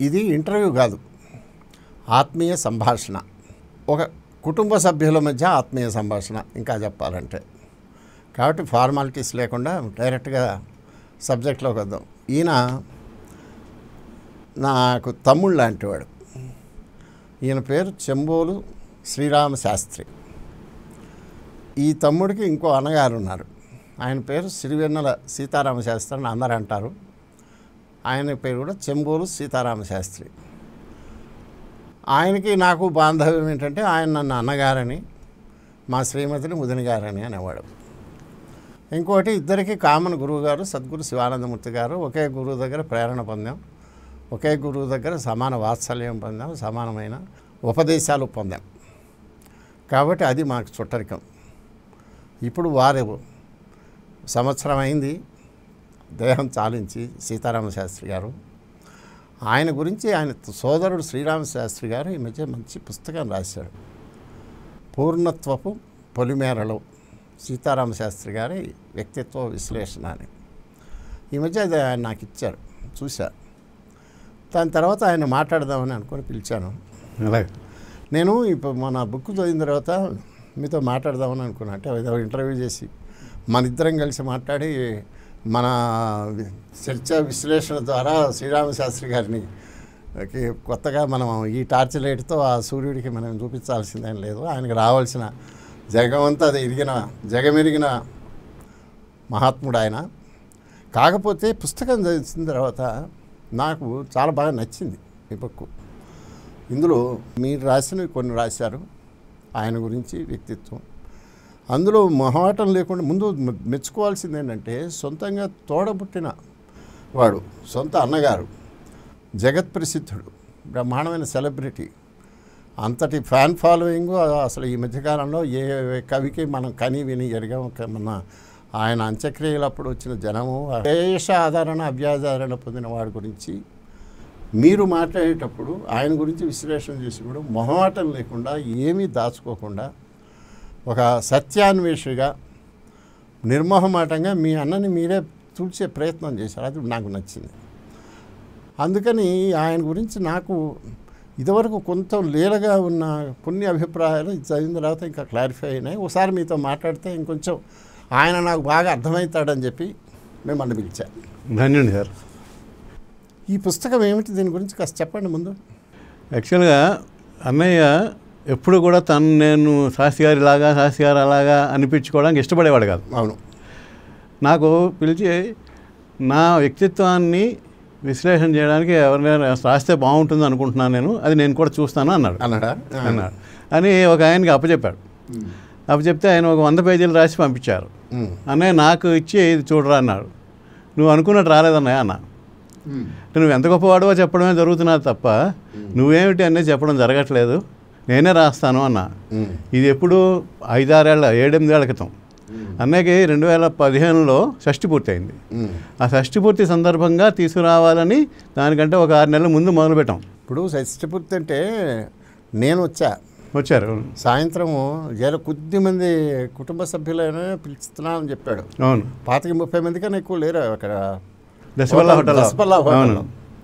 ఇది ఇంటర్వ్యూ కాదు ఆత్మీయ సంభాషణ ఒక కుటుంబ సభ్యుల మధ్య ఆత్మీయ సంభాషణ ఇంకా చెప్పాలంటే కాబట్టి ఫార్మాలిటీస్ లేకుండా డైరెక్ట్గా సబ్జెక్ట్లోకి వద్దాం ఈయన నాకు తమ్ముళ్ళు లాంటివాడు ఈయన పేరు చెంబోలు శ్రీరామ శాస్త్రి ఈ తమ్ముడికి ఇంకో అన్నగారు ఉన్నారు ఆయన పేరు సిరివెన్నెల సీతారామ శాస్త్రి అని అందరూ అంటారు ఆయన పేరు కూడా చెంబోలు సీతారామ శాస్త్రి ఆయనకి నాకు బాంధవ్యం ఏంటంటే ఆయన నన్ను అన్నగారని మా శ్రీమతిని ముదిని గారని అనేవాడు ఇంకోటి ఇద్దరికి కామన్ గురువు గారు సద్గురు శివానందమూర్తి గారు ఒకే గురువు దగ్గర ప్రేరణ పొందాం ఒకే గురువు దగ్గర సమాన వాత్సల్యం పొందాం సమానమైన ఉపదేశాలు పొందాం కాబట్టి అది మాకు చుట్టరికం ఇప్పుడు వారు సంవత్సరం అయింది దేహం చాలించి సీతారామ శాస్త్రి గారు ఆయన గురించి ఆయన సోదరుడు శ్రీరామ శాస్త్రి గారు ఈ మధ్య మంచి పుస్తకం రాశాడు పూర్ణత్వపు పొలిమేరలో సీతారామ శాస్త్రి గారి వ్యక్తిత్వ విశ్లేషణ అని ఈ మధ్య అది ఆయన నాకు ఇచ్చారు చూశా దాని తర్వాత ఆయన మాట్లాడదామని అనుకొని పిలిచాను అలాగే నేను ఇప్పుడు మన బుక్ చదివిన తర్వాత మీతో మాట్లాడదామని అనుకున్నా అంటే ఏదో ఇంటర్వ్యూ చేసి మన ఇద్దరం కలిసి మాట్లాడి మన వి- చర్చ విశ్లేషణ ద్వారా శ్రీరామ శాస్త్రి గారిని కి కొత్తగా మనం ఈ టార్చ్ లైట్తో ఆ సూర్యుడికి మనం చూపించాల్సిందేం లేదు ఆయనకి రావాల్సిన జగమంతా అది ఎరిగిన జగమెరిగిన మహాత్ముడు ఆయన కాకపోతే పుస్తకం చదివిన తర్వాత నాకు చాలా బాగా నచ్చింది ఈ బుక్ ఇందులో మీరు రాసినవి కొన్ని రాశారు ఆయన గురించి వ్యక్తిత్వం అందులో మొహమాటం లేకుండా ముందు మె- మెచ్చుకోవాల్సింది ఏంటంటే సొంతంగా తోడబుట్టిన వాడు సొంత అన్నగారు జగత్ ప్రసిద్ధుడు బ్రహ్మాండమైన సెలబ్రిటీ అంతటి ఫ్యాన్ ఫాలోయింగ్ అసలు ఈ మధ్యకాలంలో ఏ కవికి మనం కని విని ఎరగం ఒక మన ఆయన అంత్యక్రియలప్పుడు వచ్చిన జనము దేశ ఆదరణ అభ్యాధారణ పొందిన వాడి గురించి మీరు మాట్లాడేటప్పుడు ఆయన గురించి విశ్లేషణ చేసినప్పుడు మొహమాటం లేకుండా ఏమీ దాచుకోకుండా ఒక సత్యాన్వేషిగా నిర్మోహమాటంగా మీ అన్నని మీరే తుడిచే ప్రయత్నం చేశారు అది నాకు నచ్చింది అందుకని ఆయన గురించి నాకు ఇదివరకు కొంత లీలగా ఉన్న కొన్ని అభిప్రాయాలు ఇది చదివిన తర్వాత ఇంకా క్లారిఫై అయినాయి ఒకసారి మీతో మాట్లాడితే ఇంకొంచెం ఆయన నాకు బాగా అర్థమవుతాడని చెప్పి మిమ్మల్ని పిలిచా ధన్యుడి సార్ ఈ పుస్తకం ఏమిటి దీని గురించి కాస్త చెప్పండి ముందు యాక్చువల్గా అన్నయ్య ఎప్పుడు కూడా తను నేను శాస్త్రి గారి లాగా శాస్త్రి గారు అలాగా అనిపించుకోవడానికి ఇష్టపడేవాడు కాదు అవును నాకు పిలిచి నా వ్యక్తిత్వాన్ని విశ్లేషణ చేయడానికి ఎవరైనా రాస్తే బాగుంటుంది అనుకుంటున్నాను నేను అది నేను కూడా చూస్తాను అన్నాడు అన్నాడా అన్నాడు అని ఒక ఆయనకి అప్పచెప్పాడు అప్పచెప్తే ఆయన ఒక వంద పేజీలు రాసి పంపించారు ఉమ్. అన్నయ్య నాకు ఇచ్చి ఇది చూడరా అన్నాడు నువ్వు అనుకున్నట్టు రాలేదన్నయ్య అన్న ఉమ్. అంటే నువ్వు ఎంత గొప్పవాడవో చెప్పడమే జరుగుతున్నది తప్ప నువ్వేమిటి అనేది చెప్పడం జరగట్లేదు నేనే రాస్తాను అన్న ఉమ్. ఇది ఎప్పుడు ఐదారేళ్ల ఏడెనిమిదేళ్ల క్రితం అన్నయ్యకి రెండు వేల పదిహేనులో షష్టి పూర్తయింది ఉమ్. ఆ షష్టి పూర్తి సందర్భంగా తీసుకురావాలని దానికంటే ఒక ఆరు నెలల ముందు మొదలుపెట్టాం ఇప్పుడు షష్టిపూర్తి అంటే నేను వచ్చా వచ్చారు సాయంత్రము జర కొద్ది మంది కుటుంబ సభ్యులైనా పిలుస్తున్నానని చెప్పాడు అవును పాతికి ముప్పై మంది కన్నా ఎక్కువ లేరు అక్కడ దశపల్ల హోటల్ దసపల్లా హోటల్లో. అవును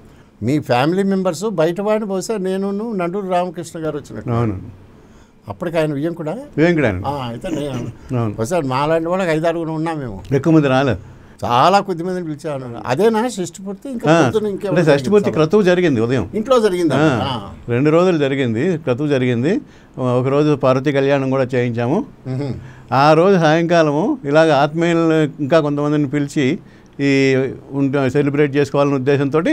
మీ ఫ్యామిలీ మెంబర్స్ బయట వాడిని బహుశా నేను నండూరు రామకృష్ణ గారు వచ్చినట్టు అవును అప్పటికి ఆయన వియ్యం కూడా వెంకటాను ఆ, అయితే నేను అవును బహుశా మాలాంటి వాళ్ళకి ఐదు ఆరుగురు ఉన్నాం మేము ఎక్కువ మంది రాలేదు చాలా కొద్ది మందిని పిలిచాను అదేనా షష్టిపూర్తి ఇంకా ఆ, పొద్దున్న ఇంకేమైనా అంటే షష్టి పూర్తి జరిగిందా? క్రతువు జరిగింది ఉదయం ఇంట్లో జరిగిందా ఆ, రెండు రోజులు జరిగింది క్రతువు జరిగింది ఒకరోజు పార్వతీ కళ్యాణం కూడా చేయించాము మ్మ్. ఆ రోజు సాయంకాలము ఇలాగ ఆత్మీయులు ఇంకా కొంతమందిని పిలిచి ఈ ఉంట సెలబ్రేట్ చేసుకోవాలనే ఉద్దేశంతో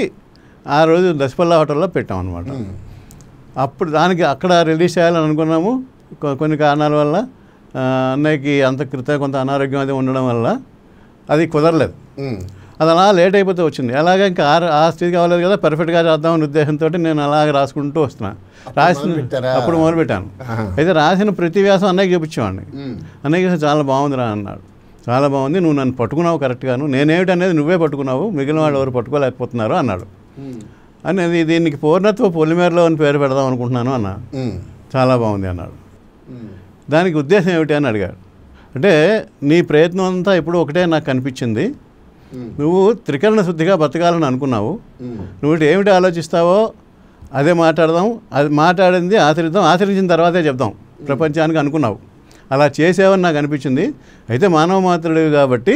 ఆ రోజు దశపల్లా హోటల్లో పెట్టాం అనమాట మ్మ్. అప్పుడు దానికి అక్కడ రిలీజ్ చేయాలని అనుకున్నాము కొ- కొన్ని కారణాల వల్ల ఆ, అన్నయ్యకి అంత క్రితం కొంత అనారోగ్యం అది ఉండడం వల్ల అది కుదరలేదు మ్మ్. అది అలా లేట్ అయిపోతే వచ్చింది అలాగే ఇంకా ఆ ఆ స్థితి కావలేదు కదా పర్ఫెక్ట్గా చేద్దామనే ఉద్దేశంతో నేను అలాగే రాసుకుంటూ వస్తున్నా రాసిన మొదలుపెట్టారా? అప్పుడు మొదలుపెట్టాను ఆహా. అయితే రాసిన ప్రతి వ్యాసం అన్నయ్యకి చూపించేవాడిని మ్మ్. అన్నయ్య చాలా బాగుందిరా అన్నాడు చాలా బాగుంది నువ్వు నన్ను పట్టుకున్నావు కరెక్ట్గాను నేనేమిటి అనేది నువ్వే పట్టుకున్నావు మిగిలిన వాళ్ళు ఎవరు పట్టుకోలేకపోతున్నారు అన్నాడు మ్మ్. అని దీనికి పూర్ణత్వ పొలిమేరలో అని పేరు పెడదాం అనుకుంటున్నాను అన్న మ్మ్. చాలా బాగుంది అన్నాడు మ్మ్. దానికి ఉద్దేశం ఏమిటి అని అడిగాడు అంటే నీ ప్రయత్నం అంతా ఎప్పుడు ఒకటే నాకు కనిపించింది నువ్వు త్రికరణ శుద్ధిగా బతకాలని అనుకున్నావు నువ్వు ఏమిటి ఆలోచిస్తావో అదే మాట్లాడదాం అది మాట్లాడింది ఆచరిద్దాం ఆచరించిన తర్వాతే చెప్దాం ప్రపంచానికి అనుకున్నావు అలా చేసావని నాకు అనిపించింది అయితే మానవ మాత్రుడివి కాబట్టి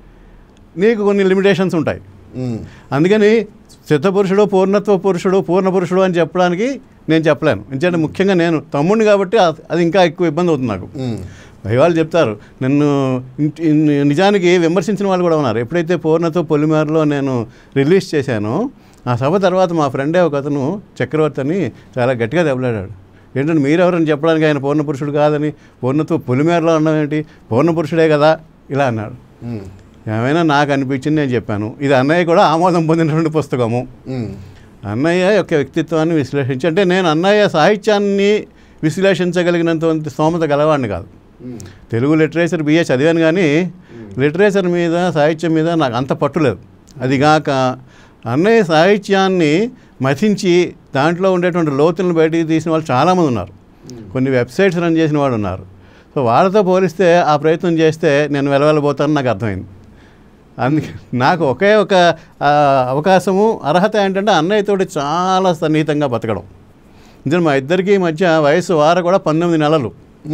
నీకు కొన్ని లిమిటేషన్స్ ఉంటాయి అందుకని సిద్ధపురుషుడు పూర్ణత్వ పురుషుడు పూర్ణ పురుషుడు అని చెప్పడానికి నేను చెప్పలేను ఎందుకంటే ముఖ్యంగా నేను తమ్ముడిని కాబట్టి అ- అది ఇంకా ఎక్కువ ఇబ్బంది అవుతుంది నాకు వాళ్ళు చెప్తారు నన్ను ఇన్- ఇన్- నిజానికి విమర్శించిన వాళ్ళు కూడా ఉన్నారు ఎప్పుడైతే పూర్ణతో పొలిమేరలో నేను రిలీజ్ చేశానో ఆ సభ తర్వాత మా ఫ్రెండే ఒక అతను చక్రవర్తి అని చాలా గట్టిగా దెబ్బలాడాడు ఏంటంటే మీరెవరని చెప్పడానికి ఆయన పూర్ణ పురుషుడు కాదని పూర్ణతో పొలిమేరలో ఉన్నామేంటి పూర్ణ పురుషుడే కదా ఇలా అన్నాడు ఏమైనా నాకు అనిపించింది నేను చెప్పాను ఇది అన్నయ్య కూడా ఆమోదం పొందినటువంటి పుస్తకము అన్నయ్య యొక్క వ్యక్తిత్వాన్ని విశ్లేషించి అంటే నేను అన్నయ్య సాహిత్యాన్ని విశ్లేషించగలిగినంత స్తోమత గలవాడిని కాదు తెలుగు లిటరేచర్ బిఏ చదివాను కానీ లిటరేచర్ మీద సాహిత్యం మీద నాకు అంత పట్టులేదు అదిగాక అన్నయ్య సాహిత్యాన్ని మథించి దాంట్లో ఉండేటువంటి లోతులను బయటికి తీసిన వాళ్ళు చాలామంది ఉన్నారు కొన్ని వెబ్సైట్స్ రన్ చేసిన వాళ్ళు ఉన్నారు సో వాళ్ళతో పోలిస్తే ఆ ప్రయత్నం చేస్తే నేను వెలవెలబోతానని నాకు అర్థమైంది అందుకే నాకు ఒకే ఒక ఆ, అవకాశము అర్హత ఏంటంటే అన్నయ్యతోటి చాలా సన్నిహితంగా బతకడం ఇందులో మా ఇద్దరికి మధ్య వయసు వార కూడా పంతొమ్మిది నెలలు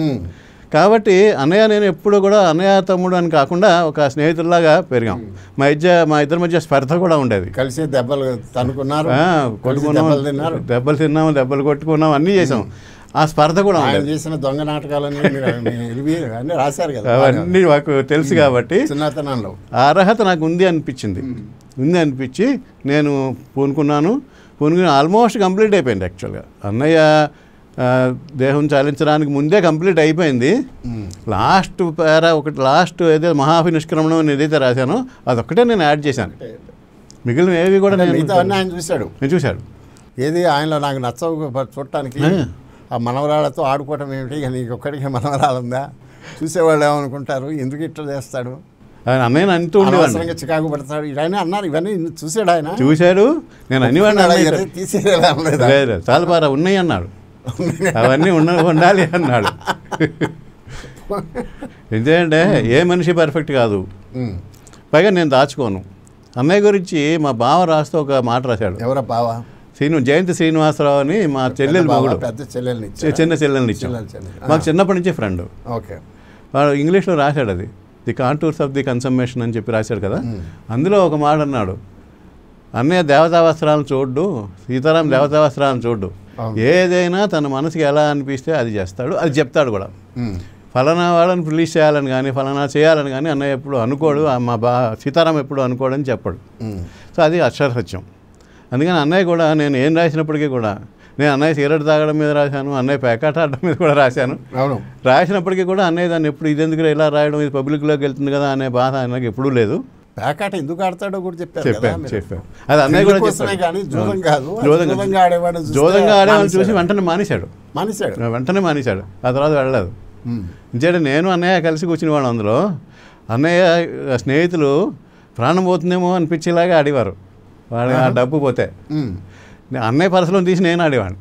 కాబట్టి అన్నయ్య నేను ఎప్పుడు కూడా అన్నయ్య తమ్ముడు అని కాకుండా ఒక స్నేహితుల్లాగా పెరిగాం మా మధ్య మా ఇద్దరి మధ్య స్పర్ధ కూడా ఉండేది కలిసి దెబ్బలు తనుకున్నారు ఆ, కలిసి కొట్టుకున్నాం దెబ్బలు తిన్నారు దెబ్బలు తిన్నాము దెబ్బలు కొట్టుకున్నాం అన్నీ చేసాం ఆ స్పర్ధ కూడా ఆయన ఉండేది చేసిన దొంగ నాటకాలన్నీ మీరు ఇవి అన్నీ రాశారు కదా అవన్నీ మాకు తెలుసు కాబట్టి చిన్నతనంలో ఆ అర్హత నాకు ఉంది అనిపించింది ఉంది అనిపించి నేను పూనుకున్నాను పూనుకుని ఆల్మోస్ట్ కంప్లీట్ అయిపోయింది యాక్చువల్గా అన్నయ్య ఆ, దేహం చాలించడానికి ముందే కంప్లీట్ అయిపోయింది లాస్ట్ పేరా ఒకటి లాస్ట్ ఏదైతే మహాభినిష్క్రమణం అని ఏదైతే రాశానో అదొక్కటే నేను యాడ్ చేశాను మిగిలిన ఏవి కూడా అంటే నేను మిగతా అన్నీ ఆయన చూశాడు నేను చూశాడు ఏది ఆయనలో నాకు నచ్చవు ప- చూడటానికి ఆ. ఆ మనవరాళ్ళతో ఆడుకోవటం ఏమిటి ఇక నీకు ఒక్కడికి మనవరాలు ఉందా చూసేవాళ్ళు ఏమనుకుంటారు ఎందుకు ఇట్లా చేస్తాడు ఆయన అన్నయ్య అంటూ ఉండేవాడిని అనవసరంగా చికాకు పడతాడు ఇవన్నీ అన్నారు ఇవన్నీ చూసాడు ఆయన చూశాడు నేను అన్నివాడిని అన్నయ్య తీసేలా లేదా లేదు చాలు పారా ఉన్నాయి అన్నాడు అవన్నీ ఉన్న ఉండాలి అన్నాడు ఎందుకంటే ఏ మనిషి పర్ఫెక్ట్ కాదు ఉమ్. పైగా నేను దాచుకోను అన్నయ్య గురించి మా బావ రాస్తూ ఒక మాట రాశాడు ఎవరా బావా శ్రీను జయంతి శ్రీనివాసరావు అని మా చెల్లెలు బావ, మగుడు పెద్ద చెల్లెల్ని చి- ఇచ్చాడా? చిన్న చెల్లెల్ని ఇచ్చాం చెల్లెలు, చెల్లెలు. మాకు చిన్నప్పటి నుంచి ఫ్రెండ్ ఓకే వాడు ఇంగ్లీష్లో రాశాడు అది the contours of the consummation అని చెప్పి రాశాడు కదా అందులో ఒక మాట అన్నాడు అన్నయ్య దేవతా వస్త్రాలను చూడ్డు సీతారాం దేవతా వస్త్రాలను చూడ్డు అవును. ఏదైనా తన మనసుకి ఎలా అనిపిస్తే అది చేస్తాడు అది చెప్తాడు కూడా ఉమ్. ఫలానా వాళ్ళని రిలీజ్ చేయాలని కానీ ఫలానా చేయాలని కానీ అన్నయ్య ఎప్పుడు అనుకోడు ఆ మా బా సీతారాం ఎప్పుడు అనుకోడని చెప్పాడు ఉమ్. సో అది అక్షర సత్యం అందుకని అన్నయ్య కూడా నేను ఏం రాసినప్పటికీ కూడా నేను అన్నయ్య సిగరెట్ తాగడం మీద రాశాను అన్నయ్య పేకాట ఆడడం మీద కూడా రాశాను అవును రాసినప్పటికీ కూడా అన్నయ్య దాన్ని ఎప్పుడు ఇది ఎందుకు ఇలా రాయడం ఇది పబ్లిక్లోకి వెళ్తుంది కదా అనే బాధ ఆయనకు ఎప్పుడూ లేదు ప్యాకాట ఎందుకు ఆడతాడో కూడా చెప్పారు కదా చెప్పాను మీరు. చెప్పాను అది అన్నయ్య కూడా పెళ్లి కోసమే చెప్పాడు కానీ జూదం కాదు జూదంగా- జూదంగా ఆడేవాడు చూస్తే జోదంగా ఆడేవాళ్ళని చూసి మానేశాడు. వెంటనే మానేశాడు మానేశాడు వెంటనే మానేశాడు ఆ తర్వాత వెళ్ళలేదు ఉమ్. ఇంచేట నేను అన్నయ్య కలిసి కూర్చుని వాళ్ళం అందులో అన్నయ్య స్నేహితులు ప్రాణం పోతుందేమో అనిపించేలాగా ఆడేవారు వాడు ఆ డబ్బు పోతే ఉమ్. నే- అన్నయ్య పరసలో తీసి నేను ఆడేవాడిని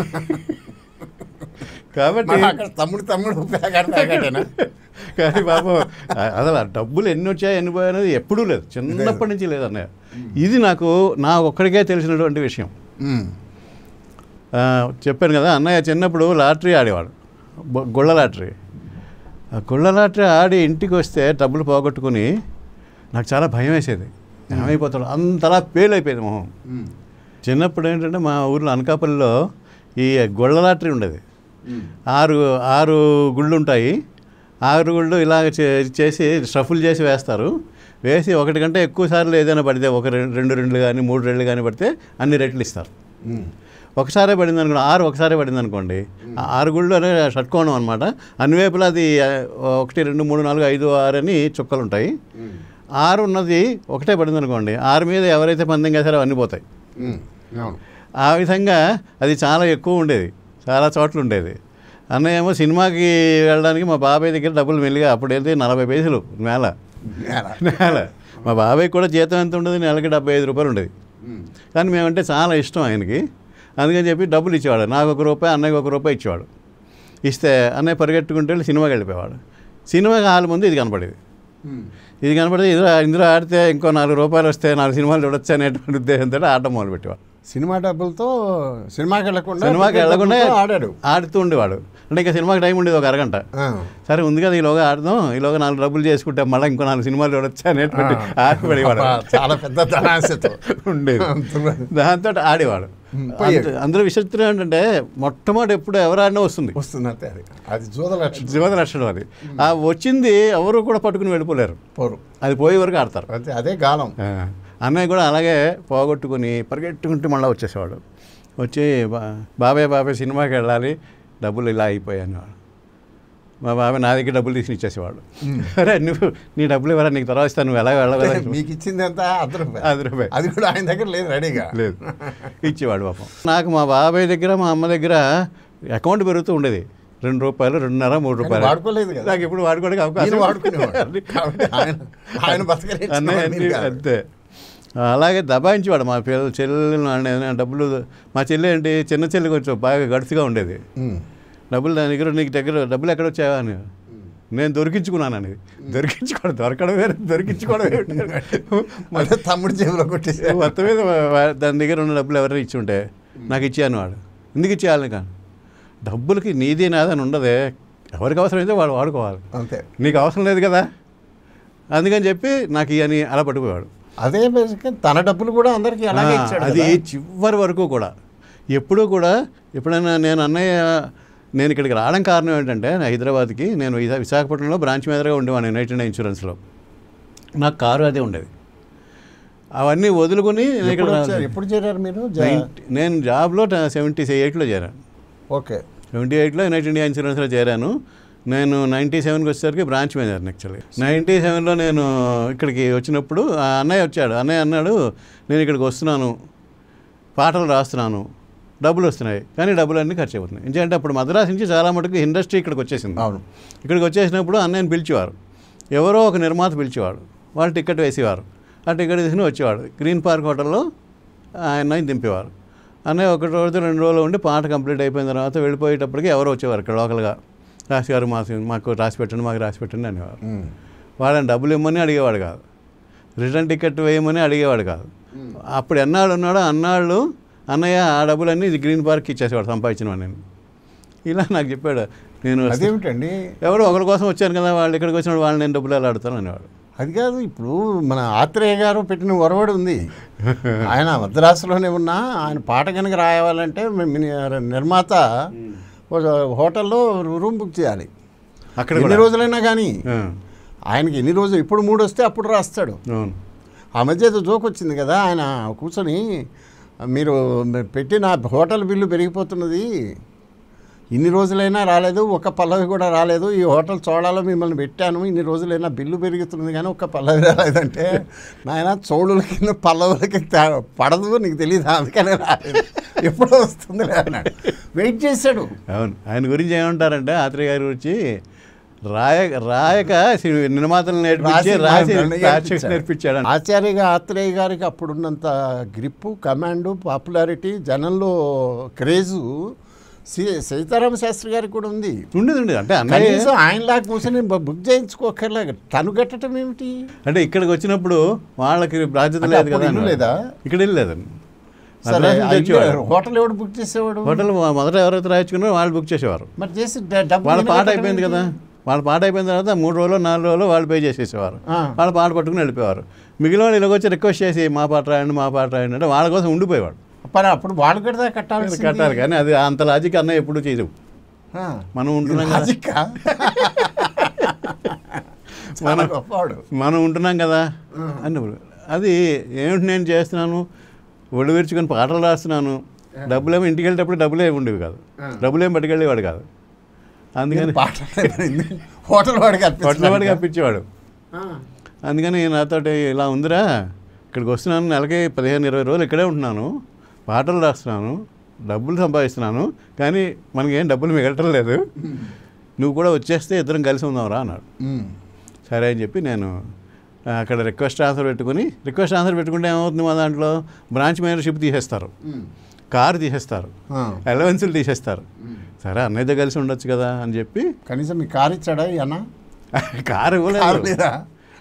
కాబట్టి మరి అక్కడ తమ్ముడు తమ్ముడు ప్యాకాట ప్యాకాటేనా కానీ పాపం అ- అసలు ఆ డబ్బులు ఎన్ని వచ్చాయి ఎన్ని పోయాయనేది ఎప్పుడూ లేదు చిన్నప్పటి నుంచి లేదు అన్నయ్య ఇది నాకు నా ఒక్కడికే తెలిసినటువంటి విషయం ఉమ్. ఆ, చెప్పాను కదా అన్నయ్య చిన్నప్పుడు లాటరీ ఆడేవాడు బొ- గుళ్ళ లాటరీ ఆ గుళ్ళ లాటరీ ఆడి ఇంటికి వస్తే డబ్బులు పోగొట్టుకుని నాకు చాలా భయం వేసేది ఏమైపోతాడు అంతలా పేలు అయిపోయింది మొహం ఉమ్. చిన్నప్పుడు ఏంటంటే మా ఊర్లో అనకాపల్లిలో ఈ గుళ్ళ లాటరీ ఉండేది ఉమ్. ఆరు ఆరు గుళ్ళు ఉంటాయి ఆరు గుళ్ళు ఇలాగ చే- చేసి షఫుల్ చేసి వేస్తారు వేసి ఒకటి కంటే ఎక్కువ సార్లు ఏదైనా పడితే ఒక రెం- రెండు రెండు కానీ మూడు రెండు కానీ పడితే అన్ని రెట్లు ఇస్తారు ఉమ్. ఒకసారే పడింది అనుకోండి ఆరు ఒకసారే పడింది అనుకోండి ఆ ఆరు గుళ్ళు అనే షట్కోణం అనమాట అన్ని వైపులా అది ఆ, ఒకటి రెండు మూడు నాలుగు ఐదు ఆరు అని చుక్కలు ఉంటాయి ఉమ్. ఆరు ఉన్నది ఒకటే పడింది అనుకోండి ఆరు మీద ఎవరైతే పందెం వేసారో అవన్నీ పోతాయి ఉమ్. అవును ఆ విధంగా అది చాలా ఎక్కువ ఉండేది చాలా చోట్ల ఉండేది అన్నయ్య ఏమో సినిమాకి వెళ్ళడానికి మా బాబాయ్ దగ్గర డబ్బులు మెల్లిగా అప్పుడు వెళ్తే నలభై పైసలు నేల నేల. నేల మా బాబాయ్ కూడా జీతం ఎంత ఉండదు నెలకి డెబ్బై ఐదు రూపాయలు ఉండేది ఉమ్. కానీ మేమంటే చాలా ఇష్టం ఆయనకి అందుకని చెప్పి డబ్బులు ఇచ్చేవాడు నాకు ఒక రూపాయి అన్నయ్యకి ఒక రూపాయి ఇచ్చేవాడు ఇస్తే అన్నయ్య పరిగెట్టుకుంటే వెళ్ళి సినిమాకి వెళ్ళిపోయేవాడు సినిమా హాల్ ముందు ఇది కనపడేది ఇది కనపడితే ఇందులో ఇందులో ఆడితే ఇంకో నాలుగు రూపాయలు వస్తే నాలుగు సినిమాలు చూడొచ్చు అనేటువంటి ఉద్దేశంతో ఆడటం మొదలుపెట్టేవాడు సినిమా డబ్బులతో సినిమాకి వెళ్ళకుండా సినిమాకి టికెట్ వెళ్ళకుండా డబ్బులతో ఆడాడు ఆడుతూ ఉండేవాడు అంటే ఇంకా సినిమాకి టైం ఉండేది ఒక అరగంట ఆ. సరే ఉంది కదా ఈలోగా ఆడదాం ఈలోగా నాలుగు డబ్బులు చేసుకుంటే మళ్ళీ ఇంకో నాలుగు సినిమాలు చూడొచ్చు అనేటువంటి ఆశపడేవాడు అబ్బా, చాలా పెద్ద ధనాశతో ఉండేది దాంతో ఆడేవాడు పోయాడు. అంద- అందులో విచిత్రం ఏంటంటే మొట్టమొదటి ఎప్పుడు ఎవరు ఆడినా వస్తుంది వస్తుందంటే అది అది జూద లక్షణం జీవన లక్షణం అది ఆ వచ్చింది ఎవరు కూడా పట్టుకుని వెళ్ళిపోలేరు పోరు అది పోయే వరకు ఆడతారు అదే అదే గాలం ఆ, అన్నయ్య కూడా అలాగే పోగొట్టుకుని పరిగెట్టుకుంటూ మళ్ళీ వచ్చేసేవాడు వచ్చి బా- బాబాయ్ బాబాయ్ సినిమాకి వెళ్ళాలి డబ్బులు ఇలా అయిపోయాను వాడు మా బాబాయ్ నా దగ్గర డబ్బులు తీసుకుని ఇచ్చేసేవాడు అరే నువ్వు నీ డబ్బులు ఇవ్వరా నీకు తర్వాత ఇస్తాను నువ్వు ఎలా వెళ్ళగల మీకు ఇచ్చింది ఎంత అర్ధ రూపాయి అది రూపాయి అది కూడా ఆయన దగ్గర లేదు రెడీగా లేదు ఇచ్చేవాడు పాపం నాకు మా బాబాయ్ దగ్గర మా అమ్మ దగ్గర అకౌంట్ పెరుగుతూ ఉండేది రెండు రూపాయలు రెండున్నర మూడు కానీ రూపాయలు వాడుకోలేదు కదా నాకు ఇప్పుడు వాడుకోవడానికి నేను అవకాశం వాడుకునేవాడు కాబట్టి ఆయన ఆయన బతకరించిన అన్నయ్య వాడు మీరు అన్ని కాదు. అంతే అలాగే దబాయించేవాడు మా పిల్లలు చెల్లెలు అన్న డబ్బులు మా చెల్లి ఏంటి చిన్న చెల్లి కొంచెం బాగా గడుసుగా ఉండేది ఉమ్. డబ్బులు దాని దగ్గర నీకు దగ్గర డబ్బులు ఎక్కడ వచ్చావా అని నేను దొరికించుకున్నాను అనేది దొరికించుకోవడం దొరకడం వేరే దొరికించుకోవడం వేరే. అదే తమ్ముడు జేబులో కొట్టేసి మొత్తం మీద వా- వా- దాని దగ్గర ఉన్న డబ్బులు ఎవరైనా ఇచ్చి ఉంటే నాకు ఇచ్చాను వాడు ఎందుకు ఇచ్చేయాలని కాదు డబ్బులకి నీది నాదని ఉండదే ఎవరికి అవసరమైతే వాడు వాడుకోవాలి అంతే నీకు అవసరం లేదు కదా అందుకని చెప్పి నాకు ఇవని అలా పట్టుకుపోయాడు అదే బేసిక్గా తన డబ్బులు కూడా అందరికి అలాగే ఆ, ఇచ్చాడు అది కదా. చివరి వరకు కూడా ఎప్పుడూ కూడా ఎప్పుడైనా నేను అన్నయ్య నేను ఇక్కడికి రావడం కారణం ఏంటంటే నా హైదరాబాద్కి నేను విశా- విశాఖపట్నంలో బ్రాంచ్ మీదగా ఉండేవాడిని యునైటెడ్ ఇండియా ఇన్సూరెన్స్లో నాకు కారు అదే ఉండేది అవన్నీ వదులుకొని నేను ఇక్కడ ఎప్పుడు వచ్చారు? ఎప్పుడు చేరారు మీరు జా- నైన్టీ- నేను జాబ్లో సెవెంటీ ఎయిట్లో చేరాను ఓకే సెవెంటీ ఎయిట్లో యునైటెడ్ ఇండియా ఇన్సూరెన్స్లో చేరాను నేను నైంటీ సెవెన్కి వచ్చేసరికి బ్రాంచ్ మేనేజర్ యాక్చువల్లీ నైంటీ సెవెన్లో నేను ఇక్కడికి వచ్చినప్పుడు ఆ అన్నయ్య వచ్చాడు అన్నయ్య అన్నాడు నేను ఇక్కడికి వస్తున్నాను పాటలు రాస్తున్నాను డబ్బులు వస్తున్నాయి కానీ డబ్బులు అన్నీ ఖర్చు అయిపోతున్నాయి ఎందుకంటే అప్పుడు మద్రాసు నుంచి చాలా మటుకు ఇండస్ట్రీ ఇక్కడికి వచ్చేసింది అవును ఇక్కడికి వచ్చేసినప్పుడు అన్నయ్యని పిలిచేవారు ఎవరో ఒక నిర్మాత పిలిచేవాడు వాళ్ళు టికెట్ వేసేవారు ఆ టికెట్ తీసుకుని వచ్చేవాడు గ్రీన్ పార్క్ హోటల్లో ఆయన దింపేవారు అన్నయ్య ఒక రోజు రెండు రోజులు ఉండి పాట కంప్లీట్ అయిపోయిన తర్వాత వెళ్ళిపోయేటప్పటికి ఎవరో వచ్చేవారు ఇక్కడ లోకల్గా రాసి గారు మా మాకు రాసి పెట్టండి మాకు రాసి పెట్టండి అనేవారు ఉమ్. వాళ్ళని డబ్బులు ఇమ్మని అడిగేవాడు కాదు రిటర్న్ టికెట్ వేయమని అడిగేవాడు కాదు అప్పుడు ఎన్నాళ్ళు ఉన్నాడో అన్నాళ్ళు అన్నయ్య ఆ డబ్బులన్నీ గ్రీన్ పార్క్ ఇచ్చేసేవాడు సంపాదించిన నేను ఇలా నాకు చెప్పాడు నేను వస్తే- అదేమిటండి ఎవడో ఒకరి కోసం వచ్చాను కదా వాళ్ళు ఇక్కడికి వచ్చిన వాళ్ళు నేను డబ్బులు ఎలా ఆడుతాను అనేవాడు అది కాదు ఇప్పుడు మన ఆత్రేయ గారు పెట్టిన ఒరవడి ఉంది ఆయన మద్రాసులోనే ఉన్నా ఆయన పాట కనుక రాయాలంటే మీ- మీ నిర్మాత ఒక హోటల్లో రూమ్ బుక్ చేయాలి అక్కడ ఎన్ని కూడా రోజులైనా కానీ ఆ, ఆయనకి ఎన్ని రోజులు ఇప్పుడు మూడు వస్తే అప్పుడు రాస్తాడు అవును ఆ మధ్య ఏదో జోక్ వచ్చింది కదా ఆయన కూర్చొని మీరు పెట్టిన హోటల్ బిల్లు పెరిగిపోతున్నది ఇన్ని రోజులైనా రాలేదు ఒక పల్లవి కూడా రాలేదు ఈ హోటల్ చోళాలో మిమ్మల్ని పెట్టాను ఇన్ని రోజులైనా బిల్లు పెరుగుతుంది కానీ ఒక్క పల్లవి రాలేదంటే నాయన చోళుల కింద పల్లవులకి తే- పడదు నీకు తెలియదు అందుకనే రాలేదు ఎప్పుడో వస్తుంది అన్నాడు వెయిట్ చేశాడు అవును ఆయన గురించి ఏమంటారంటే ఆత్రేయ గారి గురించి రాయ రాయక సి- నిర్మాతలు నేర్పించి రాసి ప్రేక్షకులకు నేర్పించాడు అంట. ఆచార్య ఆత్రేయ గారికి అప్పుడున్నంత గ్రిప్పు కమాండు పాపులారిటీ జనంలో క్రేజు సి- సీతారామ శాస్త్రి గారికి కూడా ఉంది ఉండేది ఉండేది అంటే అన్నయ్య కనీసం ఆయనలా కూర్చొని బ- బుక్ చేయించుకోకర్లే తను కట్టడం ఏమిటి అంటే ఇక్కడికి వచ్చినప్పుడు వాళ్ళకి బాధ్యత అంటే లేదు అప్పుడు కదా ఇల్లు అన్నారు. లేదా? ఇక్కడ ఇల్లు లేదండి సరే మద్రాసు నుంచి ఆ వచ్చేవాడు. ఇల్లు హోటల్ ఎవడు బుక్ చేసేవాడు హోటల్ మొదట ఎవరైతే రాయించుకున్నారో వాళ్ళు బుక్ చేసేవారు మరి చేసి డ- డబ్బు వాళ్ళ ఈయన పాట కట్టడం అయిపోయింది ఏంటి? కదా వాళ్ళ పాట అయిపోయిన తర్వాత మూడు రోజులు నాలుగు రోజులు వాళ్ళు పే చేసేసేవారు ఆ. వాళ్ళ పాట పట్టుకుని వెళ్ళిపోయేవారు మిగిలిన వాళ్ళు ఇలాగ వచ్చి రిక్వెస్ట్ చేసి మా పాట రాయండి మా పాట రాయండి అంటే వాళ్ళ కోసం ఉండిపోయేవాడు మరి అప్పుడు వాళ్ళు కడతా కట్టాలి కట్టాలి కానీ అది అంత లాజిక్ అన్న ఎప్పుడు చేయదు మనం ఉంటున్నాం కదా మన గొప్పవాడు మనం ఉంటున్నాం కదా అన్నప్పుడు అది ఏమిటి నేను చేస్తున్నాను ఒళ్ళు విరుచుకొని పాటలు రాస్తున్నాను డబ్బులేమో ఇంటికి వెళ్ళేటప్పుడు డబ్బులే ఉండేవి కాదు డబ్బులేం పట్టుకెళ్ళేవాడు కాదు అందుకని పాట హోటల్ వాడికి పట్ల వాడికి అర్పించాడు అప్పించేవాడు అందుకని నాతోటి ఇలా ఉందిరా ఇక్కడికి వస్తున్నాను నెలకి పదిహేను ఇరవై రోజులు ఇక్కడే ఉంటున్నాను పాటలు రాస్తున్నాను డబ్బులు సంపాదిస్తున్నాను కానీ మనకేం డబ్బులు మిగలటం లేదు నువ్వు కూడా వచ్చేస్తే ఇద్దరం కలిసి ఉందాంరా అన్నాడు సరే అని చెప్పి నేను ఆ, అక్కడ రిక్వెస్ట్ ఆన్సర్ పెట్టుకుని రిక్వెస్ట్ ఆన్సర్ పెట్టుకుంటే ఏమవుతుంది మా దాంట్లో బ్రాంచ్ మేనేజర్షిప్ తీసేస్తారు కారు తీసేస్తారు అలవెన్సులు తీసేస్తారు సరే అన్నయ్యతో కలిసి ఉండొచ్చు కదా అని చెప్పి కనీసం మీ కారు ఇచ్చాడా ఈ అన్న కారు కారు ఇవ్వలేదు లేదా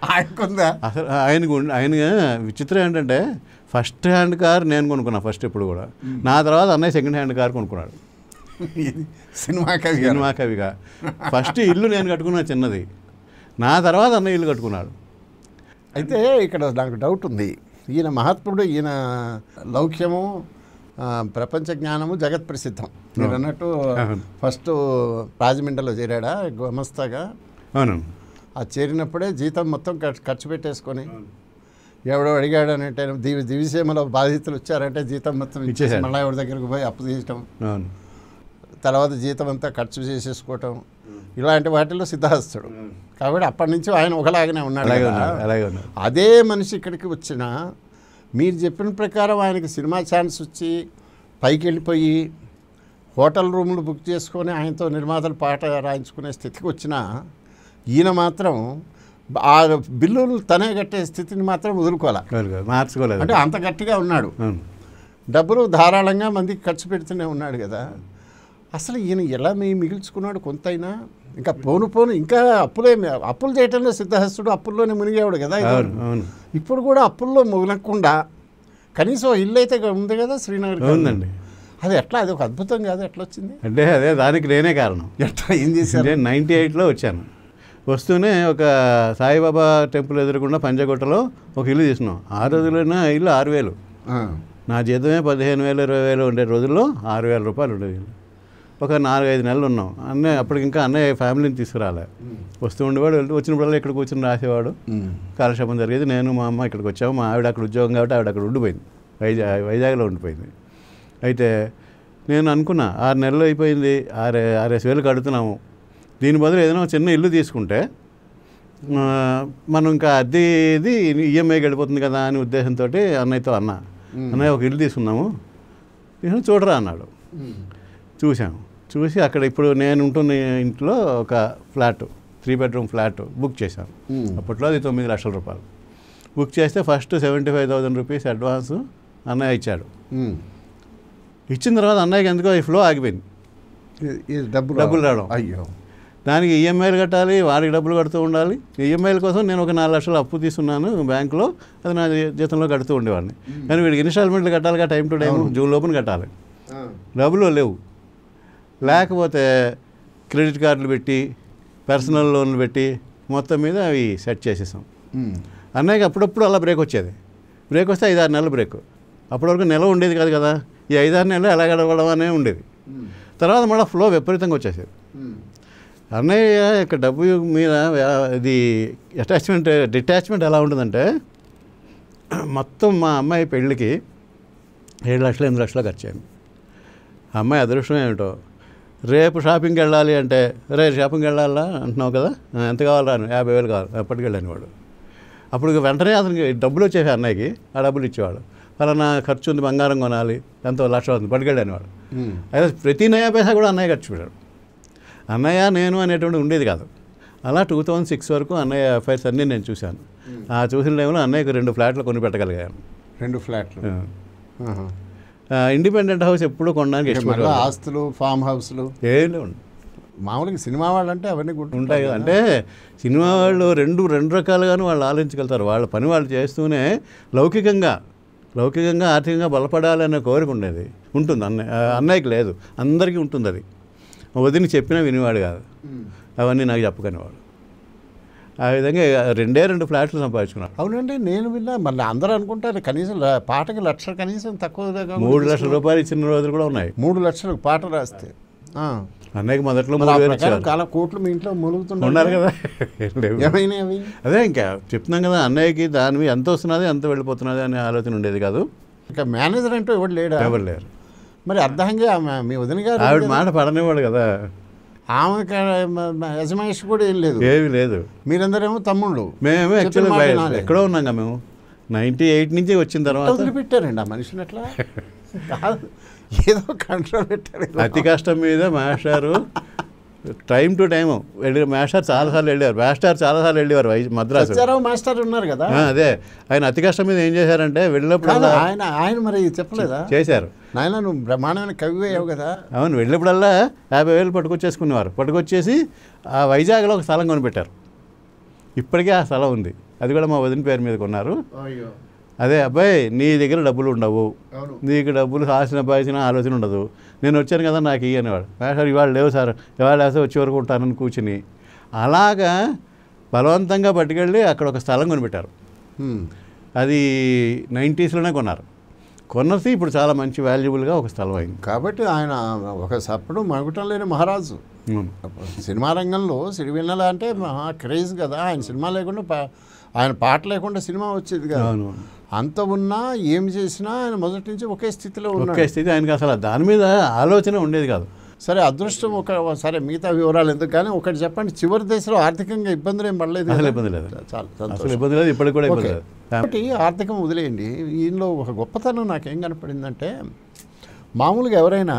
ఆయనకుందా అసలు ఆయనకు ఉండ- ఆయన విచిత్రం ఏంటంటే ఫస్ట్ హ్యాండ్ కార్ నేను కొనుక్కున్నా ఫస్ట్ ఇప్పుడు కూడా నా తర్వాత అన్నయ్య సెకండ్ హ్యాండ్ కార్ కొనుక్కున్నాడు ఇది సినిమా కవి గారు. సినిమా కవిగా ఫస్ట్ ఇల్లు నేను కట్టుకున్నా చిన్నది నా తర్వాత అన్నయ్య ఇల్లు కట్టుకున్నాడు అయితే ఇక్కడ నాకు డౌట్ ఉంది ఈయన మహాత్ముడు ఈయన లౌక్యము ఆ, ప్రపంచ జ్ఞానము జగత్ ప్రసిద్ధం మీరు అన్నట్టు అవును. ఫస్ట్ రాజమండ్రిలో చేరాడా గుమస్తాగా అవును ఆ చేరినప్పుడే జీతం మొత్తం ఖర్చు- ఖర్చు పెట్టేసుకొని ఎవడో అడిగాడు అంటే దివి దివిసీమలో బాధితులు వచ్చారంటే జీతం మొత్తం ఇచ్చేసి ఇచ్చేశాడు. మళ్ళీ ఎవరి దగ్గరికి పోయి అప్పు తీయటం అవును తర్వాత జీతం అంతా ఖర్చు చేసేసుకోవటం ఇలాంటి వాటిలో సిద్ధహస్తుడు కాబట్టి అప్పటి నుంచి ఆయన ఒకలాగానే ఉన్నాడు అలాగే కదా. ఉన్నాడు అలాగే ఉన్నాడు అదే మనిషి ఇక్కడికి వచ్చిన మీరు చెప్పిన ప్రకారం ఆయనకి సినిమా ఛాన్స్ వచ్చి పైకి వెళ్ళిపోయి హోటల్ రూములు బుక్ చేసుకొని ఆయనతో నిర్మాతలు పాట రాయించుకునే స్థితికి వచ్చిన ఈయన మాత్రం ఆ బిల్లులు తనే కట్టే స్థితిని మాత్రం వదులుకోవాలి కాదు, కాదు, మార్చుకోలేదు అంటే అంత గట్టిగా ఉన్నాడు అవును డబ్బులు ధారాళంగా మందికి ఖర్చు పెడుతూనే ఉన్నాడు కదా అసలు ఈయన ఎలా మీ మిగిల్చుకున్నాడు కొంతైనా ఇంకా పోను పోను ఇంకా అప్పులే అప్పులు చేయటంలో సిద్ధహస్తుడు అప్పుల్లోనే మునిగేవాడు కదా అవును అవును ఇప్పుడు కూడా అప్పుల్లో మునగకుండా కనీసం ఇల్లు అయితే ఉంది కదా శ్రీనగర్ ఉందండి అది ఎట్లా అది ఒక అద్భుతం కాదు ఎట్లా వచ్చింది అంటే అదే దానికి నేనే కారణం ఎట్లా ఏం చేశారు నేను నైంటీ ఎయిట్లో వచ్చాను వస్తూనే ఒక సాయిబాబా టెంపుల్ ఎదురుకుండా పంజగుట్టలో ఒక ఇల్లు తీసుకున్నాం ఆ రోజులైనా ఇల్లు ఆరు వేలు ఆ, నా జీతమే పదిహేను వేలు ఇరవై వేలు ఉండే రోజుల్లో ఆరు వేల రూపాయలు ఉండేది ఒక నాలుగైదు నెలలు ఉన్నాం అన్నయ్య అప్పటికి ఇంకా అన్నయ్య ఫ్యామిలీని తీసుకురాలే వస్తూ ఉండేవాడు వెళ్తూ వచ్చినప్పుడల్లా ఇక్కడ కూర్చొని రాసేవాడు ఉమ్, కాలక్షేపం జరిగేది నేను మా అమ్మ ఇక్కడికి వచ్చాము మా ఆవిడ అక్కడ ఉద్యోగం కాబట్టి ఆవిడ అక్కడ ఉండిపోయింది వైజాగ్ వైజాగ్లో ఉండిపోయింది అయితే నేను అనుకున్నా ఆరు నెలలు అయిపోయింది ఆరే ఆరేసి వేలు కడుతున్నాము దీని బదులు ఏదైనా ఒక చిన్న ఇల్లు తీసుకుంటే ఆ, మనం ఇంకా అద్దె ఇది ఈఎంఐ గడిపోతుంది కదా అని ఉద్దేశంతో అన్నయ్యతో అన్న అన్నయ్య ఒక ఇల్లు తీసుకున్నాము నేను చూడరా అన్నాడు ఉమ్, చూసాము చూసి అక్కడ ఇప్పుడు నేను ఉంటున్న ఇంట్లో ఒక flat three bedroom flat book చేశాను ఉమ్, అప్పట్లో అది తొమ్మిది లక్షల రూపాయలు బుక్ చేస్తే first seventy five thousand rupees advance అన్నయ్య ఇచ్చాడు ఉమ్. ఇచ్చిన తర్వాత అన్నయ్యకి ఎందుకో ఈ ఫ్లో ఆగిపోయింది ఇది- ఇది డబ్బులు డబ్బులు రావడం. అయ్యో దానికి ఈఎంఐలు కట్టాలి వాడికి డబ్బులు కడుతూ ఉండాలి ఈఎంఐల కోసం నేను ఒక నాలుగు లక్షలు అప్పు తీసుకున్నాను బ్యాంకులో అది నా జీ- జీతంలో కడుతూ ఉండేవాడిని కానీ వీడికి ఇన్స్టాల్మెంట్లు కట్టాలిగా టైం టు టైం జూన్ లోపున కట్టాలి ఆ, డబ్బులు లేవు లేకపోతే క్రెడిట్ కార్డులు పెట్టి పర్సనల్ లోన్లు పెట్టి మొత్తం మీద అవి సెట్ చేసేసాం ఉమ్, అన్నయ్యకి అప్పుడప్పుడు అలా బ్రేక్ వచ్చేది బ్రేక్ వస్తే ఐదారు నెలలు బ్రేక్ అప్పటి వరకు నెల ఉండేది కాదు కదా ఈ ఐదారు నెలలు ఎలా గడవడం అనే ఉండేది ఉమ్, తర్వాత మళ్ళీ ఫ్లో విపరీతంగా వచ్చేసేది ఉమ్. అన్నయ్య యొక్క డబ్బు మీద వ్యా- ఇది అటాచ్మెంట్ డిటాచ్మెంట్ ఎలా ఉంటుందంటే మొత్తం మా అమ్మాయి పెళ్ళికి ఏడు లక్షలు ఎనిమిది లక్షలు ఖర్చు అయింది ఆ అమ్మాయి అదృష్టం ఏమిటో రేపు షాపింగ్కి వెళ్ళాలి అంటే రేపు షాపింగ్కి వెళ్ళాలా అంటున్నావు కదా "ఆ, ఎంత కావాలి రాను యాభై వేలు కావాలి ఎప్పటికి వెళ్ళాను వాడు అప్పుడు ఇక వెంటనే అతనికి డబ్బులు వచ్చేవి అన్నయ్యకి ఆ డబ్బులు ఇచ్చేవాడు ఫలానా ఖర్చు ఉంది బంగారం కొనాలి ఎంతో లక్ష అవుతుంది పట్టుకెళ్ళాను వాడు ఉమ్. అయితే ప్రతి నయా పైసా కూడా అన్నయ్య ఖర్చు పెట్టాడు అన్నయ్య నేను అనేటువంటి ఉండేది కాదు అలా టూ థౌజండ్ సిక్స్ వరకు అన్నయ్య అఫైర్స్ అన్నీ నేను చూశాను ఆ చూసిన టైంలో అన్నయ్యకు రెండు ఫ్లాట్లు కొని పెట్టగలిగాను రెండు ఫ్లాట్లు ఆహా. ఆ, ఇండిపెండెంట్ హౌస్ ఎప్పుడూ కొనడానికి ఇక మళ్ళీ ఇష్టపడలేదు ఆస్తులు ఫామ్ హౌస్లు ఏం లేవు మామూలుగా సినిమా వాళ్ళంటే అవన్నీ గుర్తుంటాయి ఉంటాయి కదా అంటే సినిమా వాళ్ళు రెండు రెండు రకాలుగాను వాళ్ళు ఆలోచించగలుగుతారు వాళ్ళ పని వాళ్ళు చేస్తూనే లౌకికంగా లౌకికంగా ఆర్థికంగా బలపడాలనే కోరిక ఉండేది ఉంటుంది అన్నయ్య ఆ, అన్నయ్యకి లేదు అందరికీ ఉంటుంది అది వదిని చెప్పినా వినేవాడు కాదు ఉమ్. అవన్నీ నాకు చెప్పకనేవాడు ఆ విధంగా రెండే రెండు ఫ్లాట్లు సంపాదించుకున్నాడు అవునండి నేను విన్నా మళ్ళీ అందరూ అనుకుంటారు కనీసం ల- పాటకి లక్ష కనీసం తక్కువ కాకుండా మూడు లక్షల రూపాయలు ఇచ్చిన రోజులు కూడా ఉన్నాయి మూడు లక్షలకు పాట రాస్తే ఆ. అన్నయ్యకి మొదట్లో మరి ఆ మూడు వేలు ప్రకారం ఇచ్చారు చాలా కోట్లు మీ ఇంట్లో ములుగుతున్నారు ఉన్నారు కదా ఏం లేవు. ఏమైనా అవి అదే ఇంకా చెప్తున్నాం కదా అన్నయ్యకి దాని మీద ఎంత వస్తున్నది ఎంత వెళ్ళిపోతున్నది అనే ఆలోచన ఉండేది కాదు ఇంకా మేనేజర్ అంటూ ఎవడు లేడా ఎవరు లేరు మరి అర్థంగా ఆమె మీ వదిన గారు ఆవిడ మాట పడనివాడు కదా ఆమె యజమాయిషి కూడా ఏం లేదు ఏమీ లేదు మీరందరేమో తమ్ముళ్ళు మేమేమో చెప్పిన మాట యాక్చువల్గా వినాలి. ఎక్కడో ఉన్నాం కదా మేము నైంటీ ఎయిట్ నుంచి వచ్చిన తర్వాత వదిలిపెట్టారండి ఆ మనిషిని అట్లా కాదు ఏదో కంట్రోల్ పెట్టారు అతి కష్టం మీద మాస్టారు టైం టు టైం వెళ్ళి మాస్టర్ చాలాసార్లు వెళ్ళేవారు మాస్టర్ చాలాసార్లు వెళ్ళేవారు వై మద్రాసు సత్యారావు మాస్టర్ ఉన్నారు కదా ఆ, అదే ఆయన అతి కష్టం మీద ఏం చేశారంటే వెళ్ళినప్పుడు కాదు ఆయన ఆయన మరి చెప్పలేదా చేశారు నాయన నువ్వు బ్రహ్మాండమైన కవి అయ్యావు కదా అవును వెళ్ళినప్పుడల్లా యాభై వేలు పట్టుకొచ్చేసుకునేవారు పట్టుకొచ్చేసి ఆ వైజాగ్లో ఒక స్థలం కొనిపెట్టారు ఇప్పటికే ఆ స్థలం ఉంది అది కూడా మా వదిన పేరు మీద కొన్నారు అయ్యో అదే అబ్బాయి నీ దగ్గర డబ్బులు ఉండవు అవును నీకు డబ్బులు ఆశన బాసిన ఆలోచన ఉండదు నేను వచ్చాను కదా నాకు ఇయ్యి అనేవాడు సార్ ఇవాళ లేవు సార్ ఇవాళ వేస్తే వచ్చే వరకు ఉంటానని కూర్చుని అలాగా బలవంతంగా పట్టుకెళ్ళి అక్కడ ఒక స్థలం కొనిపెట్టారు ఉమ్. అది నైంటీస్లోనే కొన్నారు కొన్నది ఇప్పుడు చాలా మంచి వాల్యుబుల్గా ఒక స్థలం అయింది కాబట్టి ఆయన ఒక సప్పుడు మగుటం లేని మహారాజు అవును. సినిమా రంగంలో సిరివెన్నెల అంటే మహా క్రేజ్ కదా ఆయన సినిమా లేకుండా పా- ఆయన పాట లేకుండా సినిమా వచ్చేది కదా అవును అంత ఉన్నా ఏం చేసినా ఆయన మొదటి నుంచి ఒకే స్థితిలో ఒకే ఉన్నాడు స్థితి ఆయనకి అసలు దాని మీద ఆలోచన ఉండేది కాదు సరే అదృష్టం ఒక సరే మిగతా వివరాలు ఎందుకు కానీ ఒకటి చెప్పండి చివరి దశలో ఆర్థికంగా ఇబ్బందులు ఏం పడలేదు అసలు కదా? ఇబ్బంది లేదు చాలు అసలు సంతోషం. ఇబ్బంది లేదు ఇప్పటికి కూడా ఇబ్బంది ఓకే. లేదు కాబట్టి ఆర్థికం వదిలేయండి ఈయనలో ఒక గొప్పతనం నాకేం కనపడిందంటే మామూలుగా ఎవరైనా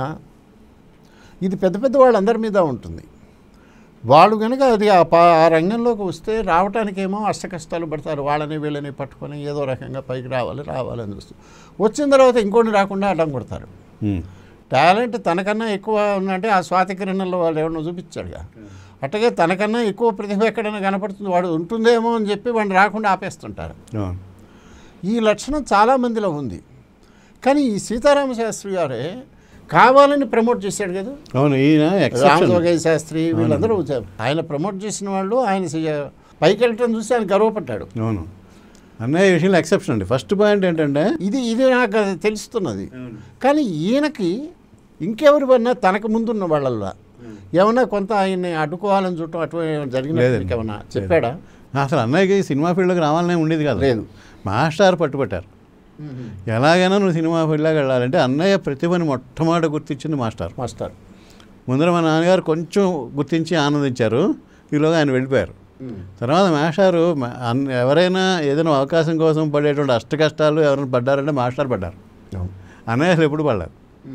ఇది పెద్ద పెద్ద వాళ్ళందరి మీద ఉంటుంది వాళ్ళు కనుక అది ఆ పా ఆ రంగంలోకి వస్తే రావటానికేమో అష్ట కష్టాలు పడతారు వాళ్ళని వీళ్ళని పట్టుకొని ఏదో రకంగా పైకి రావాలి రావాలని చూస్తూ వచ్చిన తర్వాత ఇంకోటి రాకుండా అడ్డం కొడతారు ఉమ్. టాలెంట్ తనకన్నా ఎక్కువ ఉందంటే ఆ స్వాతి కిరణంలో వాళ్ళు ఏమన్నా చూపించాడుగా అట్టగే తనకన్నా ఎక్కువ ప్రతిభ ఎక్కడైనా కనపడుతుంది వాడు ఉంటుందేమో అని చెప్పి వాడిని రాకుండా ఆపేస్తుంటారు అవును ఈ లక్షణం చాలామందిలో ఉంది కానీ ఈ సీతారామ శాస్త్రి గారే కావాలని ప్రమోట్ చేశాడు కదా అవును ఈయన ఎక్సెప్షన్ రామజోగయ్య శాస్త్రి వీళ్ళందరూ వచ్చారు. ఆయన ప్రమోట్ చేసిన వాళ్ళు ఆయన సి- పైకి వెళ్ళటం చూసి ఆయన గర్వపడ్డాడు అవును అన్నయ్య విషయంలో ఎక్సెప్షన్ అండి ఫస్ట్ పాయింట్ ఏంటంటే ఇది ఇది నాకు అది తెలుస్తున్నది కానీ ఈయనకి ఇంకెవరి వన్నా తనకు ముందున్న వాళ్ళల్లో ఏమన్నా కొంత ఆయన్ని అడ్డుకోవాలని చూడటం అటువంటి జరిగిన లేదండి. ఏమన్నా చెప్పాడా అసలు అన్నయ్యకి సినిమా ఫీల్డ్కి రావాలనే ఉండేది కాదు లేదు. మాస్టర్ పట్టుబట్టారు ఎలాగైనా నువ్వు సినిమా ఫీల్డ్లోకి వెళ్ళాలంటే అన్నయ్య ప్రతిభని మొట్టమొదటి గుర్తించింది మాస్టర్ మాస్టర్ ముందర మా నాన్నగారు కొంచెం గుర్తించి ఆనందించారు ఈలోగా ఆయన వెళ్ళిపోయారు తర్వాత మాస్టారు మా- అన్- ఎవరైనా ఏదైనా అవకాశం కోసం పడేటువంటి అష్ట కష్టాలు ఎవరైనా పడ్డారంటే మాస్టర్ పడ్డారు అన్నయ్య అసలు ఎప్పుడు పడలేదు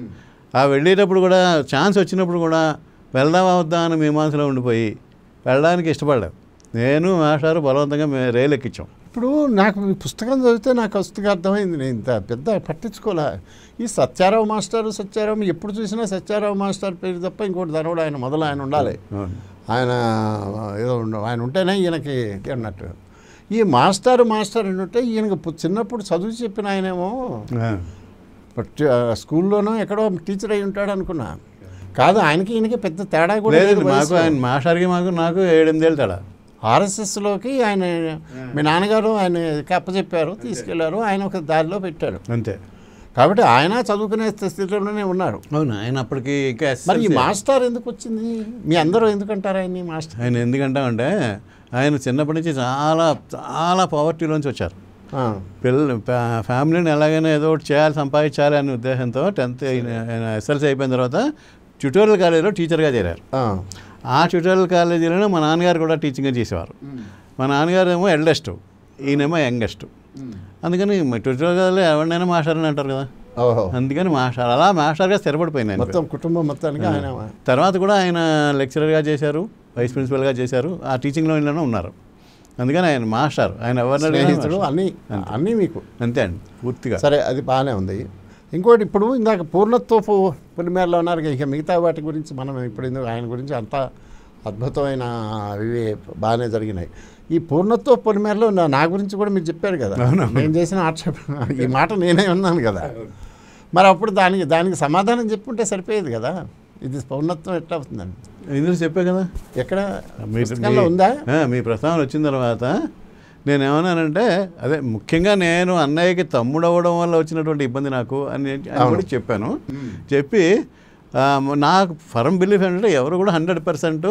ఆ వెళ్ళేటప్పుడు కూడా ఛాన్స్ వచ్చినప్పుడు కూడా వెళ్దామా వద్దా అని మీ మనసులో ఉండిపోయి వెళ్ళడానికి ఇష్టపడలేదు నేను మాస్టారు బలవంతంగా మే- రైలు ఎక్కించాం ఇప్పుడు నాకు ఈ పుస్తకం చదివితే నాకు వస్తుగా అర్థమైంది నేను ఇంత పెద్ద పట్టించుకోలే ఈ సత్యారావు మాస్టర్ సత్యారావు ఎప్పుడు చూసినా సత్యారావు మాస్టర్ పేరు తప్ప ఇంకోటి ధనవుడు ఆయన మొదలు ఆయన ఉండాలి అవును. ఆయన ఏదో ఉండ ఆయన ఉంటేనే ఈయనకి అన్నట్టు ఈ మాస్టర్ మాస్టర్ అని ఉంటే ఈయనకి పు- చిన్నప్పుడు చదువు చెప్పిన ఆయనేమో ఆ. బట్ ఆ, స్కూల్లోనో ఎక్కడో టీచర్ అయి ఉంటాడు అనుకున్నా కాదు ఆయనకి ఈయనకి పెద్ద తేడా కూడా లేదు లేదండి మాకు వయసులో. ఆయన మాస్టర్కి మాకు నాకు ఏడెనిమిదేళ్ళు తేడా ఆర్ఎస్ఎస్లోకి ఆయన మీ నాన్నగారు ఆయన అప్పచెప్పారు తీసుకెళ్లారు ఆయన ఒక దారిలో పెట్టాడు అంతే కాబట్టి ఆయన చదువుకునే స్థితిలోనే ఉన్నారు అవును ఆయన అప్పటికి ఇంకా మరి ఈ SSLC. మాస్టర్ ఎందుకు వచ్చింది మీ అందరూ ఎందుకంటారు ఆయన్ని మాస్టర్ ఆయన ఎందుకంటామంటే ఆయన చిన్నప్పటి నుంచి చాలా చాలా పవర్టీలోంచి వచ్చారు ఆ, పిల్ల ఫ్యా- ఫ్యామిలీని ఎలాగైనా ఏదో ఒకటి చేయాలి సంపాదించాలి అనే ఉద్దేశంతో టెన్త్ ఆయన ఎస్ఎల్సీ అయిపోయిన తర్వాత ట్యూటోరియల్ కాలేజీలో టీచర్గా చేరారు ఆ, ఆ ట్యూటోరియల్ కాలేజీలోనే మా నాన్నగారు కూడా టీచింగ్ చేసేవారు మా నాన్నగారు ఏమో ఎల్డెస్ట్ ఈయనేమో యంగెస్ట్ అందుకని ట్యూటోరియల్ కాలేజీలో ఎవరినైనా మాస్టర్ అని అంటారు కదా ఓహో అందుకని మాస్టర్ అలా మాస్టర్గా స్థిరపడిపోయింది ఆయన మొత్తం కుటుంబం మొత్తానికి ఆయన తర్వాత కూడా ఆయన లెక్చరర్గా చేశారు వైస్ ప్రిన్సిపల్గా చేశారు ఆ టీచింగ్ లైన్లోనే ఉన్నారు అందుకని ఆయన మాస్టర్ ఆయన ఎవరిని అడిగినా స్నేహితుడు మాస్టర్. అన్నీ అన్నీ మీకు అంతే అండి పూర్తిగా సరే అది బాగానే ఉంది ఇంకోటి ఇప్పుడు ఇందాక పూర్ణత్వపు పొలిమేరలో ఉన్నారు ఇక మిగతా వాటి గురించి మనం ఇప్పుడు ఎందుకు ఆయన గురించి అంత అద్భుతమైన ఇవి బాగానే జరిగినాయి ఈ పూర్ణత్వ పొలిమేరలో నా నా గురించి కూడా మీరు చెప్పారు కదా నేను చేసిన ఆక్షేపణ ఈ మాట నేనే ఉన్నాను కదా మరి అప్పుడు దానికి దానికి సమాధానం చెప్పుంటే సరిపోయేది కదా ఇది పౌర్ణత్వం ఎట్లా అవుతుందండి ఇందులో చెప్పే కదా ఎక్కడ మీ- పుస్తకంలో మీ- ఉందా ఆ, మీ ప్రస్తావన వచ్చిన తర్వాత నేను ఏమన్నానంటే అదే ముఖ్యంగా నేను అన్నయ్యకి తమ్ముడు అవ్వడం వల్ల వచ్చినటువంటి ఇబ్బంది నాకు అని అని కూడా చెప్పాను చెప్పి ఆ, నాకు ఫరం బిలీఫ్ ఏంటంటే ఎవరు కూడా హండ్రెడ్ పర్సెంట్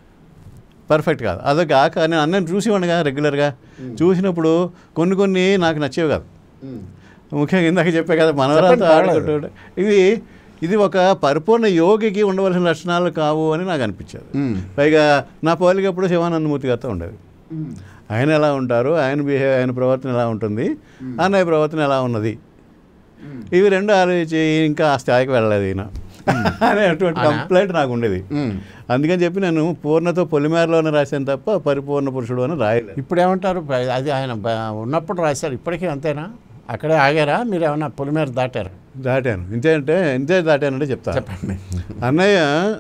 పర్ఫెక్ట్ కాదు అదే కాక నేను అన్నయ్యని చూసేవాడిని కదా రెగ్యులర్గా చూసినప్పుడు కొన్ని కొన్ని నాకు నచ్చేవి కాదు ముఖ్యంగా ఇందాక చెప్పే కదా మనవరాలతో చెప్పండి, పర్వాలేదు. ఆడుకుంటూ ఇది ఇది ఒక పరిపూర్ణ యోగికి ఉండవలసిన లక్షణాలు కావు అని నాకు అనిపించేది మ్మ్. పైగా నా పోలికప్పుడు శివానందమూర్తి గారితో ఉండేది ఆయన ఎలా ఉంటారు ఆయన బిహేవ్ ఆయన ప్రవర్తన ఎలా ఉంటుంది అన్నయ్య ప్రవర్తన ఎలా ఉన్నది ఇవి రెండు ఆలోచించి ఇంకా ఆ స్థాయికి వెళ్ళలేదు ఈయన అనేటువంటి అవునా? కంప్లైంట్ నాకు ఉండేది మ్మ్. అందుకని చెప్పి నేను పూర్ణతో పొలిమేరలోనే రాశాను తప్ప పరిపూర్ణ పురుషుడు అని రాయలేదు ఇప్పుడు ఏమంటారు ప- అది ఆయన బ- ఉన్నప్పుడు రాశారు ఇప్పటికీ అంతేనా అక్కడే ఆగారా మీరు ఏమన్నా పొలిమేర దాటారు దాటాను ఇంతే అంటే ఇంతే దాటానంటే చెప్తా చెప్పండి అన్నయ్య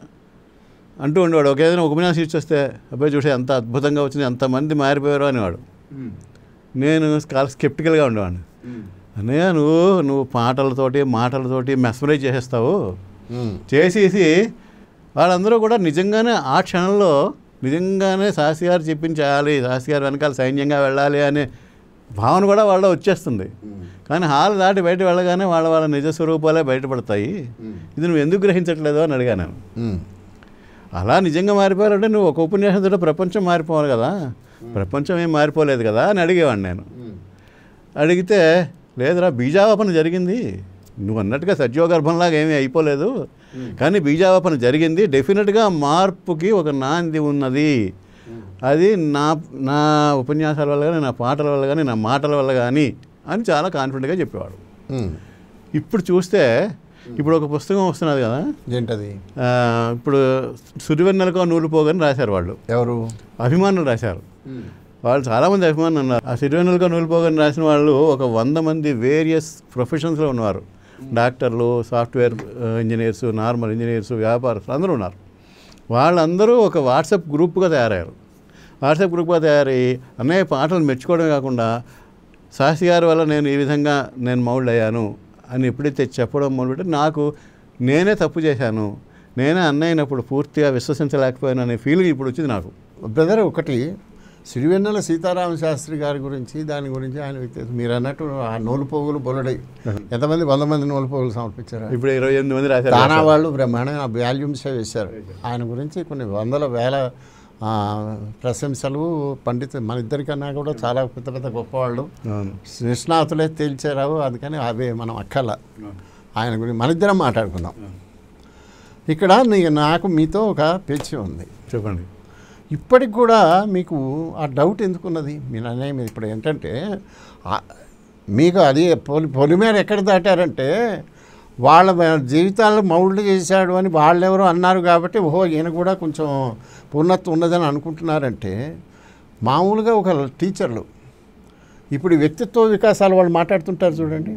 అంటూ ఉండేవాడు ఒక ఏదైనా ఉపన్యాసం ఇచ్చి వస్తే అబ్బాయి చూసే ఎంత అద్భుతంగా వచ్చింది ఎంతమంది మారిపోయారు అనేవాడు నేను చాలా స్కెప్టికల్గా ఉండేవాడిని అన్నయ్య నువ్వు నువ్వు పాటలతోటి మాటలతోటి మెస్మరైజ్ చేసేస్తావు ఉమ్. చేసేసి వాళ్ళందరూ కూడా నిజంగానే ఆ క్షణంలో నిజంగానే శాస్త్రి గారు చెప్పించాలి శాస్త్రి గారు వెనకాల సైన్యంగా వెళ్ళాలి అనే భావన కూడా వాళ్ళ వచ్చేస్తుంది కానీ హాల్ దాటి బయట వెళ్ళగానే వాళ్ళ వాళ్ళ నిజ స్వరూపాలే బయటపడతాయి ఇది నువ్వు ఎందుకు గ్రహించట్లేదు అని అడిగాను నేను ఉమ్. అలా నిజంగా మారిపోవాలంటే నువ్వు ఒక ఉపన్యాసంతో ప్రపంచం మారిపోవాలి కదా ప్రపంచం ఏం మారిపోలేదు కదా అని అడిగేవాడిని నేను అడిగితే లేదురా బీజావాపన జరిగింది నువ్వు అన్నట్టుగా సజ్జోగర్భంలాగా ఏమీ అయిపోలేదు కానీ బీజావాపన జరిగింది డెఫినెట్గా మార్పుకి ఒక నాంది ఉన్నది అది నా నా ఉపన్యాసాల వల్ల కానీ నా పాటల వల్ల కానీ నా మాటల వల్ల కానీ అని చాలా కాన్ఫిడెంట్గా చెప్పేవాడు ఉమ్. ఇప్పుడు చూస్తే ఇప్పుడు ఒక పుస్తకం వస్తున్నది కదా ఏంటది ఆ, ఇప్పుడు సురివెన్నెలకో నూలు పోగని రాశారు వాళ్ళు ఎవరు అభిమానులు రాశారు వాళ్ళు చాలామంది అభిమానులు ఉన్నారు ఆ సిరివెన్నెలకో నూలు పోగని రాసిన వాళ్ళు ఒక వంద మంది వేరియస్ ప్రొఫెషన్స్లో ఉన్నారు డాక్టర్లు సాఫ్ట్వేర్ ఆ, ఇంజనీర్స్ నార్మల్ ఇంజనీర్స్ వ్యాపారస్తులు అందరూ ఉన్నారు వాళ్ళందరూ ఒక వాట్సాప్ గ్రూప్గా తయారయ్యారు వాట్సాప్ గ్రూప్గా తయారయ్యి అన్నయ్య పాటలు మెచ్చుకోవడమే కాకుండా శాస్త్రి గారి వల్ల నేను ఈ విధంగా నేను మౌల్డ్ అయ్యాను అని ఎప్పుడైతే చెప్పడం మొదలుపెట్టి నాకు నేనే తప్పు చేశాను నేనే అన్నయ్యనప్పుడు పూర్తిగా విశ్వసించలేకపోయాను అనే ఫీలింగ్ ఇప్పుడు వచ్చింది నాకు బ్రదర్ ఒకటి సిరివెన్నెల సీతారామ శాస్త్రి గారి గురించి దాని గురించి ఆయన వ్యక్తి మీరు అన్నట్టు ఆ నూలు పోగులు బొలడై ఎంతమంది వంద మంది నూలు పోగులు సమర్పించారు ఇప్పుడు ఇరవై ఎనిమిది మంది రాశారు తానా వాళ్ళు బ్రహ్మాండంగా వాల్యూమ్సే వేశారు ఆయన గురించి కొన్ని వందల వేల ఆ, ప్రశంసలు పండిత మన ఇద్దరికన్నా కూడా చాలా పెద్ద పెద్ద గొప్పవాళ్ళు అవును నిష్ణాతులే తేల్చారావు అందుకని అవే మనం అక్కల ఆయన గురించి మన ఇద్దరం మాట్లాడుకుందాం ఇక్కడ నీ నాకు మీతో ఒక పేచీ ఉంది చెప్పండి ఇప్పటికి కూడా మీకు ఆ డౌట్ ఎందుకున్నది మీ అన్నయ్య మీద ఇప్పుడు ఏంటంటే ఆ- మీకు అది పొలి పొలిమేర ఎక్కడ దాటారంటే వాళ్ళ జీవితాలను మౌల్డ్ చేశాడు అని వాళ్ళెవరో అన్నారు కాబట్టి ఓహో ఈయన కూడా కొంచెం పూర్ణత్వం ఉన్నదని అనుకుంటున్నారంటే మామూలుగా ఒక టీచర్లు ఇప్పుడు ఈ వ్యక్తిత్వ వికాసాలు వాళ్ళు మాట్లాడుతుంటారు చూడండి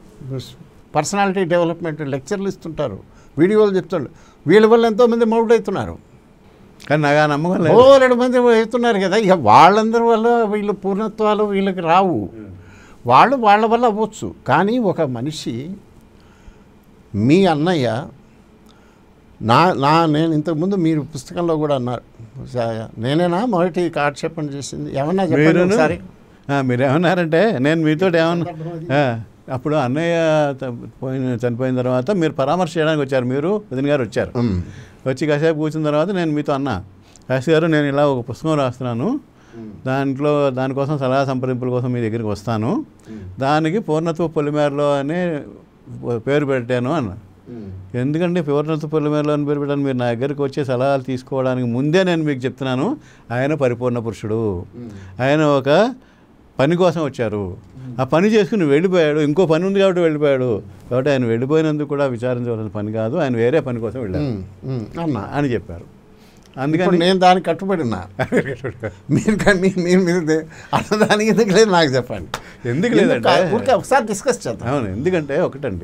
పర్సనాలిటీ డెవలప్మెంట్ లెక్చర్లు ఇస్తుంటారు వీడియోలు చెప్తారు వీళ్ళ వల్ల ఎంతోమంది మౌల్డ్ అవుతున్నారు కానీ నాకు ఆ నమ్మకం లేదు బోలెడు మంది అవుతున్నారు కదా ఇక వాళ్ళందరి వల్ల వీళ్ళు పూర్ణత్వాలు వీళ్ళకి రావు వాళ్ళు వాళ్ళ వల్ల అవ్వచ్చు కానీ ఒక మనిషి మీ అన్నయ్య నా నా నేను ఇంతకుముందు మీరు పుస్తకంలో కూడా అన్నారు సా- నేనేనా మొదటి కాలక్షేపణ చేసింది ఏమన్నా చెప్పండి మీరును ఒకసారి ఆ, మీరేమన్నారంటే నేను మీతో ఏమన్నా ఆ, అప్పుడు అన్నయ్య త- పోయిన చనిపోయిన తర్వాత మీరు పరామర్శ చేయడానికి వచ్చారు మీరు వదిన గారు వచ్చారు ఉమ్, వచ్చి కాసేపు కూర్చున్న తర్వాత నేను మీతో అన్నా కాశీ గారు నేను ఇలా ఒక పుస్తకం రాస్తున్నాను దాంట్లో దానికోసం సలహా సంప్రదింపుల కోసం మీ దగ్గరికి వస్తాను దానికి పూర్ణత్వ పొలిమేరలో అనే పేరు పెట్టాను అన్న ఎందుకంటే పూర్ణత్వ పొలిమేరలో అని పేరు పెట్టాను మీరు నా దగ్గరికి వచ్చే సలహాలు తీసుకోవడానికి ముందే నేను మీకు చెప్తున్నాను ఆయన పరిపూర్ణ పురుషుడు ఆయన ఒక పని కోసం వచ్చారు ఆ పని చేసుకుని వెళ్ళిపోయాడు ఇంకో పని ఉంది కాబట్టి వెళ్ళిపోయాడు కాబట్టి ఆయన వెళ్ళిపోయినందుకు కూడా విచారించవలసిన పని కాదు ఆయన వేరే పని కోసం వెళ్ళారు ఉమ్, ఉమ్, అన్నా అని చెప్పారు ఇప్పుడు అందుకని నేను దానికి కట్టుబడి ఉన్నా మీరు కానీ మీరు మీరు అన్నదానికి ఎందుకు లేదు నాకు చెప్పండి ఎందుకు లేదంటే ఎందుకు? ఊరికే ఒకసారి డిస్కస్ చేద్దాం అవును ఎందుకంటే ఒకటండి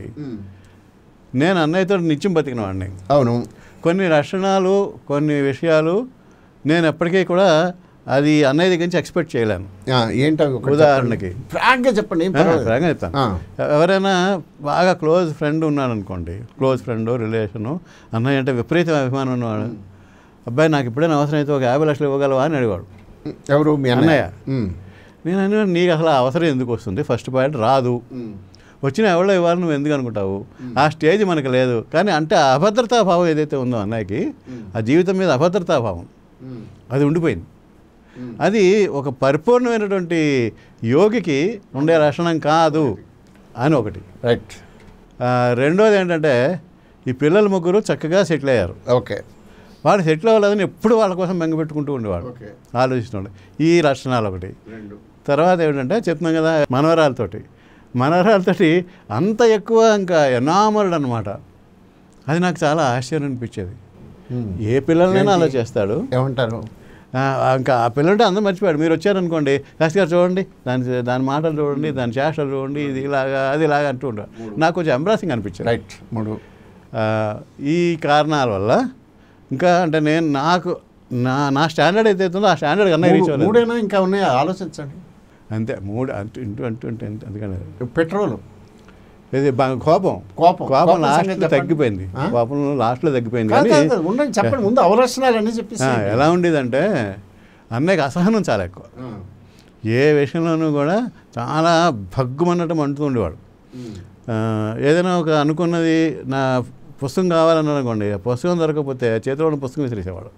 నేను అన్నయ్యతో నిత్యం బతికిన వాడిని అవును కొన్ని లక్షణాలు కొన్ని విషయాలు నేను ఎప్పటికీ కూడా అది అన్నయ్య దగ్గర నుంచి ఎక్స్పెక్ట్ చేయలేను ఆ, ఏంటవి ఒకటి ఉదాహరణకి ఫ్రాంక్గా చెప్పండి ఏం ఆ, పర్వాలేదు. ఫ్రాంక్గా చెప్తాను ఆ, ఎవరైనా బాగా క్లోజ్ ఫ్రెండ్ ఉన్నాడు అనుకోండి క్లోజ్ ఫ్రెండ్ రిలేషను అన్నయ్య అంటే విపరీత అభిమానం ఉన్నవాడు అబ్బాయి నాకు ఇప్పుడైనా అవసరం అయితే ఒక యాభై లక్షలు ఇవ్వగలవా అని అడిగాడు ఎవరు మీ అన్నయ్య. ఉమ్, నేను అన్నా నీకు అసలు ఆ అవసరం ఎందుకు వస్తుంది ఫస్ట్ పాయింట్ రాదు ఉమ్, వచ్చిన ఎవరో ఇవ్వాలి నువ్వు ఎందుకు అనుకుంటావు ఆ స్టేజ్ మనకు లేదు కానీ అంటే ఆ అభద్రతా భావం ఏదైతే ఉందో అన్నయ్యకి ఆ జీవితం మీద అభద్రతా భావం ఉమ్, అది ఉండిపోయింది ఉమ్. అది ఒక పరిపూర్ణమైనటువంటి యోగికి ఉండే లక్షణం కాదు అని ఒకటి రైట్ ఆ, రెండోది ఏంటంటే ఈ పిల్లలు ముగ్గురు చక్కగా సెటిల్ అయ్యారు ఓకే వాడు సెటిల్ అవ్వలేదని ఎప్పుడు వాళ్ళ కోసం బెంగ పెట్టుకుంటూ ఉండేవాడు ఓకే ఆలోచిస్తున్నాడు ఈ లక్షణాలు ఒకటి రెండు తర్వాత ఏమిటంటే చెప్తున్నాం కదా మనవరాలతోటి మనవరాలతోటి అంత ఎక్కువ ఇంకా ఎనామరుడు అనమాట అది నాకు చాలా ఆశ్చర్యం అనిపించేది ఉమ్. ఏ పిల్లలైనా అలా ఏంటి? చేస్తాడు ఏమంటారు ఆ, ఇంకా ఆ పిల్లంటే అందరూ మర్చిపోయాడు మీరు వచ్చారనుకోండి శాస్త్రి గారు చూడండి దాని దాని మాటలు చూడండి దాని చేష్టలు చూడండి ఇది ఇలాగా అది ఇలాగా అంటూ ఉంటాడు నాకు కొంచెం ఎంబ్రాసింగ్ అనిపించింది రైట్ మూడు ఆ, ఈ కారణాల వల్ల ఇంకా అంటే నేను నాకు నా నా స్టాండర్డ్ అయితే ఉందో ఆ స్టాండర్డ్ కన్నా రీచ్ మూడు- అవ్వలేదు మూడేనా ఇంకా ఉన్నాయా ఆలోచించండి అంతే మూడు అంటూ ఇంటూ అంటూ అంటూ అంటూ అందుకని పెట్రోల్ ఇది బా- కోపం కోపం. కోపం కోపం సంగతి లాస్ట్లో చెప్పండి. తగ్గిపోయింది ఆ? కోపం లాస్ట్లో తగ్గిపోయింది కాదు, కానీ కాదు, ఉండండి చెప్పండి ముందు అవలక్షణాలు అన్నీ చెప్పేసి ఆ, ఎలా ఉండేదంటే అన్నయ్యకి అసహనం చాలా ఎక్కువ ఏ విషయంలోనూ కూడా చాలా భగ్గుమన్నట్టు మంటుతూ ఉండేవాడు ఆ, ఏదైనా ఒక అనుకున్నది నా పుస్తకం కావాలని అనుకోండి ఆ పుస్తకం దొరకకపోతే చేతిలో ఉన్న పుస్తకం విసిరేసేవాడు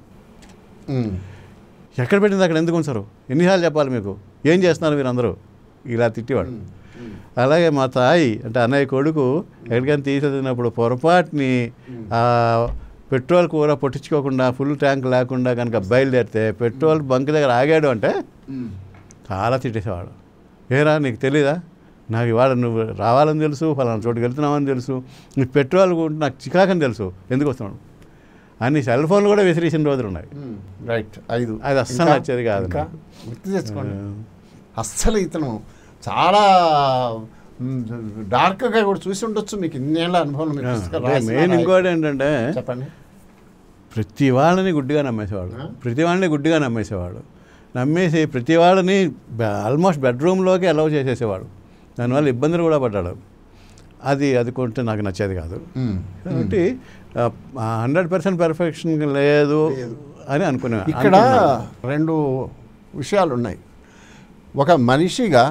ఎక్కడ పెట్టింది అక్కడ ఎందుకు ఉంచారు ఎన్నిసార్లు చెప్పాలి మీకు ఏం చేస్తున్నారు మీరు అందరూ ఇలా తిట్టేవాడు అలాగే మా తాయి అంటే అన్నయ్య కొడుకు ఎక్కడికైనా తీసుకెళ్తున్నప్పుడు పొరపాటుని ఆ పెట్రోల్ కూర పొట్టించుకోకుండా ఫుల్ ట్యాంక్ లేకుండా కనుక బయలుదేరితే పెట్రోల్ బంక్ దగ్గర ఆగాడు అంటే చాలా తిట్టేసేవాడు ఏరా నీకు తెలీదా నాకు ఇవాళ నువ్వు రావాలని తెలుసు ఫలానా చోటుకి వెళ్తున్నావని తెలుసు నీకు పెట్రోల్ కొంటే నాకు చికాకని తెలుసు ఎందుకు వస్తున్నాడు అన్ని సెల్ ఫోన్లు కూడా విసిరేసిన రోజులు ఉన్నాయి రైట్ ఐదు అది అస్సలు ఇంకా? నచ్చేది కాదు ఇంకా? నాకు. గుర్తు తెచ్చుకోండి అస్సలు ఇతను చాలా మ్, డార్క్గా కూడా చూసి ఉండొచ్చు మీకు ఇన్నేళ్ళ అనుభవం మీరు పుస్తకాలు రాసిన మెయిన్ రాయ- ఇంకోటి ఏంటంటే చెప్పండి ప్రతి వాళ్ళని గుడ్డిగా నమ్మేసేవాడు ఆ? ప్రతి వాళ్ళని గుడ్డిగా నమ్మేసేవాడు నమ్మేసి ప్రతి వాళ్ళని ఆల్మోస్ట్ బెడ్రూమ్లోకి అలౌ చేసేసేవాడు దానివల్ల ఇబ్బందులు కూడా పడ్డాడు అది అది కొంటే నాకు నచ్చేది కాదు మ్. కాబట్టి హండ్రెడ్ పర్సెంట్ పెర్ఫెక్షన్ లేదు అని అనుకునే ఇక్కడ అనుకున్నాను. రెండు విషయాలు ఉన్నాయి ఒక మనిషిగా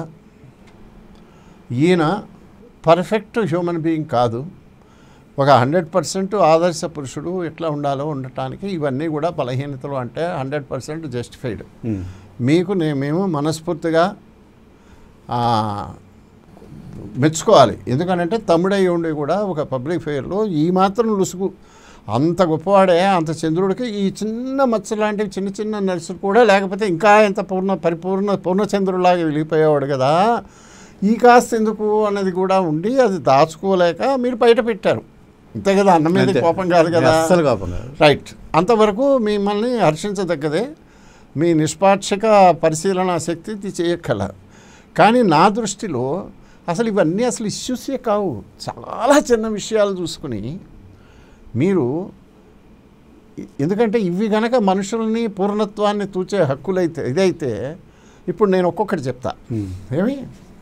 ఈయన పర్ఫెక్ట్ హ్యూమన్ బీయింగ్ కాదు ఒక హండ్రెడ్ పర్సెంట్ ఆదర్శ పురుషుడు ఎట్లా ఉండాలో ఉండటానికి ఇవన్నీ కూడా బలహీనతలు అంటే హండ్రెడ్ పర్సెంట్ జస్టిఫైడ్ ఉమ్. మీకు నే మేము మనస్ఫూర్తిగా ఆ, మెచ్చుకోవాలి ఎందుకనంటే తమ్ముడై ఉండి కూడా ఒక పబ్లిక్ ఫెయిర్లో ఈ మాత్రం లుసుగు అంత గొప్పవాడే అంత చంద్రుడికి ఈ చిన్న మచ్చ లాంటివి చిన్న చిన్న నర్సులు కూడా లేకపోతే ఇంకా ఎంత పూర్ణ పరిపూర్ణ పూర్ణచంద్రులాగా వెలిగిపోయేవాడు కదా ఈ కాస్త ఎందుకు అన్నది కూడా ఉండి అది దాచుకోలేక మీరు బయట పెట్టారు అంతే కదా అన్న మీద అంతే. కోపం కాదు కదా అస్సలు కోపం కాదు రైట్ అంతవరకు మిమ్మల్ని హర్షించదగ్గదే మీ నిష్పాక్షిక పరిశీలన శక్తి ఇది చేయక్కల కానీ నా దృష్టిలో అసలు ఇవన్నీ అసలు ఇష్యూసే కావు చాలా చిన్న విషయాలు చూసుకుని మీరు ఎందుకంటే ఇవి గనక మనుషుల్ని పూర్ణత్వాన్ని తూచే హక్కులైతే ఇదైతే ఇప్పుడు నేను ఒక్కొక్కటి చెప్తా ఉమ్. ఏమి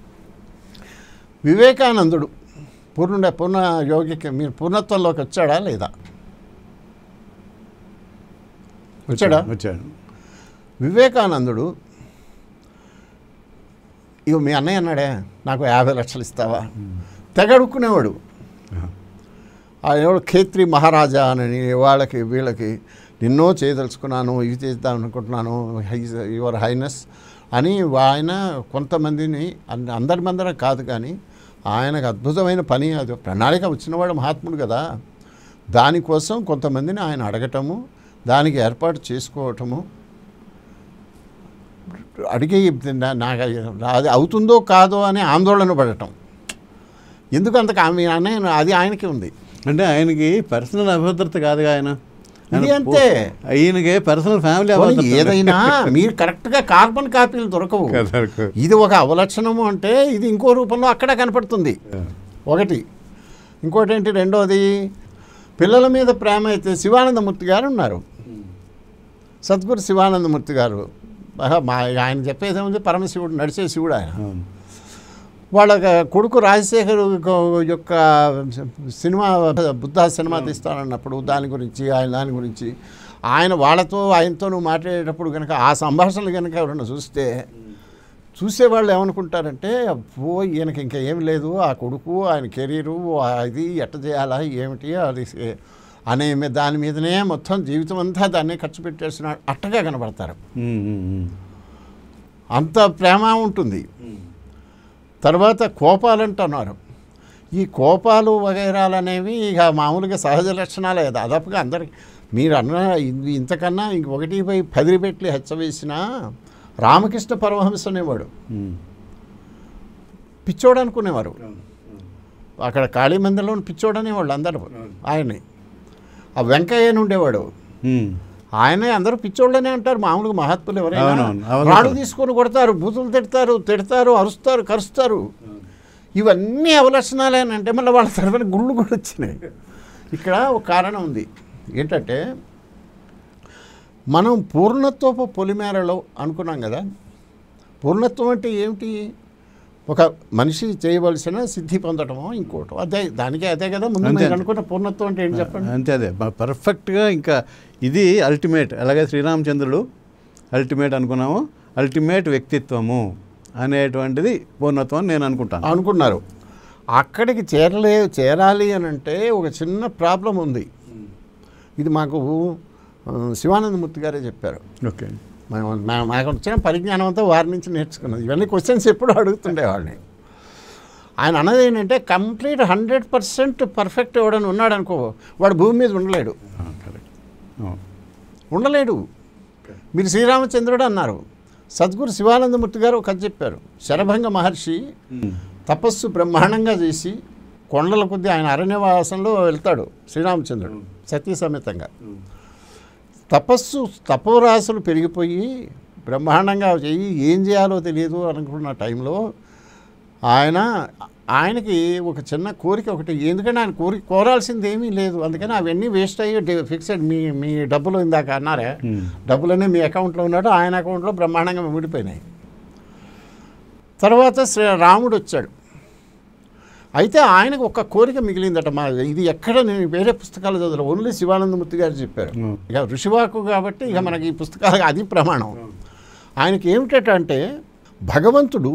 వివేకానందుడు పూర్ణ పూర్ణ యోగికి మీరు పూర్ణత్వంలోకి వచ్చాడా లేదా వచ్చాడా వచ్చాడు వివేకానందుడు ఇగో మీ అన్నయ్య అన్నాడే నాకు యాభై లక్షలు ఇస్తావా తెగడుక్కునేవాడు ఆహా. ఆ ఎవడు ఖేత్రి మహారాజా అని వాళ్ళకి వీళ్ళకి నిన్నో చేయదలుచుకున్నాను ఇవి చేద్దాం అనుకుంటున్నాను యువర్ హైనెస్ అని ఆయన కొంతమందిని అన్- అందరి మందరం కాదు కానీ ఆయనకు అద్భుతమైన పని అది ప్రణాళిక వచ్చినవాడు మహాత్ముడు కదా దానికోసం కొంతమందిని ఆయన అడగటము దానికి ఏర్పాటు చేసుకోవటము అడిగి నా- నాకు అది అవుతుందో కాదో అని ఆందోళన పడటం ఎందుకు అంత కా- మీ అన్నయ్య అది ఆయనకి ఉంది అంటే ఆయనకి పర్సనల్ అభద్రత కాదుగా ఆయన ఆయన ఇది అంతే. పో- ఆయనకి పర్సనల్ ఫ్యామిలీ పోనీ అభద్రత ఏదైనా మీరు కరెక్ట్గా కార్బన్ కాపీలు దొరకవు కదరకు. ఇది ఒక అవలక్షణము అంటే ఇది ఇంకో రూపంలో అక్కడ కనపడుతుంది ఒకటి ఇంకోటి ఏంటి రెండోది పిల్లల మీద ప్రేమ అయితే శివానందమూర్తి గారు ఉన్నారు సద్గురు శివానందమూర్తి గారు ఆహా, మా ఆయన చెప్పేది ఏముంది పరమశివుడు నడిచే శివుడు ఆయన అవును. వాళ్ళ కొడుకు రాజశేఖర్ యొక్క సినిమా బుద్ధ సినిమా తీస్తానన్నప్పుడు దాని గురించి ఆయన దాని గురించి ఆయన వాళ్ళతో ఆయనతో నువ్వు మాట్లాడేటప్పుడు కనుక ఆ సంభాషణలు కనుక ఎవరన్నా చూస్తే చూసేవాళ్ళు ఏమనుకుంటారంటే అబ్బో ఈయనకి ఇంకా ఏం లేదు ఆ కొడుకు ఆయన కెరీరు అది ఎట్ట చేయాలా ఏమిటి అది సే- అనే మీ- దాని మీదనే మొత్తం జీవితం అంతా దాన్నే ఖర్చు పెట్టేసిన అట్టగా కనబడతారు ఉమ్, ఉమ్, ఉమ్. అంత ప్రేమ ఉంటుంది తర్వాత కోపాలు అంటున్నారు ఈ కోపాలు వగైరాలు అనేవి ఇక మామూలుగా సహజ లక్షణాలే దాదాపుగా అందరికి మీరు అన్న ఇది ఇంతకన్నా ఇంక ఒకటి పై పది పెట్టి హెచ్చవేసిన రామకృష్ణ పరమహంస అనేవాడు ఉమ్. పిచ్చోడు అనుకునేవారు అక్కడ కాళీ మందిరంలో పిచ్చోడు అనేవాళ్ళు అందరూ ఆయన్ని ఆ వెంకయ్యని ఉండేవాడు ఉమ్. ఆయనే అందరూ పిచ్చోళ్ళనే అంటారు మామూలుగా మహాత్ములు ఎవరైనా అవునవును, అవును. రాడు తీసుకొని కొడతారు బూతులు తిడతారు తిడతారు అరుస్తారు కరుస్తారు ఇవన్నీ అవలక్షణాలేనంటే మళ్ళీ వాళ్ళ తరఫున గుళ్ళు కూడా వచ్చినాయి ఇక్కడ ఒక కారణం ఉంది ఏంటంటే మనం పూర్ణత్వపు పొలిమేరలో అనుకున్నాం కదా పూర్ణత్వం అంటే ఏమిటి ఒక మనిషి చేయవలసిన సిద్ధి పొందటమో ఇంకోటో అదే దానికే అదే కదా ముందు అంతే. మీరు అనుకున్న పూర్ణత్వం అంటే ఏంటి చెప్పండి అంతే అదే బ- పర్ఫెక్ట్గా ఇంకా ఇది అల్టిమేట్ అలాగే శ్రీరామచంద్రుడు అల్టిమేట్ అనుకున్నాము అల్టిమేట్ వ్యక్తిత్వము అనేటువంటిది పూర్ణత్వం అని నేను అనుకుంటాను అనుకున్నారు అక్కడికి చేరలే చేరాలి అని అంటే ఒక చిన్న ప్రాబ్లం ఉంది ఇది మాకు ఆ, శివానందమూర్తి గారే చెప్పారు ఓకే మేము మా- మాకు వచ్చిన పరిజ్ఞానం అంతా వారి నుంచి నేర్చుకున్నది ఇవన్నీ క్వశ్చన్స్ ఎప్పుడు అడుగుతుండేవాడిని ఆయన అన్నది ఏంటంటే కంప్లీట్ హండ్రెడ్ పర్సెంట్ పర్ఫెక్ట్ ఎవడని ఉన్నాడు అనుకో వాడు భూమి మీద ఉండలేడు కరెక్ట్ ఉండలేడు మీరు శ్రీరామచంద్రుడు అన్నారు సద్గురు శివానందమూర్తి గారు ఒక కథ చెప్పారు శరభంగ మహర్షి తపస్సు బ్రహ్మాండంగా చేసి కొండల కొద్దీ ఆయన అరణ్యవాసంలో వెళ్తాడు శ్రీరామచంద్రుడు సతీ సమేతంగా తపస్సు తపోరాశులు పెరిగిపోయి బ్రహ్మాండంగా చెయ్యి ఏం చేయాలో తెలియదు అనుకున్న టైంలో ఆయన ఆయనకి ఒక చిన్న కోరిక ఒకటి ఎందుకంటే ఆయన కోరిక కోరాల్సింది ఏమీ లేదు అందుకని అవన్నీ వేస్ట్ అయ్యి ఫిక్స్డ్ మీ మీ డబ్బులు ఇందాక అన్నారే డబ్బులన్నీ మీ అకౌంట్లో ఉన్నాడు ఆయన అకౌంట్లో బ్రహ్మాండంగా ముడిపోయినాయి తర్వాత శ్రీ రాముడు వచ్చాడు అయితే ఆయనకు ఒక కోరిక మిగిలిందట మా ఇది ఎక్కడ నేను వేరే పుస్తకాలు చదువు ఓన్లీ శివానందమూర్తి గారు చెప్పారు Hmm. ఇక ఋషివాకు కాబట్టి ఇక మనకి ఈ పుస్తకాలు అది ప్రమాణం ఆయనకి ఏమిటంటే భగవంతుడు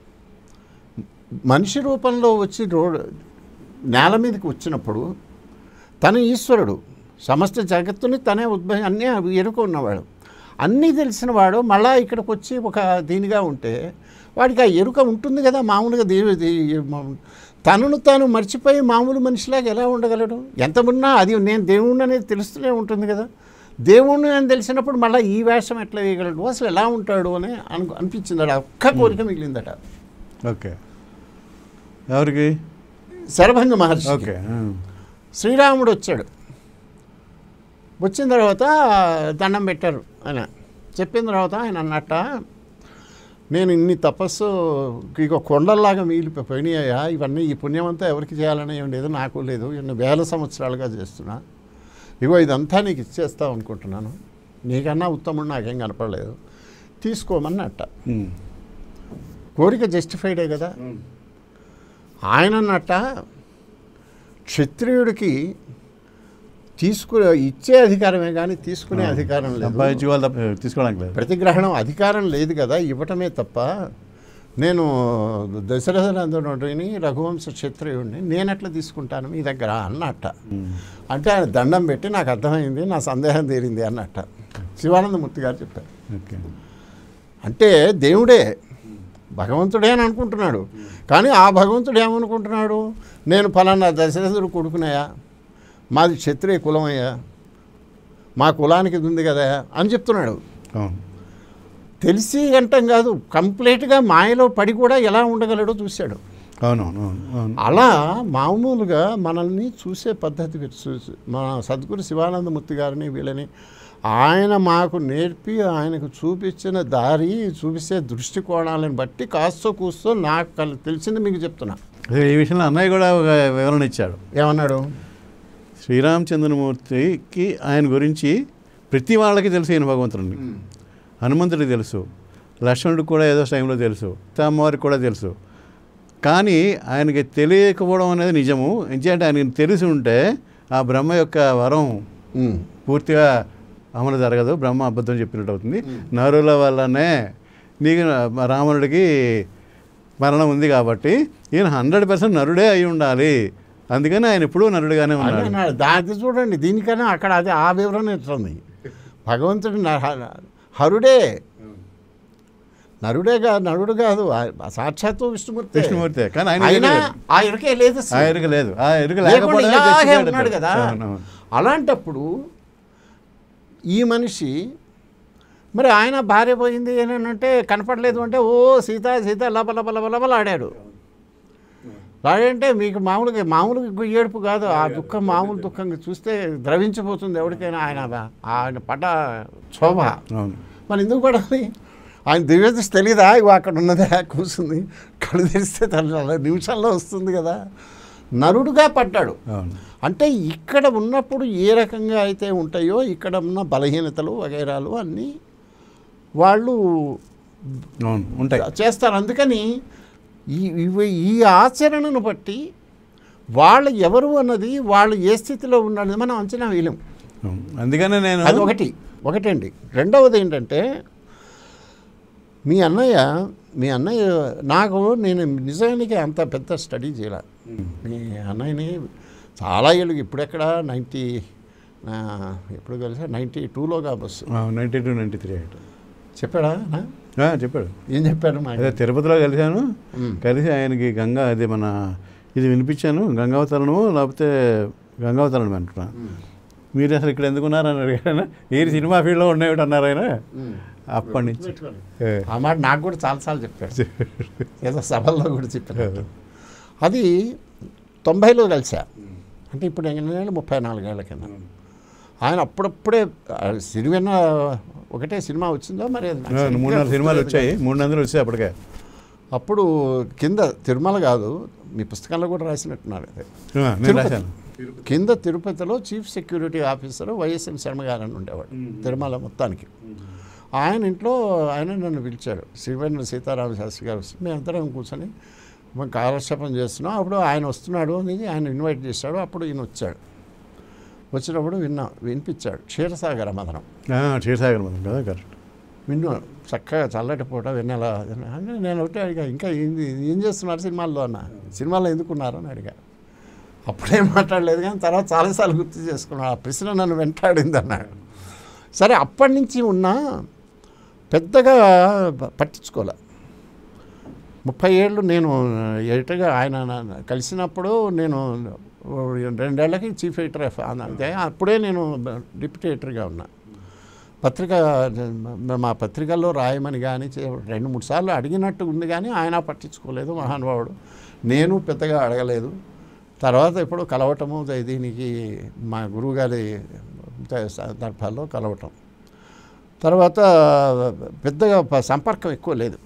మనిషి రూపంలో వచ్చి రోడ్ నేల మీదకి వచ్చినప్పుడు తను ఈశ్వరుడు సమస్త జగత్తుని తనే ఉద్భవి అన్నీ ఎరుక ఉన్నవాడు అన్నీ తెలిసిన వాడు మళ్ళా ఇక్కడికి వచ్చి ఒక దీనిగా ఉంటే వాడికి ఆ ఎరుక ఉంటుంది కదా మామూలుగా దేవి దే- మా- తనను తాను మర్చిపోయి మామూలు మనిషిలాగా ఎలా ఉండగలడు ఎంత ఉన్నా అది నేను దేవుణ్ణి అనేది తెలుస్తూనే ఉంటుంది కదా దేవుణ్ణి అని తెలిసినప్పుడు మళ్ళీ ఈ వేషం ఎట్లా వేయగలడు అసలు ఎలా ఉంటాడు అని అను అనిపించిందట ఒక్క కోరిక మిగిలిందట ఓకే ఎవరికి శరభంగ మహర్షి ఓకే శ్రీరాముడు వచ్చాడు వచ్చిన తర్వాత దండం పెట్టారు ఆయన చెప్పిన తర్వాత ఆయన అన్నట్ట నేను ఇన్ని తపస్సు ఇక కొండల్లాగా మిగిలిపోయినాయా ఇవన్నీ ఈ పుణ్యం అంతా ఎవరికి చేయాలని ఏం లేదు నాకు లేదు ఎన్ని వేల సంవత్సరాలుగా చేస్తున్నా ఇగో ఇదంతా నీకు ఇచ్చేస్తావు అనుకుంటున్నాను నీకన్నా ఉత్తముడు నాకేం కనపడలేదు తీసుకోమన్నట్ట కోరిక జస్టిఫైడే కదా ఆయన అన్నట్ట క్షత్రియుడికి తీసుకునే ఇచ్చే అధికారమే కానీ తీసుకునే అధికారం లేదు సంపాదించి వాళ్ళు తప్ప తీసుకోవడానికి లేదు ప్రతిగ్రహణం అధికారం లేదు కదా ఇవ్వటమే తప్ప నేను దశరథనందుని రఘువంశ క్షత్రియుడిని నేను ఎట్లా తీసుకుంటాను మీ దగ్గర అన్నట్ట అంటే ఆయన దండం పెట్టి నాకు అర్థమైంది నా సందేహం తీరింది అన్నట్ట శివానందమూర్తి గారు చెప్పారు ఓకే అంటే దేవుడే భగవంతుడే అని అనుకుంటున్నాడు కానీ ఆ భగవంతుడు ఏమనుకుంటున్నాడు నేను ఫలానా దశరథుడు కొడుకునయా మాది క్షత్రియ కులమయ్యా మా కులానికి ఇది ఉంది కదా అని చెప్తున్నాడు అవును తెలిసి అంటాం కాదు కంప్లీట్గా మాయలో పడి కూడా ఎలా ఉండగలడో చూశాడు అవునవును అవును అవును అలా మామూలుగా మనల్ని చూసే పద్ధతి వేరు. చూ- మన సద్గురు శివానందమూర్తి గారిని వీళ్ళని ఆయన మాకు నేర్పి ఆయనకు చూపించిన దారి చూపించే దృష్టికోణాలను బట్టి కాస్తో కూస్తో నాకు కల్- తెలిసింది మీకు చెప్తున్నా అదే ఈ విషయంలో అన్నయ్య కూడా ఒక వివరణ ఇచ్చాడు ఏమన్నాడు శ్రీరామచంద్రమూర్తికి ఆయన గురించి ప్రతి వాళ్ళకి తెలుసు ఈయన భగవంతుడిని హనుమంతుడికి తెలుసు లక్ష్మణుడికి కూడా ఏదో టైంలో తెలుసు అమ్మవారికి కూడా తెలుసు కానీ ఆయనకి తెలియకపోవడం అనేది నిజము ఎందుకంటే ఆయనకి తెలిసి ఉంటే ఆ బ్రహ్మ యొక్క వరం ఉమ్, పూర్తిగా అమలు జరగదు బ్రహ్మ అబద్ధం చెప్పినట్టు అవుతుంది నరుల వల్లనే నీకు రావణుడికి మరణం ఉంది కాబట్టి ఈయన హండ్రెడ్ పర్సెంట్ నరుడే అయి ఉండాలి అందుకని ఆయన ఎప్పుడూ నరుడుగానే అని ఉన్నాడు అన్నాడు దాది చూడండి దీనికన్నా అక్కడ అది ఆ వివరణ ఇస్తుంది భగవంతుడు న- హ- హరుడే నరుడే కాదు నరుడు కాదు ఆ- సాక్షాత్తు విష్ణుమూర్తి విష్ణుమూర్తి కానీ ఆయన అయినా లేదు. ఆ ఎరుకే లేదు ఆ అసలు. ఎరుక లేదు ఆ ఎరుక లేకుండా లేకపోవడమే ఇలాగే justified ఉన్నాడు అంటారు. కదా అవునవును. అలాంటప్పుడు ఈ మనిషి మరి ఆయన భార్య పోయింది ఏంటంటే కనపడలేదు అంటే ఓ సీత సీత లబ లబ లబ లబల ఆడాడు ఆడంటే మీకు మామూలుగా మామూలుగా ఏడుపు కాదు ఆ దుఃఖం మామూలు దుఃఖం చూస్తే ద్రవించిపోతుంది ఎవరికైనా ఆయన ఆయన పడ్డ శోభ అవును మరి ఎందుకు పడాలి ఆయన దివ్య దృష్టి తెలీదా ఇగో అక్కడ ఉన్నదే కూర్చుంది కళ్ళు తెరిస్తే తన నిమిషాల్లో వస్తుంది కదా నరుడుగా పడ్డాడు అవును అంటే ఇక్కడ ఉన్నప్పుడు ఏ రకంగా అయితే ఉంటాయో ఇక్కడ ఉన్న బలహీనతలు వగైరాలు అన్నీ వాళ్ళు అవును ఉంటాయి చేస్తారు అందుకని ఈ ఇవి ఈ ఆచరణను బట్టి వాళ్ళు ఎవరు అన్నది వాళ్ళు ఏ స్థితిలో ఉన్నది మనం అంచనా వేయలేం అవును. అందుకనే నేను అది ఒకటి ఒకటండి రెండవది ఏంటంటే మీ అన్నయ్య మీ అన్నయ్య నాకు నేను నిజానికి అంత పెద్ద స్టడీ చేయాల మీ అన్నయ్యని చాలా ఏళ్ళు ఇప్పుడెక్కడ నైంటీ ఎప్పుడు కలిసా నైంటీ టూలోగా bus ninety two ninety three eight చెప్పాడా నా? చెప్పాడు ఏం చెప్పాడు మా అదే తిరుపతిలో కలిశాను మ్. కలిసి ఆయనకి గంగా అది మన ఇది వినిపించాను గంగావతరణము లేకపోతే గంగావతరణం అంటున్నా మీరు అసలు ఇక్కడ ఎందుకున్నారని అడిగాను ఈ సినిమా ఫీల్డ్లో ఉండేవి అన్నారు ఆయన అప్పటి నుంచి ఏ. ఆ మాట నాకు కూడా చాలాసార్లు చెప్పాడు ఏదో సభల్లో కూడా చెప్పాడు అది తొంభైలో కలిసా అంటే ఇప్పుడు ఎన్ని ముప్పై నాలుగేళ్ల కింద ఆయన అప్పుడప్పుడే ఆ సిరివెన్న ఒకటే సినిమా వచ్చిందో మరి అది నాకు ఆ, సరిగ్గా మూడు నాలుగు సినిమాలు గుర్తులేదు వచ్చాయి మూడు వందలు వచ్చాయి అప్పటికే అప్పుడు కింద తిరుమల కాదు మీ పుస్తకంలో కూడా రాసినట్టున్నారు అదే ఆ, నేను తిరుపతి. రాశాను కింద తిరుపతిలో chief security officer YSM Sharma garu అని ఉండేవాడు తిరుమల మొత్తానికి ఆయన ఇంట్లో ఆయన నన్ను పిలిచాడు శ్రీవేంద్ర సీతారామ శాస్త్రి గారు వస్తే మేమందరం కూర్చొని మేము కాలక్షేపం చేస్తున్నాం అప్పుడు ఆయన వస్తున్నాడు అని ఆయన ఇన్వైట్ చేశాడు అప్పుడు ఈయన వచ్చాడు వచ్చినప్పుడు విన్నా వినిపించాడు క్షీరసాగర మదనం ఆ, క్షీరసాగర్ మనం కదా కరెక్ట్ విన్నాను చక్కగా చల్లటి పూట వెన్నెల అంటే నేను ఒకటే అడిగా ఇంకా ఏంది ఏం చేస్తున్నారు సినిమాల్లో అన్న సినిమాలో ఎందుకున్నారు అని అడిగా అప్పుడేం మాట్లాడలేదు కానీ తర్వాత చాలాసార్లు గుర్తు చేసుకున్నాను ఆ ప్రశ్న నన్ను వెంటాడింది అన్నాడు సరే అప్పటి నుంచి ఉన్న పెద్దగా ప- పట్టించుకోలే ముప్పై ఏళ్ళు నేను ఎడిటర్గా ఆయన నన్ను కలిసినప్పుడు నేను రెండేళ్లకి చీఫ్ ఎడిటర్ ఆఫ్ అంతే అప్పుడే నేను డిప్యూటీ ఎడిటర్గా ఉన్నా పత్రిక మా పత్రికల్లో రాయమని కానీ చే- రెండు మూడు సార్లు అడిగినట్టు ఉంది కానీ ఆయన పట్టించుకోలేదు మహానుభావుడు నేను పెద్దగా అడగలేదు తర్వాత ఇప్పుడు కలవటము దీనికి మా గురువుగారి సందర్భాల్లో కలవటం తర్వాత పెద్దగా ప- సంపర్కం ఎక్కువ లేదు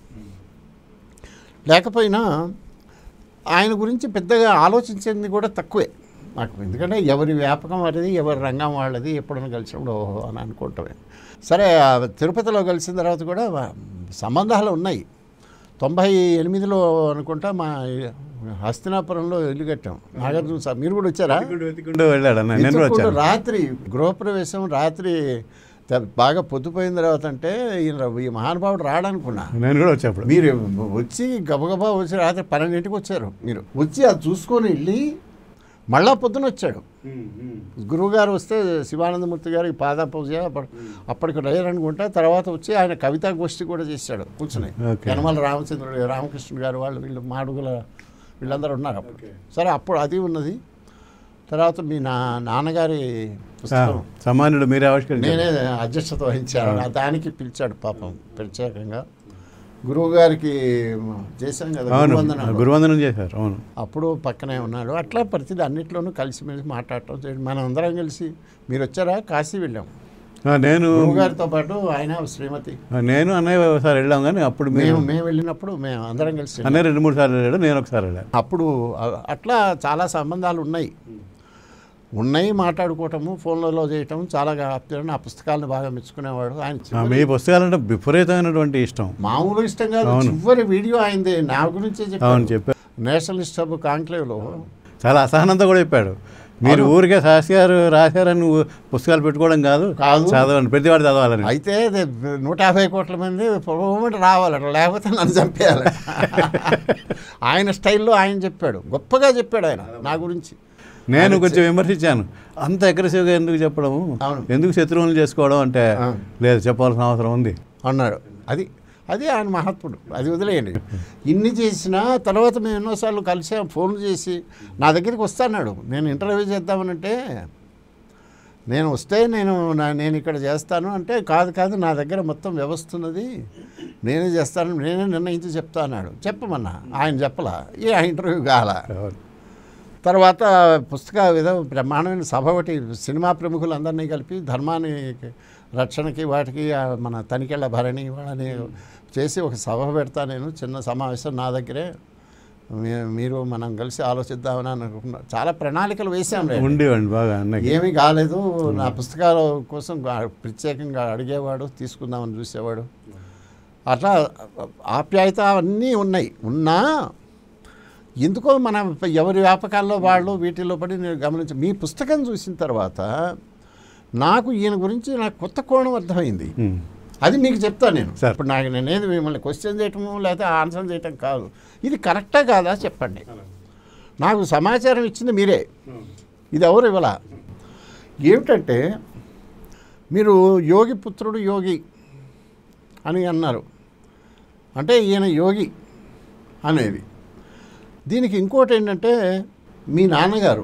లేకపోయినా ఆయన గురించి పెద్దగా ఆలోచించేది కూడా తక్కువే నాకు ఎందుకంటే ఎవరి వ్యాపకం వారిది ఎవరి రంగం వాళ్ళది ఎప్పుడైనా కలిసినప్పుడు ఓహో అని అనుకుంటామే సరే ఆ తిరుపతిలో కలిసిన తర్వాత కూడా వా- సంబంధాలు ఉన్నాయి తొంభై ఎనిమిదిలో అనుకుంటా మా హస్తినాపురంలో ఇల్లు కట్టాం నాగార్జున సార్ మీరు కూడా వచ్చారా వెతుకుంటూ వెళ్ళాడు అన్న నేను కూడా వెతుక్కుంటూ వచ్చాను రాత్రి గృహప్రవేశం రాత్రి త- బాగా పొద్దుపోయిన తర్వాత అంటే ఈయన ఈ మహానుభావుడు రాడనుకున్నా నేను కూడా వచ్చా అప్పుడు మీరు వచ్చి గబగబా వచ్చి రాత్రి పన్నెండింటికి వచ్చారు మీరు వచ్చి అది చూసుకొని వెళ్ళి మళ్ళా పొద్దున వచ్చాడు గురువుగారు వస్తే శివానందమూర్తి గారికి పాద పూజ అప్పటి అప్పటికి లేరనుకుంటా తర్వాత వచ్చి ఆయన కవితా గోష్ఠి కూడా చేశాడు కూర్చుని Okay. యనమల రామచంద్రుడు రామకృష్ణుడు గారు వాళ్ళు వీళ్ళు మాడుగుల వీళ్ళందరూ ఉన్నారు అప్పుడు Okay. సరే అప్పుడు అది ఉన్నది తర్వాత మీ నా నాన్నగారి ఆ, పుస్తకం సామాన్యుడు మీరే ఆవిష్కరించారు నేనే అధ్యక్షత వహించాను ఆ దానికి పిలిచాడు పాపం ప్రత్యేకంగా గురువు గారికి చేశాం కదా అవును గురువందనాలు. గురువందనం చేశారు అవును అప్పుడు పక్కనే ఉన్నాడు అట్లా ప్రతిదీ అన్నిట్లోనూ కలిసిమెలిసి మాట్లాడటం చేయడం మనం అందరం కలిసి మీరు వచ్చారా కాశీ వెళ్ళాం ఆ, నేను గురువు గారితో పాటు ఆయన శ్రీమతి ఆ, నేను అన్నయ్య ఒకసారి వెళ్ళాం కానీ అప్పుడు మేము మేము మేము వెళ్ళినప్పుడు మేము అందరం కలిసి వెళ్ళాం. అన్నయ్య రెండు మూడు సార్లు వెళ్ళాడు నేను ఒకసారి వెళ్ళాను అప్పుడు అ- అట్లా చాలా సంబంధాలు ఉన్నాయి ఉన్నాయి మాట్లాడుకోవటము ఫోన్లలో చేయటం చాలా ఆప్తులు నా పుస్తకాలను బాగా మెచ్చుకునేవాడు ఆయన ఆ, చివరి- మీ పుస్తకాలంటే విపరీతమైనటువంటి ఇష్టం మామూలు ఇష్టం కాదు అవును. చివరి వీడియో అయింది నా గురించే అవును చెప్పాను చెప్పారు నేషనలిస్ట్ హబ్ కాంక్లేవ్లో చాలా అసహనంతో కూడా చెప్పాడు మీరు అవును. ఊరికే శాస్త్రి గారు రాశారని నువ్వు పుస్తకాలు పెట్టుకోవడం కాదు కాదు. చదవండి ప్రతివాడు చదవాలని అయితే ఇది నూట యాభై కోట్ల మంది పొగమంటే రావాలట లేకపోతే నన్ను చంపేయాలి ఆయన స్టైల్లో ఆయన చెప్పాడు గొప్పగా చెప్పాడు ఆయన నా గురించి నేను ఆయన కొంచెం విమర్శించాను అంత అగ్రెసివ్గా ఎందుకు చెప్పడము అవును. ఎందుకు శత్రువులు చేసుకోవడం అంటే ఆ. లేదు చెప్పాల్సిన అవసరం ఉంది అన్నాడు అది అది ఆయన మహత్వుడు అది వదిలేయండి ఇన్ని చేసినా తర్వాత మేము ఎన్నోసార్లు కలిసాం ఫోన్లు చేసి నా దగ్గరికి వస్తాన్నాడు నేను ఇంటర్వ్యూ చేద్దామనంటే నేను వస్తే నేను నా- నేను ఇక్కడ చేస్తాను అంటే కాదు కాదు నా దగ్గర మొత్తం వ్యవస్థ ఉన్నది నేనే చేస్తాను నేనే నిర్ణయించి చెప్తా అన్నాడు చెప్పమన్నా ఆయన చెప్పలా ఏ ఆ ఇంటర్వ్యూ కాల తర్వాత పుస్తక విధ బ్రహ్మాండమైన సభ ఒకటి సినిమా ప్రముఖులందరినీ కలిపి ధర్మాన్ని రక్షణకి వాటికి ఆ మన తనికెళ్ళ భరణి వాళ్ళని చేసి ఒక సభ పెడతా నేను చిన్న సమావేశం నా దగ్గరే మీ- మీరు మనం కలిసి ఆలోచిద్దామని అనుకున్నా చాలా ప్రణాళికలు వేసాం రే. ఉండేవాడిని బాగా అన్నకి ఏమీ కాలేదు నా పుస్తకాల కోసం గా- ప్రత్యేకంగా అడిగేవాడు తీసుకుందామని చూసేవాడు అట్లా ఆప్యాయత అన్నీ ఉన్నాయి ఉన్నా ఎందుకో మన ఎవరి వ్యాపకాల్లో వాళ్ళు వీటిల్లో పడి నేను గమనించి మీ పుస్తకం చూసిన తర్వాత నాకు ఈయన గురించి నాకు కొత్త కోణం అర్థమైంది ఉమ్. అది మీకు చెప్తాను నేను సార్. ఇప్పుడు నాకు నేనేది మిమ్మల్ని క్వశ్చన్ చేయటము లేకపోతే ఆన్సర్ చేయటం కాదు ఇది కరెక్టా కాదా చెప్పండి నాకు సమాచారం ఇచ్చింది మీరే ఇది ఎవరు ఇవ్వాల ఏమిటంటే మీరు యోగి పుత్రుడు యోగి అని అన్నారు అంటే ఈయన యోగి అనేది దీనికి ఇంకోటి ఏంటంటే మీ నాన్నగారు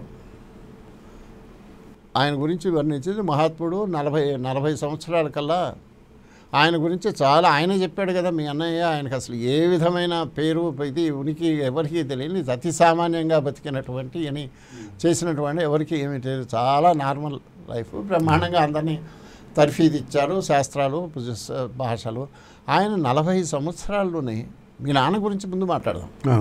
ఆయన గురించి వర్ణించింది మహాత్ముడు నలభై నలభై సంవత్సరాల కల్లా ఆయన గురించి చాలా ఆయనే చెప్పాడు కదా మీ అన్నయ్య ఆయనకు అసలు ఏ విధమైన పేరు ఇది ఉనికి ఎవరికి తెలియని అతి సామాన్యంగా బతికినటువంటి అని చేసినటువంటి ఎవరికి ఏమీ తెలియదు చాలా నార్మల్ లైఫ్ బ్రహ్మాండంగా అందరినీ తర్ఫీదు ఇచ్చారు శాస్త్రాలు పుజ- భాషలు ఆయన నలభై సంవత్సరాల్లోనే మీ నాన్న గురించి ముందు మాట్లాడదాం ఆ.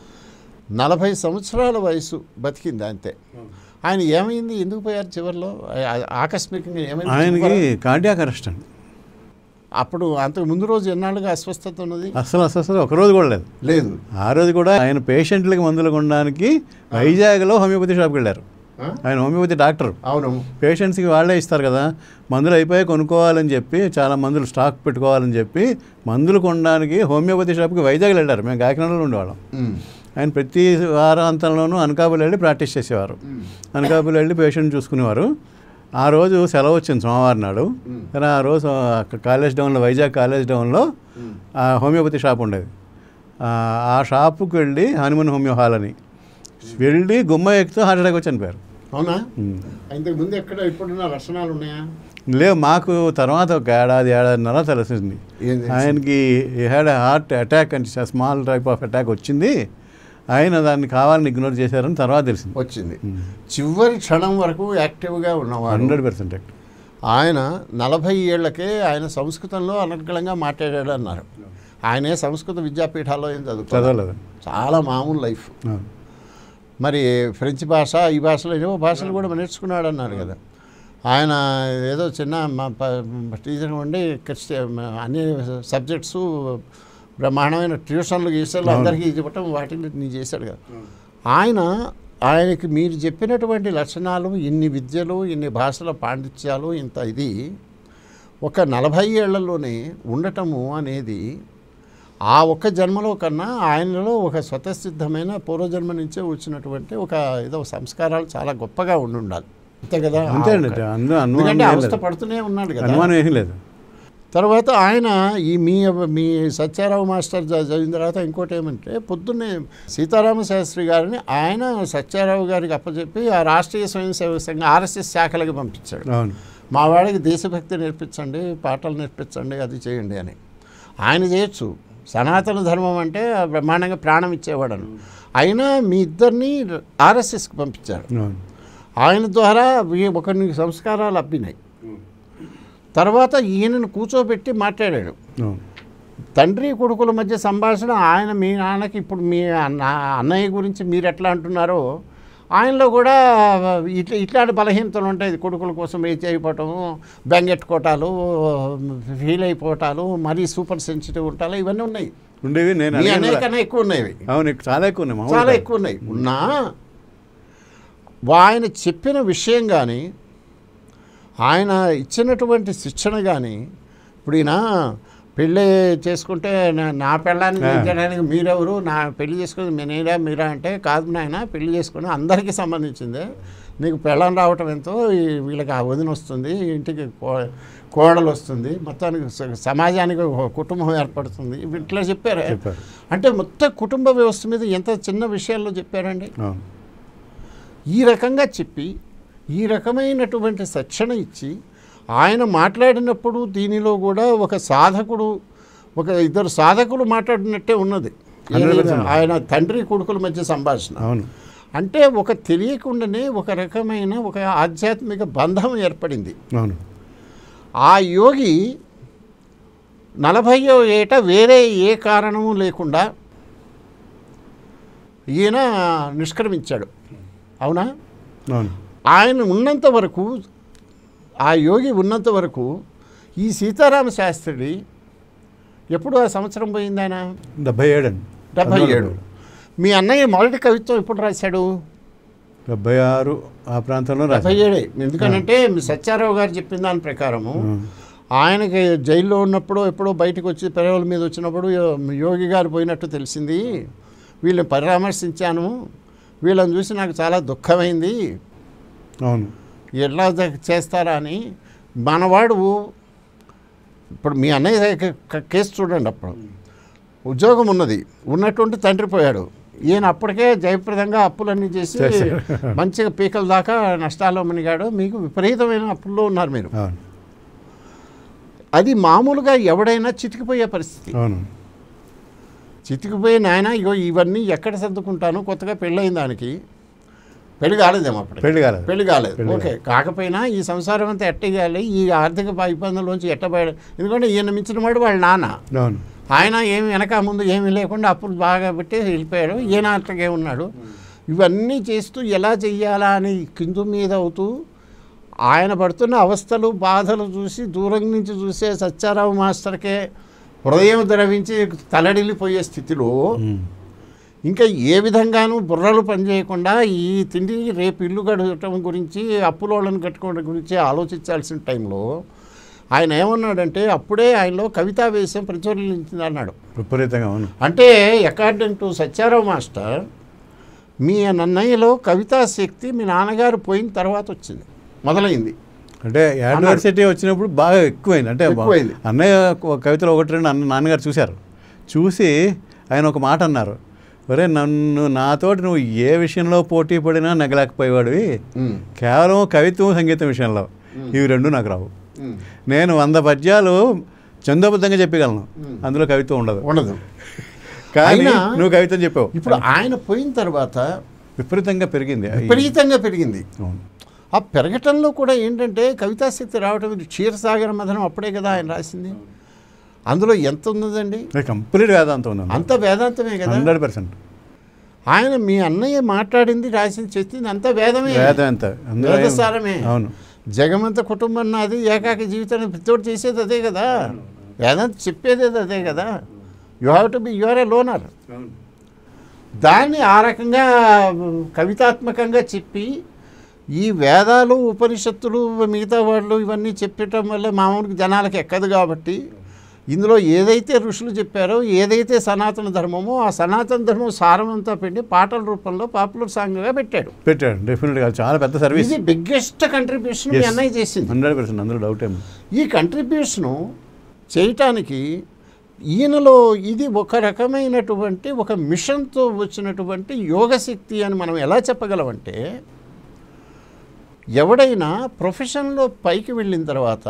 నలభై సంవత్సరాల వయసు బతికింది అంతే ఆయన ఏమైంది ఎందుకు పోయారు చివరిలో ఆ- ఆకస్మికంగా ఏమైంది ఆయనకి చివర- కార్డియాక్ అరెస్ట్ అండి అప్పుడు అంతకు ముందు రోజు ఎన్నాళ్ళుగా అస్వస్థత ఉన్నది అసలు అసలు అసలు ఒక రోజు కూడా లేదు లేదు ఆ రోజు కూడా ఆయన పేషెంట్లకి మందులు కొనడానికి వైజాగ్లో హోమియోపతి షాప్కి వెళ్ళారు ఆ? ఆయన హోమియోపతి డాక్టర్ అవును పేషెంట్స్కి వాళ్ళే ఇస్తారు కదా మందులు అయిపోయి కొనుక్కోవాలని చెప్పి చాలా మందులు స్టాక్ పెట్టుకోవాలని చెప్పి మందులు కొనడానికి హోమియోపతి షాప్కి వైజాగ్లో వెళ్ళారు మేము కాకినాడలో ఉండేవాళ్ళం ఉమ్. ఆయన ప్రతి వారాంతంలోనూ అనకాపల్లి వెళ్ళి ప్రాక్టీస్ చేసేవారు ఉమ్. అనకాపల్లి వెళ్ళి పేషెంట్ చూసుకునేవారు ఆ రోజు సెలవు వచ్చింది సోమవారం నాడు ఉమ్. కానీ ఆ రోజు అక్కడ కాలేజ్ డౌన్లో వైజాగ్ కాలేజ్ డౌన్లో ఉమ్. ఆ హోమియోపతి షాప్ ఉండేది ఆ, ఆ షాపుకి వెళ్ళి హనుమన్ హోమియో హాల్ అని వెళ్ళి గుమ్మ ఎక్కుతూ హార్ట్ అటాక్ వచ్చి చనిపోయారు అవునా ఉమ్. ఇంతకు ముందు ఎక్కడ ఇప్పుడున్న లక్షణాలు ఉన్నాయా లేవు మాకు తర్వాత ఒక ఏడాది ఏడాదిన్నర తెలిసింది ఏం తెలుసు? ఆయనకి హ్యాడ్ హార్ట్ అటాక్ అని స్మాల్ టైప్ ఆఫ్ అటాక్ వచ్చింది ఆయన దాన్ని కావాలని ఇగ్నోర్ చేశారని తర్వాత తెలిసింది వచ్చింది చివరి క్షణం వరకు యాక్టివ్గా ఉన్నవాడు హండ్రెడ్ పర్సెంట్ ఆయన నలభై ఏళ్లకే ఆయన సంస్కృతంలో అనర్గళంగా మాట్లాడాడు అన్నారు ఆయనే సంస్కృత విద్యాపీఠాల్లో ఏం చదువుకోలేదు చదవలేదు చాలా మామూలు లైఫ్ మరి ఫ్రెంచ్ భాష ఈ భాషలో ఏవో భాషలు కూడా నేర్చుకున్నాడు అన్నారు కదా ఆయన ఏదో చిన్న మా ప- టీచర్ ఉండి క్రిస్టియన్ అన్ని సబ్జెక్ట్స్ బ్రహ్మాండమైన ట్యూషన్లు గీషన్లు అందరికీ చెప్పటం వాటిని నీ చేశాడు కదా ఆయన ఆయనకి మీరు చెప్పినటువంటి లక్షణాలు ఇన్ని విద్యలు ఇన్ని భాషల పాండిత్యాలు ఇంత ఇది ఒక నలభై ఏళ్లలోనే ఉండటము అనేది ఆ ఒక్క జన్మలో కన్నా ఆయనలో ఒక స్వతసిద్ధమైన పూర్వజన్మ నుంచే వచ్చినటువంటి ఒక ఏదో సంస్కారాలు చాలా గొప్పగా ఉండి ఉండాలి అంతే కదా అంతే ఆ అండి ఒక్క- అందులో అనుమానం ఎందుకంటే ఏం అవస్థ లేదు. పడుతూనే ఉన్నాడు కదా అనుమానం ఏమీ లేదు తర్వాత ఆయన ఈ మీ మీ సత్యారావు మాస్టర్ జ- చదివిన తర్వాత ఇంకోటి ఏమంటే పొద్దున్నే సీతారామ శాస్త్రి గారిని ఆయన సత్యారావు గారికి అప్పచెప్పి ఆ రాష్ట్రీయ స్వయం సేవక సంఘం ఆర్ఎస్ఎస్ శాఖలకు పంపించాడు అవును మా వాడికి దేశభక్తి నేర్పించండి పాటలు నేర్పించండి అది చేయండి అని ఆయన చేయొచ్చు సనాతన ధర్మం అంటే బ్రహ్మాండంగా ప్రాణం ఇచ్చేవాడను అయినా మీ ఇద్దరిని ఆర్ఎస్ఎస్కి పంపించారు అవును ఆయన ద్వారా వీ- ఒకరిని సంస్కారాలు అబ్బినాయి తర్వాత ఈయనను కూర్చోబెట్టి మాట్లాడాడు అవును తండ్రి కొడుకుల మధ్య సంభాషణ ఆయన మీ నాన్నకి ఇప్పుడు మీ అన్న అన్నయ్య గురించి మీరు ఎట్లా అంటున్నారో ఆయనలో కూడా ఇట్లా ఇట్లాంటి బలహీనతలు ఉంటాయి కొడుకుల కోసం ఏ చేయకపోవటము బెంగెట్టుకోవటాలు ఫీల్ అయిపోవటాలు మరీ సూపర్ సెన్సిటివ్ ఉంటాలు ఇవన్నీ ఉన్నాయి ఉండేవి నేను మీ అడిగాను అన్నయ్య కూడా. కన్నా ఎక్కువ ఉన్నాయి ఇవి. అవును ఎక్కు- చాలా ఎక్కువ ఉన్నాయి చాలా మామూలుగా. ఎక్కువ ఉన్నాయి ఉన్నా ఆయన చెప్పిన విషయం కానీ ఆయన ఇచ్చినటువంటి శిక్షణ కానీ ఇప్పుడు ఈయన పెళ్ళి చేసుకుంటే నా- నా పెళ్ళాన్ని ఆ. చేయడానికి మీరెవరు నా పెళ్లి చేసుకుని నేనేరా మీరా అంటే కాదు నాయన పెళ్లి చేసుకుని అందరికీ సంబంధించిందే నీకు పెళ్ళం రావటం ఎంతో ఈ- వీళ్ళకి ఆ వదిన వస్తుంది ఇంటికి కో- కోడలు వస్తుంది మొత్తానికి స- సమాజానికి ఒక కుటుంబం ఏర్పడుతుంది ఇట్లా చెప్పారే చెప్పారు అంటే మొత్తం కుటుంబ వ్యవస్థ మీద ఎంత చిన్న విషయాల్లో చెప్పారండి అవును ఈ రకంగా చెప్పి ఈ రకమైనటువంటి శిక్షణ ఇచ్చి ఆయన మాట్లాడినప్పుడు దీనిలో కూడా ఒక సాధకుడు ఒక ఇద్దరు సాధకులు మాట్లాడినట్టే ఉన్నది ఏది? 100%. ఆయన తండ్రి కొడుకుల మధ్య సంభాషణ అవును అంటే ఒక తెలియకుండానే ఒక రకమైన ఒక ఆధ్యాత్మిక బంధం ఏర్పడింది అవును ఆ యోగి నలభైయో ఏట వేరే ఏ కారణము లేకుండా ఈయన నిష్క్రమించాడు అవునా అవును ఆయన ఉన్నంత వరకు ఆ యోగి ఉన్నంత వరకు ఈ సీతారామ శాస్త్రి ఎప్పుడు ఆ సంవత్సరం పోయింది ఆయన డెబ్బై ఏడు అండి డెబ్బై ఏడు మీ అన్నయ్య మొదటి కవిత్వం ఎప్పుడు రాశాడు డెబ్బై ఆరు ఆ ప్రాంతంలో డెబ్బై రాశారు ఏడే ఎందుకనంటే మీ సత్యారావు గారు చెప్పిన దాని ప్రకారము ఉం. ఆయనకి జైల్లో ఉన్నప్పుడు ఎప్పుడో బయటకు వచ్చి పెరవల మీద వచ్చినప్పుడు యో- యోగి గారు పోయినట్టు తెలిసింది వీళ్ళని పరామర్శించాను వీళ్ళని చూసి నాకు చాలా దుఃఖమైంది అవును ఎట్లా ద- చేస్తారా అని మనవాడు ఇప్పుడు మీ అన్నయ్య క- క- కేసు చూడండి అప్పుడు ఉద్యోగం ఉన్నది ఉన్నటువంటి తండ్రి పోయాడు ఈయన అప్పటికే జయప్రదంగా అప్పులన్నీ చేసి చేశాడు. మంచిగా పీకల దాకా నష్టాల్లో మునిగాడు మీకు విపరీతమైన అప్పుల్లో ఉన్నారు మీరు అవును అది మామూలుగా ఎవడైనా చితికిపోయే పరిస్థితి అవును చితికిపోయి నాయన ఇగో ఇవన్నీ ఎక్కడ సర్దుకుంటాను కొత్తగా పెళ్ళైన దానికి పెళ్లి కాలేదేమో అప్పుడు పెళ్లి కాలేదు పెళ్లి కాలేదు పెళ్లి ఓకే కాకపోయినా ఈ సంసారం అంతా ఎట్టగాలి ఈ ఆర్థిక ప- ఇబ్బందుల్లోంచి ఎట్టబడి ఎందుకంటే ఈయన మించిన వాడు వాళ్ళ నాన్న అవును ఆయన ఏమి వెనక ముందు ఏమీ లేకుండా అప్పులు బాగా పెట్టి వెళ్ళిపోయాడు ఈయన అట్లాగే ఉన్నాడు ఇవన్నీ చేస్తూ ఎలా చెయ్యాలా అని కిందు మీద అవుతూ ఆయన పడుతున్న అవస్థలు బాధలు చూసి దూరం నుంచి చూసే సత్యారావు మాస్టర్కే హృదయం ద్రవించి తలడిల్లిపోయే స్థితిలో ఉం. ఇంకా ఏ విధంగానూ బుర్రలు పనిచేయకుండా ఈ తిండి రేపు ఇల్లు గడవటం గురించి అప్పులోళ్ళని కట్టుకోవడం గురించి ఆలోచించాల్సిన టైంలో ఆయన ఏమన్నాడంటే అప్పుడే ఆయనలో కవితా వేషం ప్రచురించింది అన్నాడు విపరీతంగా అవును అంటే అకార్డింగ్ టు సత్యారావు మాస్టర్ మీ నన్నయ్యలో కవితా శక్తి మీ నాన్నగారు పోయిన తర్వాత వచ్చింది మొదలైంది అంటే యూనివర్సిటీ వచ్చినప్పుడు బాగా ఎక్కువైంది అంటే ఎక్కువైంది. అన్నయ్య ఒక కవితలో ఒకటి రెండు అన్న నాన్నగారు చూశారు చూసి ఆయన ఒక మాట అన్నారు ఒరే నన్ను నాతోటి నువ్వు ఏ విషయంలో పోటీ పడినా నెగలేకపోయేవాడివి ఉమ్, కేవలం కవిత్వం సంగీతం విషయంలో ఇవి రెండు నాకు రావు ఉమ్, నేను వంద పద్యాలు చందోబద్ధంగా చెప్పగలను మ్మ్. అందులో కవిత్వం ఉండదు ఉండదు కానీ అయినా నువ్వు కవిత్వం చెప్పావు ఇప్పుడు ఆయన పోయిన తర్వాత విపరీతంగా పెరిగింది విపరీతంగా పెరిగింది అవును ఆ పెరగటంలో కూడా ఏంటంటే కవితాశక్తి రావటం ఇది క్షీరసాగర మదనం అప్పుడే కదా ఆయన రాసింది అందులో ఎంత ఉన్నదండి కంప్లీట్ వేదాంతం ఉంది అంత వేదాంతమే కదా హండ్రెడ్ పర్సెంట్ ఆయన మీ అన్నయ్య మాట్లాడింది రాసింది చెప్పింది అంత వేదమే వేదాంత అందులో ఏం- వేదసారమే అవును జగమంత కుటుంబం నాది ఏకాకి జీవితాన్ని ప్రతిఒడు చేసేది అదే కదా వేదాంత చెప్పేది అదే కదా you have to be your a loner దాన్ని ఆ రకంగా కవితాత్మకంగా చెప్పి ఈ వేదాలు ఉపనిషత్తులు మిగతా వాళ్ళు ఇవన్నీ చెప్పటం వల్ల మామూలుగా జనాలకు ఎక్కదు కాబట్టి ఇందులో ఏదైతే ఋషులు చెప్పారో ఏదైతే సనాతన ధర్మమో ఆ సనాతన ధర్మం సారమంతా పిండి పాటల రూపంలో పాపులర్ సాంగ్గా పెట్టాడు పెట్టాడు డెఫినెట్గా చాలా పెద్ద సర్వీస్ ఇది బిగ్గెస్ట్ కంట్రిబ్యూషన్ మీ Yes. అన్నయ్య చేసింది హండ్రెడ్ పర్సెంట్ అందులో డౌట్ ఏమి ఈ కంట్రిబ్యూషను చేయటానికి ఈయనలో ఇది ఒక రకమైనటువంటి ఒక మిషన్తో వచ్చినటువంటి యోగశక్తి అని మనం ఎలా చెప్పగలమంటే ఎవడైనా ప్రొఫెషన్లో పైకి వెళ్ళిన తర్వాత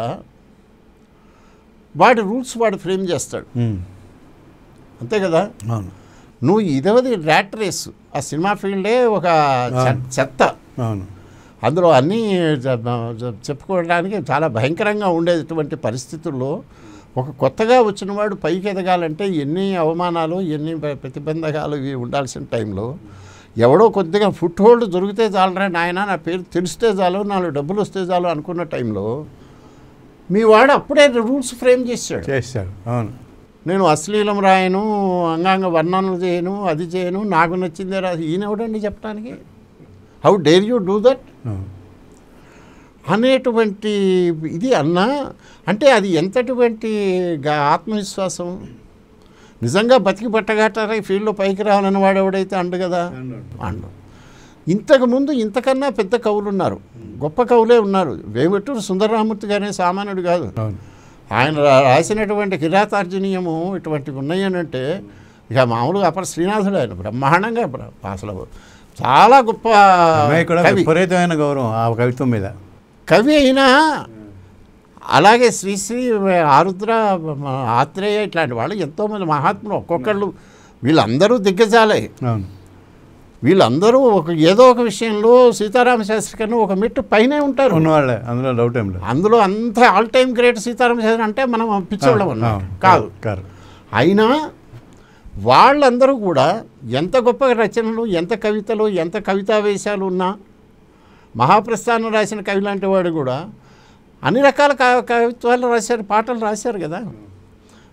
వాడి రూల్స్ వాడు ఫ్రేమ్ చేస్తాడు మ్మ్. అంతే కదా అవును నువ్వు ఇదవది ర్యాట్ రేస్ ఆ సినిమా ఫీల్డే ఒక చె- చెత్త అవును అందులో అన్నీ జ- జ- చెప్పుకోవడానికి చాలా భయంకరంగా ఉండేటువంటి పరిస్థితుల్లో ఒక కొత్తగా వచ్చిన వాడు పైకి ఎదగాలంటే ఎన్ని అవమానాలు ఎన్ని ప్ర- ప్రతిబంధకాలు ఇవి ఉండాల్సిన టైంలో ఎవడో కొద్దిగా ఫుట్ హోల్డ్ దొరికితే చాలరా నాయన నా పేరు తెలిస్తే చాలు నాలుగు డబ్బులు వస్తే చాలు అనుకున్న టైంలో మీ వాడు అప్పుడే రూల్స్ ఫ్రేమ్ చేశాడు చేశాడు అవును నేను అశ్లీలం రాయను అంగాంగ వర్ణనలు చేయను అది చేయను నాకు నచ్చిందే రా ఈయన ఎవడండి చెప్పడానికి how dare you do that అవును అనేటువంటి ఇది అన్నా అంటే అది ఎంతటువంటి గా- ఆత్మవిశ్వాసం నిజంగా బతికి పట్టగట్టారా ఈ ఫీల్డ్లో పైకి రావాలని వాడు ఎవడైతే అండు కదా అండు ఇంతకుముందు ఇంతకన్నా పెద్ద కవులు ఉన్నారు గొప్ప కవులే ఉన్నారు వేమట్టూరు సుందరరామూర్తి గారే సామాన్యుడు కాదు అవును ఆయన రా- రాసినటువంటి కిరాతార్జునీయము ఇటువంటివి ఉన్నాయనంటే ఇక మామూలుగా అప్పటి శ్రీనాథుడు ఆయన బ్రహ్మాండంగా ప్ర- అసలు చాలా గొప్ప అమ్మాయి కూడా కవి విపరీతమైన గౌరవం ఆ కవిత్వం మీద కవి అయినా అలాగే శ్రీశ్రీ ఆరుద్ర మ- ఆత్రేయ ఇట్లాంటి వాళ్ళు ఎంతోమంది మహాత్ములు ఒక్కొక్కళ్ళు వీళ్ళందరూ దిగ్గజాలే అవును వీళ్ళందరూ ఒక ఏదో ఒక విషయంలో సీతారామ శాస్త్రి కన్నా ఒక మెట్టు పైనే ఉంటారు ఉన్నవాళ్ళే అందులో డౌట్ ఏం లేదు అందులో అంత all time great Sitarama Sastri అంటే మనం పిచ్చోళ్ళం అన్నమాట అవును. కాదు కాదు అయినా వాళ్ళందరూ కూడా ఎంత గొప్ప రచనలు ఎంత కవితలు ఎంత కవితావేశాలు ఉన్నా మహాప్రస్థానం రాసిన కవి లాంటి వాడు కూడా అన్ని రకాల క- కవిత్వాలు రాశారు పాటలు రాశారు కదా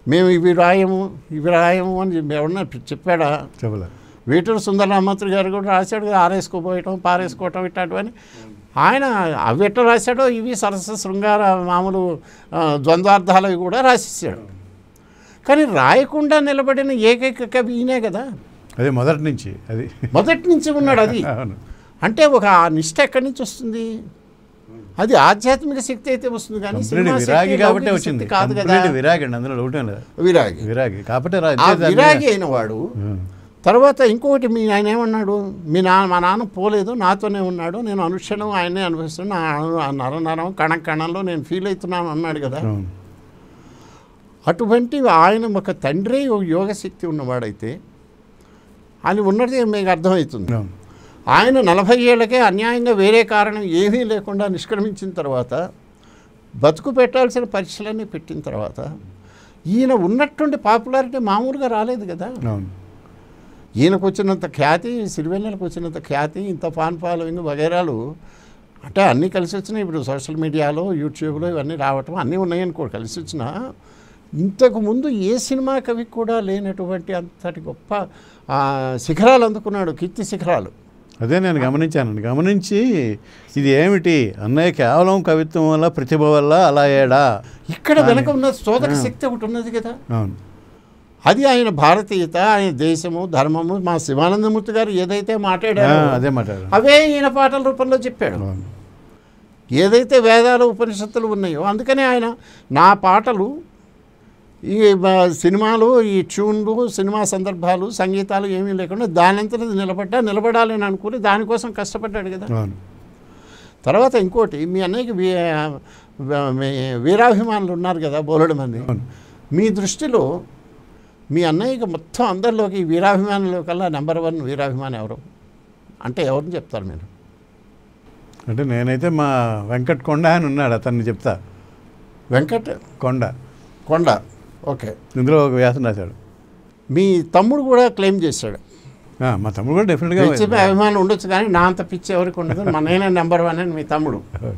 మేము ఇవి రాయము ఇవి రాయము అని ఎవరన్నా చెప్పాడా చెప్పలే వీటూరు సుందరరామూర్తి గారు కూడా రాశాడు కదా, ఆరేసుకోపోయటం పారేసుకోవటం ఇట్లాంటివని ఆయన అవి ఎట్లా రాశాడో ఇవి సరస శృంగార మామూలు ఆ, ద్వంద్వార్థాలవి కూడా రాసేసాడు కానీ రాయకుండా నిలబడిన ఏకైక కవి ఈయనే కదా అదే మొదటి నుంచి అది మొదటి నుంచి ఉన్నాడు అది అవును అంటే ఒక ఆ నిష్ట ఎక్కడి నుంచి వస్తుంది అది ఆధ్యాత్మిక శక్తి అయితే వస్తుంది కానీ కంప్లీట్ సినిమా శక్తి, విరాగి కాబట్టి లౌకిక వచ్చింది శక్తి కాదు కదా కంప్లీట్ విరాగి అండి అందులో ఒకటే లేదు విరాగి విరాగి కాబట్టి రా- ఆ దాని మీద- విరాగి అయిన వాడు ఉం. తర్వాత ఇంకొకటి మీ ఆయన ఏమన్నాడు మీ నాన్న మా నాన్న పోలేదు నాతోనే ఉన్నాడు నేను అనుక్షణం ఆయనే అనుభవిస్తున్నాను నా అణు- ఆ నర నరం కణ కణంలో నేను ఫీల్ అవుతున్నాను అన్నాడు కదా అవును అటువంటి ఆయన ఒక తండ్రి ఒక యోగశక్తి ఉన్నవాడైతే ఆయన ఉన్నది మీకు అర్థమవుతుంది అవును ఆయన నలభై ఏళ్ళకే అన్యాయంగా వేరే కారణం ఏమీ లేకుండా నిష్క్రమించిన తర్వాత బతుకు పెట్టాల్సిన పరీక్షలన్నీ పెట్టిన తర్వాత ఈయన ఉన్నట్టుండి పాపులారిటీ మామూలుగా రాలేదు కదా అవును ఈయనకు వచ్చినంత ఖ్యాతి సిరివెన్నెలకు వచ్చినంత ఖ్యాతి ఇంత ఫాన్ ఫాలోయింగ్ వగైరాలు అంటే అన్నీ కలిసి వచ్చినాయి ఇప్పుడు సోషల్ మీడియాలో యూట్యూబ్లో ఇవన్నీ రావటం అన్నీ ఉన్నాయని కూడా కలిసి వచ్చినా ఇంతకు ముందు ఏ సినిమా కవి కూడా లేనటువంటి అంతటి గొప్ప ఆ, శిఖరాలు అందుకున్నాడు కీర్తి శిఖరాలు అదే నేను గమనించానండి గమనించి ఇది ఏమిటి అన్నయ్య కేవలం కవిత్వం వల్ల ప్రతిభ వల్ల అలా ఏడా ఇక్కడ వెనక ఉన్న శోధక శక్తి ఒకటి ఉన్నది కదా అవును అది ఆయన భారతీయత ఆయన దేశము ధర్మము మా శివానందమూర్తి గారు ఏదైతే ఆ, మాట్లాడారో అదే మాట్లాడారు అవే ఈయన పాటల రూపంలో చెప్పాడు అవును ఏదైతే వేదాలు ఉపనిషత్తులు ఉన్నాయో అందుకనే ఆయన నా పాటలు ఈ బ- సినిమాలు ఈ ట్యూన్లు సినిమా సందర్భాలు సంగీతాలు ఏమీ లేకుండా దానంతట నిలబడ్డా నిలబడాలి అని అనుకుని దానికోసం కష్టపడ్డాడు కదా అవును తర్వాత ఇంకోటి మీ అన్నయ్యకి వీ మీ వీరాభిమానులు ఉన్నారు కదా బోలెడు మంది అవును. మీ దృష్టిలో మీ అన్నయ్యకి మొత్తం అందరిలోకి ఈ వీరాభిమానుల కల్లా నెంబర్ వన్ వీరాభిమాని ఎవరు అంటే ఎవరిని చెప్తారు మీరు అంటే నేనైతే మా వెంకట్ కొండ అని ఉన్నాడు అతన్ని చెప్తా వెంకట్ కొండ కొండ ఓకే ఇందులో ఒక వ్యాసం రాశాడు మీ తమ్ముడు కూడా క్లెయిమ్ చేశాడు ఆ, మా తమ్ముడు కూడా డెఫినెట్గా పిచ్చి అభిమానం ఉండొచ్చు కానీ నా అంత పిచ్చి ఎవరికి ఉండదు మా నేనే నెంబర్ వన్ అని మీ తమ్ముడు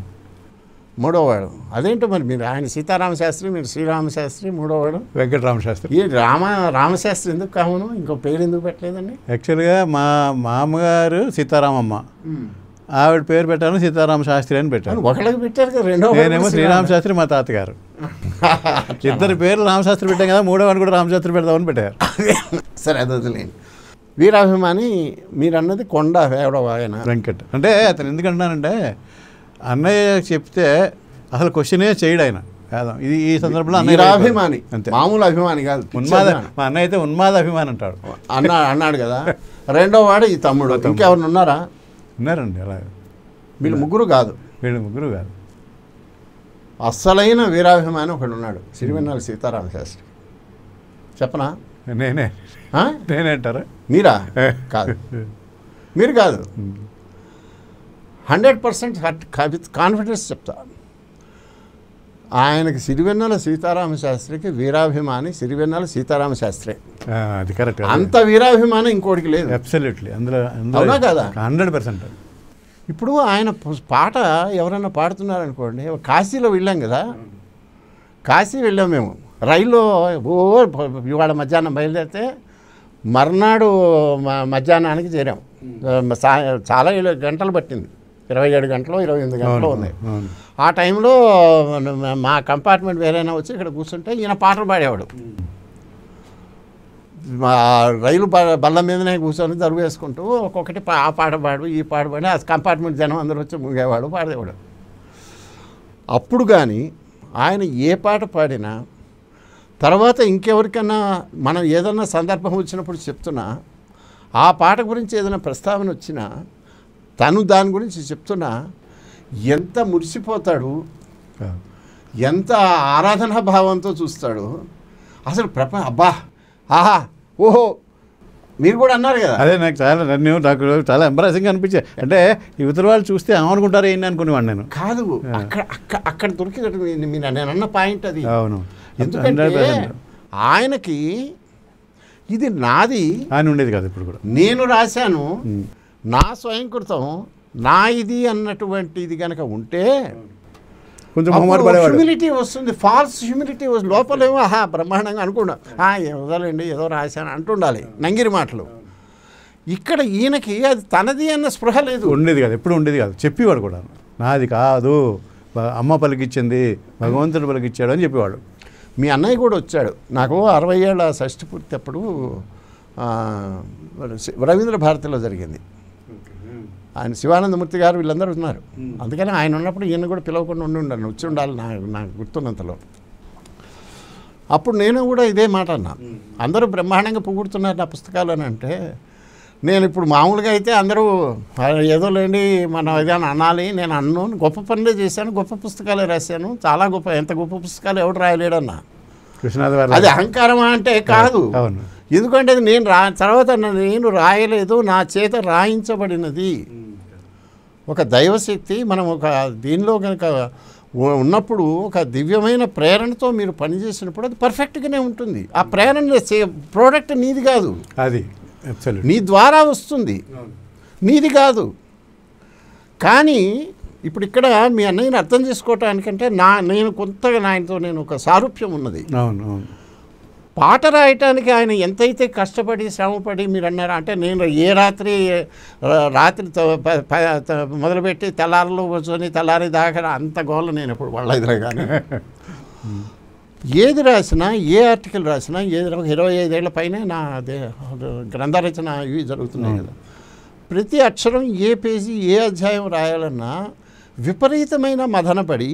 మూడోవాడు అదేంటో మరి మీరు ఆయన సీతారామ శాస్త్రి మీరు శ్రీరామ శాస్త్రి మూడోవాడు వెంకటరామ శాస్త్రి ఈ రామ రామశాస్త్రి ఎందుకు కావును ఇంకో పేరు ఎందుకు పెట్టలేదండి యాక్చువల్గా మా మామగారు సీతారామమ్మ ఆవిడ పేరు పెట్టాను సీతారామ శాస్త్రి అని పెట్టాను ఒకళ్ళకి పెట్టారు కదా రెండో నేనేమో శ్రీరామ శాస్త్రి మా తాతగారు ఇద్దరు పేర్లు రామశాస్త్రి పెట్టాం కదా మూడో వాడిని కూడా రామశాస్త్రి పెడదామని పెట్టారు సరే అది వదిలేండి వీరాభిమాని మీరు అన్నది కొండ ఎవడో ఆయన వెంకట్ అంటే అతను ఎందుకంటున్నానంటే అన్నయ్య చెప్తే అసలు క్వశ్చనే చేయడు ఆయన వేదం ఇది ఈ సందర్భంలో అన్నయ్య వీరాభిమాని అంతే మామూలు అభిమాని కాదు పిచ్చి ఉన్మాద అభిమాని. మా అన్నయ్య అయితే ఉన్మాద అభిమాని అంటాడు అన్నా అన్నాడు కదా రెండో వాడు ఈ తమ్ముడు ఇంకెవరిని ఉన్నారా ఉన్నారండి అలా వీళ్ళు ముగ్గురు కాదు వీళ్ళు ముగ్గురు కాదు అస్సలైన వీరాభిమాని ఒకడు ఉన్నాడు సిరివెన్నెల సీతారామ శాస్త్రి చెప్పనా నేనే ఆ? నేనే అంటారా మీరా కాదు మీరు కాదు హండ్రెడ్ పర్సెంట్ కాన్ఫిడెన్స్ చెప్తా ఆయనకి సిరివెన్నెల సీతారామ శాస్త్రికి వీరాభిమాని సిరివెన్నెల సీతారామ శాస్త్రి ఆ, అది కరెక్ట్ అంత వీరాభిమానం ఇంకోటికి లేదు అబ్సల్యూట్లీ అందులో అవునా కదా? హండ్రెడ్ పర్సెంట్ ఇప్పుడు ఆయన పు- పాట ఎవరైనా పాడుతున్నారనుకోండి కాశీలో వెళ్ళాం కదా కాశీ వెళ్ళాం మేము రైల్లో ఓ ఇవాళ మధ్యాహ్నం బయలుదేరితే మర్నాడు మ- మధ్యాహ్నానికి చేరాం ఆ, సా- చాలా ఏడు గంటలు పట్టింది ఇరవై ఏడు గంటలు ఇరవై ఎనిమిది గంటలు ఉన్నాయి అవును ఆ టైంలో మ- మా కంపార్ట్మెంట్ వేరైనా వచ్చి ఇక్కడ కూర్చుంటే ఈయన పాటలు పాడేవాడు మా రైలు బ- బల్ల మీదనే కూర్చొని దరువు వేసుకుంటూ ఒక్కొక్కటి పా- ఆ పాట పాడు ఈ పాట పాడి ఆ కంపార్ట్మెంట్ జనం అందరూ వచ్చి ముగేవాడు పాడేవాడు అప్పుడు కానీ ఆయన ఏ పాట పాడినా తర్వాత ఇంకెవరికైనా మనం ఏదన్నా సందర్భం వచ్చినప్పుడు చెప్తున్నా ఆ పాట గురించి ఏదైనా ప్రస్తావన వచ్చినా తను దాని గురించి చెప్తున్నా ఎంత మురిసిపోతాడు అవును. ఎంత ఆరాధనా భావంతో చూస్తాడు అసలు ప్రపంచ అబ్బా ఆహా ఓహో మీరు కూడా అన్నారు కదా అదే నాకు చాలా నన్ను నాకు చాలా ఎంబరాసింగ్ అనిపించాయి అంటే యువతల వాళ్ళు చూస్తే ఏమనుకుంటారు ఏంటి అనుకునేవాడు నేను కాదు అక్కడ అక్కడ అక్కడ దొరికినట్టు మీ- మీ నేను అన్న పాయింట్ అది అవును ఎందుకంటే 100%. ఆయనకి ఇది నాది ఆయన ఉండేది కాదు ఇప్పుడు కూడా నేను రాశాను ఉమ్. నా స్వయంకృతం నా ఇది అన్నటువంటి ఇది కనుక ఉంటే కొంచెం మొహమాట పడేవాడు హ్యూమిలిటీ వస్తుంది ఫాల్స్ హ్యూమిలిటీ వస్తుంది లోపలేమో ఆహా బ్రహ్మాండంగా అనుకున్నా "ఆ, ఏం వదలండి ఏదో రాశాను అంటుండాలి నంగిరి మాటలు ఇక్కడ ఈయనకి అది తనది అన్న స్పృహ లేదు ఉండేది కాదు ఎప్పుడు ఉండేది కాదు చెప్పేవాడు కూడా నాది కాదు బ- అమ్మ పలికిచ్చింది భగవంతుడు పలికిచ్చాడు అని చెప్పేవాడు మీ అన్నయ్య కూడా వచ్చాడు నాకు అరవై ఏళ్ళ షష్ఠి పూర్తి అప్పుడు ఆ, రవీంద్ర భారతిలో జరిగింది ఆయన శివానందమూర్తి గారు వీళ్ళందరూ ఉన్నారు అందుకని ఆయన ఉన్నప్పుడు ఈయన కూడా పిలవకుండా ఉండి ఉండాలి వచ్చి ఉండాలి నా నాకు గుర్తున్నంతలో అప్పుడు నేను కూడా ఇదే మాట అన్నా అందరూ బ్రహ్మాండంగా పొగుడుతున్నారు నా పుస్తకాలు అని అంటే నేను ఇప్పుడు మామూలుగా అయితే అందరూ "ఆ, ఏదో లేండి మనం ఏదైనా అనాలి నేను అన్ను గొప్ప పనులే చేశాను గొప్ప పుస్తకాలే రాశాను చాలా గొప్ప ఎంత గొప్ప పుస్తకాలు ఎవడు రాయలేడన్నా కృష్ణాది వారి అది అహంకారమా అంటే కాదు అవును ఎందుకంటే అది నేను రా తర్వాత నేను రాయలేదు నా చేత రాయించబడినది ఒక దైవశక్తి మనం ఒక దీనిలో కనుక ఉ- ఉన్నప్పుడు ఒక దివ్యమైన ప్రేరణతో మీరు పనిచేసినప్పుడు అది పర్ఫెక్ట్గానే ఉంటుంది ఆ ప్రేరణ ప్రోడక్ట్ నీది కాదు అది అబ్సల్యూట్ నీ ద్వారా వస్తుంది నీది కాదు కానీ ఇప్పుడు ఇక్కడ మీ అన్నయ్యని అర్థం చేసుకోవటానికంటే నా నేను కొంతగా ఆయనతో నేను ఒక సారూప్యం ఉన్నది అవును అవును పాట రాయటానికి ఆయన ఎంతైతే కష్టపడి శ్రమపడి మీరు అన్నారు అంటే నేను ఏ రాత్రి రా- రాత్రి త- ప- ప- త- మొదలుపెట్టి తెల్లారిలో కూర్చొని తెల్లారి దాకా అంత గోల నేను ఎప్పుడు వాళ్ళ కానీ ఏది రాసినా ఏ ఆర్టికల్ రాసినా ఏది రా- ఇరవై ఐదేళ్ల పైన నా అదే గ్రంథ రచన ఇవి జరుగుతున్నాయి కదా ప్రతి అక్షరం ఏ పేజీ ఏ అధ్యాయం రాయాలన్నా విపరీతమైన మదనపడి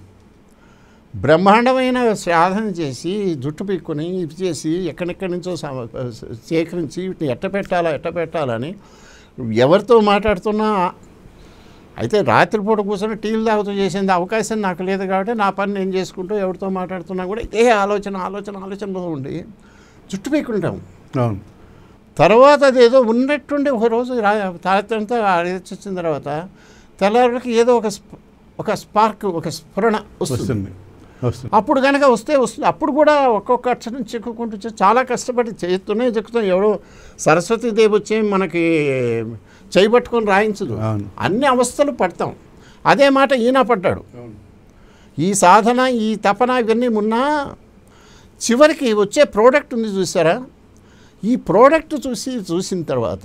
బ్రహ్మాండమైన సాధన చేసి జుట్టు పీక్కుని ఇది చేసి ఎక్కడెక్కడి నుంచో సమ- సేకరించి వీటిని ఎట్ట పెట్టాలా ఎట్ట పెట్టాలని ఎవరితో మాట్లాడుతున్నా అయితే రాత్రిపూట కూర్చొని టీలు తాగుతూ చేసేంత అవకాశం నాకు లేదు కాబట్టి నా పని నేను చేసుకుంటూ ఎవరితో మాట్లాడుతున్నా కూడా ఏ ఆలోచన ఆలోచన ఆలోచనలో ఉండి జుట్టు పీక్కుంటాం అవును తర్వాత అదేదో ఉన్నట్టుండి ఒక రోజు రా తాతంతా వచ్చిన తర్వాత తెల్లారికి ఏదో ఒక స్ప- ఒక స్పార్క్ ఒక స్ఫురణ వస్తుంది వస్తుంది వస్తుంది అప్పుడు కనుక వస్తే వస్తుంది అప్పుడు కూడా ఒక్కొక్క అక్షరం చెక్కుకుంటూ చే- చాలా కష్టపడి చేస్తూనే చెక్కుతాం ఎవడో సరస్వతి దేవి వచ్చి మనకి చేయబట్టుకొని రాయించదు అవును. అన్ని అవస్థలు పడతాం అదే మాట ఈయన పడ్డాడు ఈ సాధన ఈ తపన ఇవన్నీ ఉన్నా చివరికి వచ్చే ప్రోడక్ట్ ఉంది చూసారా ఈ ప్రోడక్ట్ చూసి చూసిన తర్వాత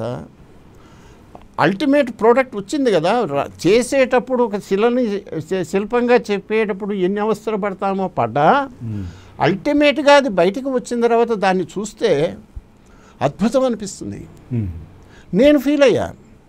అల్టిమేట్ ప్రోడక్ట్ వచ్చింది కదా ర- చేసేటప్పుడు ఒక శిలని శ- శిల్పంగా చెప్పేటప్పుడు ఎన్ని అవస్థలు పడతామో పడ్డా అల్టిమేట్గా అది బయటకు వచ్చిన తర్వాత దాన్ని చూస్తే అద్భుతం అనిపిస్తుంది ఉమ్. నేను ఫీల్ అయ్యా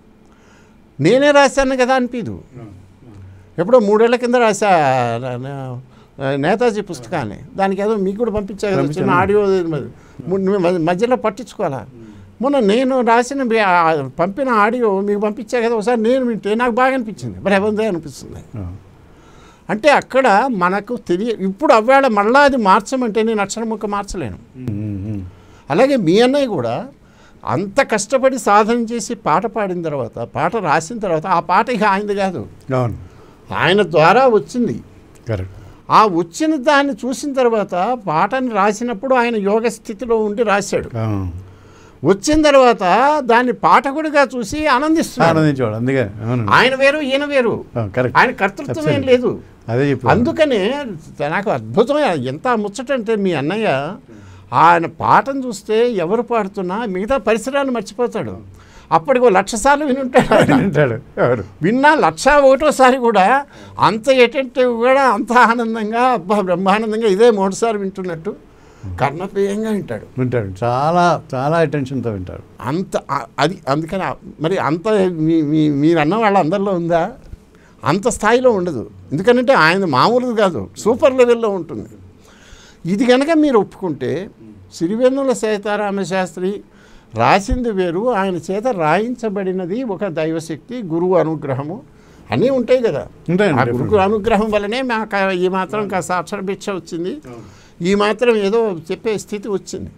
నేనే రాశాను కదా అనిపించదు ఎప్పుడో మూడేళ్ల కింద రాసా నా- నా- నేతాజీ పుస్తకాన్ని దానికి ఏదో మీకు కూడా పంపించా కదా చిన్న ఆడియో మరి. ము- నువ్వు మ- మధ్యలో పట్టించుకోవాలా మొన్న నేను రాసిన బి- ఆ పంపిన ఆడియో మీకు పంపించా కదా ఒకసారి నేను వింటే నాకు బాగా అనిపించింది మరి ఎవరిదే అనిపిస్తుంది ఆ. అంటే అక్కడ మనకు తెలియ ఇప్పుడు అవ్వేళ మళ్ళా అది మార్చమంటే నేను అక్షరం ముక్క మార్చలేను ఉమ్, ఉమ్, ఉమ్. అలాగే మీ అన్నయ్య కూడా అంత కష్టపడి సాధన చేసి పాట పాడిన తర్వాత పాట రాసిన తర్వాత ఆ పాట ఇక ఆయనది కాదు అవును ఆయన ద్వారా వచ్చింది కరెక్ట్ ఆ వచ్చిన దాన్ని చూసిన తర్వాత పాటని రాసినప్పుడు ఆయన యోగ స్థితిలో ఉండి రాశాడు వచ్చిన తర్వాత దాన్ని పాఠకుడిగా చూసి ఆనందిస్తున్నాడు ఆనందించేవాడు అందుకే అవును ఆయన వేరు ఈయన వేరు కరెక్ట్ ఆయన కర్తృత్వం ఏం Absolutely. లేదు అదే చెప్పు అందుకనే నాకు అద్భుతమైన ఎంత ముచ్చటంటే మీ అన్నయ్య ఆయన పాటను చూస్తే ఎవరు పాడుతున్నా మిగతా పరిసరాలు మర్చిపోతాడు అప్పటికి ఓ లక్ష సార్లు వినుంటాడు ఆయన. అంటాడు అవును విన్నా లక్ష ఒకటోసారి కూడా అంత ఎటెంటివ్ కూడా అంత ఆనందంగా అబ్బా బ్రహ్మానందంగా ఇదే మూడుసార్లు వింటున్నట్టు కర్ణప్రియంగా వింటాడు వింటాడు చాలా చాలా అటెన్షన్తో వింటాడు అంత ఆ- అది అందుకని ఆ- మరి అంత మీ మీ- మీరు అన్న వాళ్ళందరిలో ఉందా అంత స్థాయిలో ఉండదు ఎందుకంటే ఆయన మామూలుది కాదు సూపర్ లెవెల్లో ఉంటుంది ఇది కనుక మీరు ఒప్పుకుంటే సిరివెన్నుల సీతారామ శాస్త్రి రాసింది వేరు ఆయన చేత రాయించబడినది ఒక దైవశక్తి గురువు అనుగ్రహము అన్నీ ఉంటాయి కదా ఉంటాయండి, ఆ definitely. గురువు అనుగ్రహం వల్లనే మాకు ఈ మాత్రం కాస్త అక్షర భిక్ష వచ్చింది ఈ మాత్రం ఏదో చెప్పే స్థితి వచ్చింది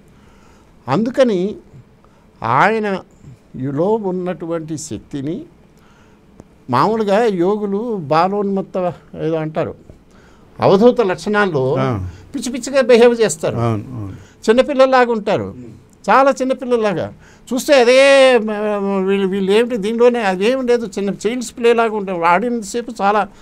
అందుకని ఆయన లో ఉన్నటువంటి శక్తిని మామూలుగా యోగులు బాలోన్మత్త ఏదో అంటారు అవధూత లక్షణాల్లో ఆ. పిచ్చి పిచ్చిగా బిహేవ్ చేస్తారు అవును అవును చిన్నపిల్లల్లాగా ఉంటారు చాలా చిన్నపిల్లల్లాగా చూస్తే అదే మ, వీళ్ళు వీళ్ళు ఏమిటి దీనిలోనే అదేం లేదు చిన్న చైల్డ్స్ ప్లే లాగా ఉంటారు ఆడినంతసేపు చాలా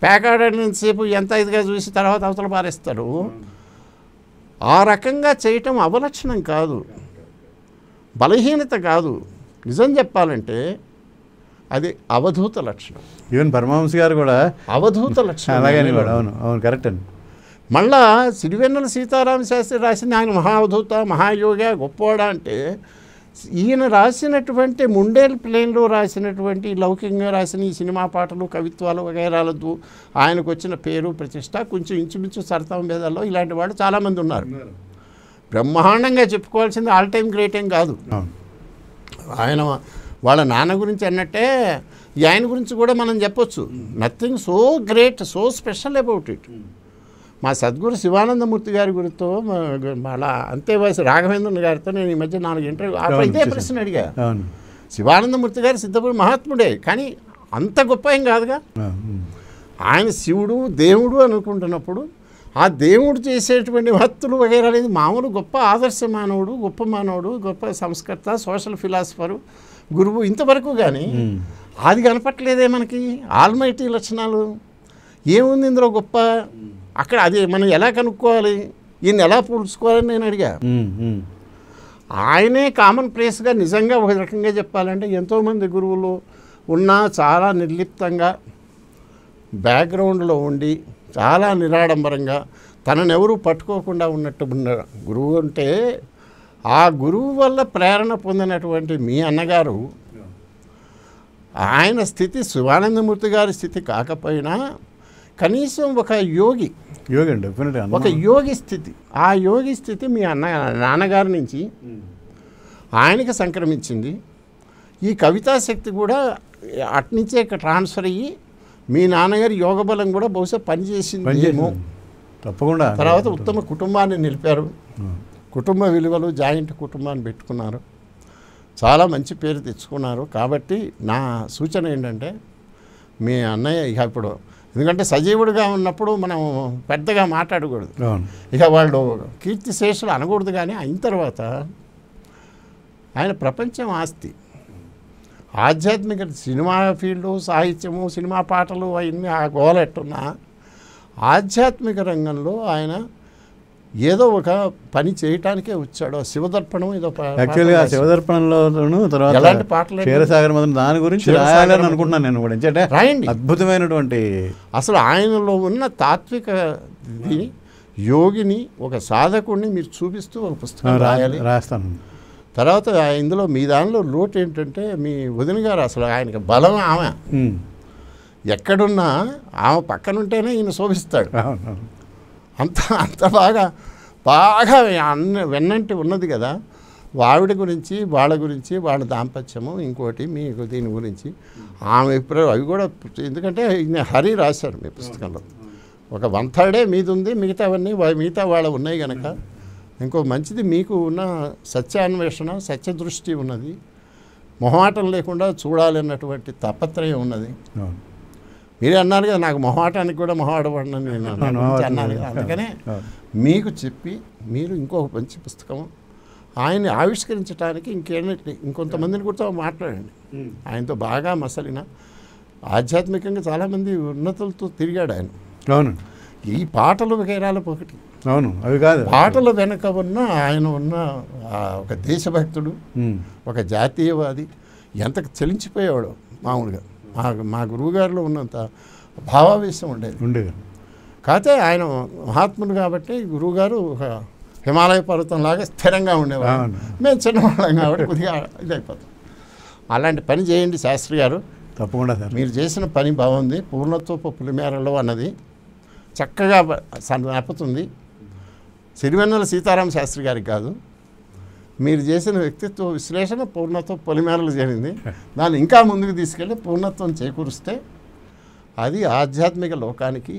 పేకాడేంతసేపు ఎంత ఇదిగా చూసి తర్వాత అవతల పారేస్తాడు ఆ రకంగా చేయటం అవలక్షణం కాదు బలహీనత కాదు నిజం చెప్పాలంటే అది అవధూత లక్షణం ఈవెన్ పరమహంస గారు కూడా అవధూత లక్షణం అలాగే అనేవాడు అవును అవును కరెక్ట్ అండి మళ్ళా సిరివెన్నెల సీతారామ శాస్త్రి రాసిన ఆయన మహావధూత మహాయోగ గొప్పవాడా అంటే ఈయన రాసినటువంటి ముండేల్ ప్లేన్లో రాసినటువంటి లౌకికంగా రాసిన ఈ సినిమా పాటలు కవిత్వాలు వగైరాలదు ఆయనకు వచ్చిన పేరు ప్రతిష్ట కొంచెం ఇంచుమించు సరతం భేదాల్లో ఇలాంటి వాళ్ళు చాలామంది ఉన్నారు బ్రహ్మాండంగా చెప్పుకోవాల్సింది ఆల్ టైమ్ గ్రేట్ ఏం కాదు అవును ఆయన వాళ్ళ నాన్న గురించి అన్నట్టే ఈ ఆయన గురించి కూడా మనం చెప్పొచ్చు nothing so great so special about it మా సద్గురు శివానందమూర్తి గారి గురితో మళ్ళా అంతే వయసు రాఘవేంద్రన్ గారితో నేను ఈ మధ్య నాలుగు ఇంటర్వ్యూ అప్పుడు ఇదే ప్రశ్న అడిగా అవును శివానందమూర్తి గారు సిద్ధపురి మహాత్ముడే కానీ అంత గొప్ప ఏం కాదుగా అవును. ఆయన శివుడు దేవుడు అనుకుంటున్నప్పుడు ఆ దేవుడు చేసేటువంటి భక్తులు వగైరా అనేది మామూలు గొప్ప ఆదర్శ మానవుడు గొప్ప మానవుడు గొప్ప సంస్కర్త సోషల్ ఫిలాసఫరు గురువు ఇంతవరకు కానీ ఉమ్. అది కనపట్లేదే మనకి ఆల్మైటీ లక్షణాలు ఏముంది ఇందులో గొప్ప అక్కడ అది మనం ఎలా కనుక్కోవాలి ఈయన ఎలా పూడ్చుకోవాలని నేను అడిగా ఉమ్, ఉమ్. ఆయనే కామన్ ప్లేస్గా నిజంగా ఒక రకంగా చెప్పాలంటే ఎంతోమంది గురువులు ఉన్నా చాలా నిర్లిప్తంగా బ్యాక్గ్రౌండ్లో ఉండి చాలా నిరాడంబరంగా తనను ఎవరు పట్టుకోకుండా ఉన్నట్టు ఉన్న గురువు అంటే ఆ గురువు వల్ల ప్రేరణ పొందినటువంటి మీ అన్నగారు ఆయన స్థితి శివానందమూర్తి గారి స్థితి కాకపోయినా కనీసం ఒక యోగి యోగి అండి డెఫినెట్ ఒక యోగి స్థితి ఆ యోగి స్థితి మీ అన్న నాన్నగారి నుంచి ఆయనకి సంక్రమించింది ఈ కవితా శక్తి కూడా అట్నుంచే ట్రాన్స్ఫర్ అయ్యి మీ నాన్నగారి యోగ బలం కూడా బహుశా పనిచేసింది ఏమో తప్పకుండా తర్వాత ఉత్తమ కుటుంబాన్ని నిలిపారు ఉమ్. కుటుంబ విలువలు జాయింట్ కుటుంబాన్ని పెట్టుకున్నారు చాలా మంచి పేరు తెచ్చుకున్నారు కాబట్టి నా సూచన ఏంటంటే మీ అన్నయ్య ఇక ఇప్పుడు ఎందుకంటే సజీవుడిగా ఉన్నప్పుడు మనం పెద్దగా మాట్లాడకూడదు అవును ఇక వాళ్ళు కీర్తిశేషులు అనకూడదు కానీ అయిన తర్వాత ఆయన ప్రపంచం ఆస్తి ఆధ్యాత్మిక సినిమా ఫీల్డు సాహిత్యము సినిమా పాటలు అవన్నీ ఆ గోల ఎట్టున్నా ఆధ్యాత్మిక రంగంలో ఆయన ఏదో ఒక పని చేయటానికే వచ్చాడు ఆ శివదర్పణం ఏదో పా- పాట యాక్చువల్గా రాశాడు. శివదర్పణలోను తర్వాత ఎలాంటి పాటలు అండి? క్షీరసాగర్ మదన్ దాని గురించి క్షీరసాగర రాయాలని మదనం. అనుకుంటున్నాను నేను కూడా ఎందుకంటే రాయండి అద్భుతమైనటువంటి అసలు ఆయనలో ఉన్న తాత్విక ఇది యోగిని ఒక సాధకుడిని మీరు చూపిస్తూ ఒక పుస్తకం రా- రాయాలి రాస్తాను తర్వాత ఆ- ఇందులో మీ దానిలో లోటు ఏంటంటే మీ వదిన గారు అసలు ఆయనకి బలం ఆమె ఉమ్. ఎక్కడున్నా ఆమె పక్కనుంటేనే ఈయన శోభిస్తాడు అవును అవును. అంత అంత బాగా బాగా అన్న వెన్నంటి ఉన్నది కదా ఆవిడ గురించి వాళ్ళ గురించి వాళ్ళ దాంపత్యము ఇంకోటి మీకు దీని గురించి ఆమె ఇప్పుడు అవి కూడా ఎందుకంటే ఈయన హరి రాశారు మీ పుస్తకంలో ఒక వన్ థర్డే మీది ఉంది మిగతావన్నీ వా- మిగతా వాళ్ళ ఉన్నాయి కనుక ఇంకో మంచిది మీకు ఉన్న సత్యాన్వేషణ సత్యదృష్టి ఉన్నది మొహమాటం లేకుండా చూడాలన్నటువంటి తాపత్రయం ఉన్నది అవును మీరే అన్నారు కదా నాకు మొహమాటానికి కూడా మొహమాటపడిన నేను అవును, అన్నాను మొహమాటం అన్నారు లేదు. కదా అందుకనే అవును. మీకు చెప్పి మీరు ఇంకొక మంచి పుస్తకం ఆయన్ని ఆవిష్కరించడానికి ఇంకేంటి ఇంకొంతమందిని కూడా మాట్లాడండి ఆయనతో బాగా మసలిన ఆధ్యాత్మికంగా చాలామంది ఉన్నతులతో తిరిగాడు ఆయన అవును ఈ పాటలు వగైరాల ఒకటి అవును అవి కాదు పాటల వెనక ఉన్న ఆయన ఉన్న ఆ ఒక దేశభక్తుడు ఉమ్. ఒక జాతీయవాది ఎంత చలించిపోయేవాడు మామూలుగా మా మా గురువుగారిలో ఉన్నంత భావావేశం ఉండేది ఉండేది కాకపోతే ఆయన మహాత్ముడు కాబట్టి గురువుగారు ఒక హిమాలయ పర్వతం లాగా స్థిరంగా ఉండేవారు అవును. మేము చిన్నవాళ్ళం కాబట్టి కొద్దిగా ఇదైపోతాం అలాంటి పని చేయండి శాస్త్రి గారు తప్పకుండా సార్ మీరు చేసిన పని బాగుంది పూర్ణత్వపు పులిమేరలో అన్నది చక్కగా నెప్పుతుంది సిరివెన్నెల సీతారామ శాస్త్రి గారికి కాదు మీరు చేసిన వ్యక్తిత్వ విశ్లేషణ పూర్ణత్వ పొలిమేరలు జరిగింది దాన్ని ఇంకా ముందుకు తీసుకెళ్ళి పూర్ణత్వం చేకూరిస్తే అది ఆధ్యాత్మిక లోకానికి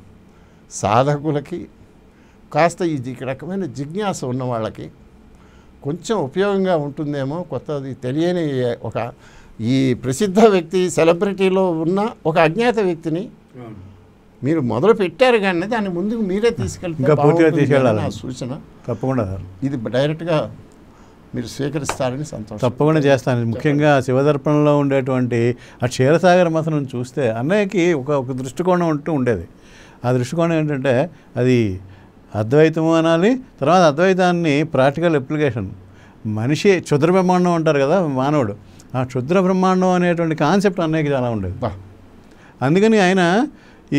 సాధకులకి కాస్త ఈ జి- రకమైన జిజ్ఞాస ఉన్న వాళ్ళకి కొంచెం ఉపయోగంగా ఉంటుందేమో కొత్తది తెలియని ఒక ఈ ప్రసిద్ధ వ్యక్తి సెలబ్రిటీలో ఉన్న ఒక అజ్ఞాత వ్యక్తిని మీరు మొదలు పెట్టారు కానీ దాన్ని ముందుకు మీరే తీసుకెళ్తే ఇంకా పూర్తిగా బాగుంటుంది అని తీసుకెళ్ళాలి. నా సూచన తప్పకుండా సార్ ఇది డైరెక్ట్గా మీరు స్వీకరిస్తారని సంతోషం తప్పకుండా చేస్తాను ముఖ్యంగా శివదర్పణంలో ఉండేటువంటి ఆ క్షీరసాగర మథనం చూస్తే అన్నయ్యకి ఒక ఒక దృష్టికోణం ఉంటూ ఉండేది ఆ దృష్టికోణం ఏంటంటే అది అద్వైతము అనాలి తర్వాత అద్వైతాన్ని ప్రాక్టికల్ అప్లికేషన్ మనిషి క్షుద్ర బ్రహ్మాండం అంటారు కదా మానవుడు ఆ క్షుద్ర బ్రహ్మాండం అనేటువంటి కాన్సెప్ట్ అన్నయ్యకి చాలా ఉండేది బా అందుకని ఆయన ఈ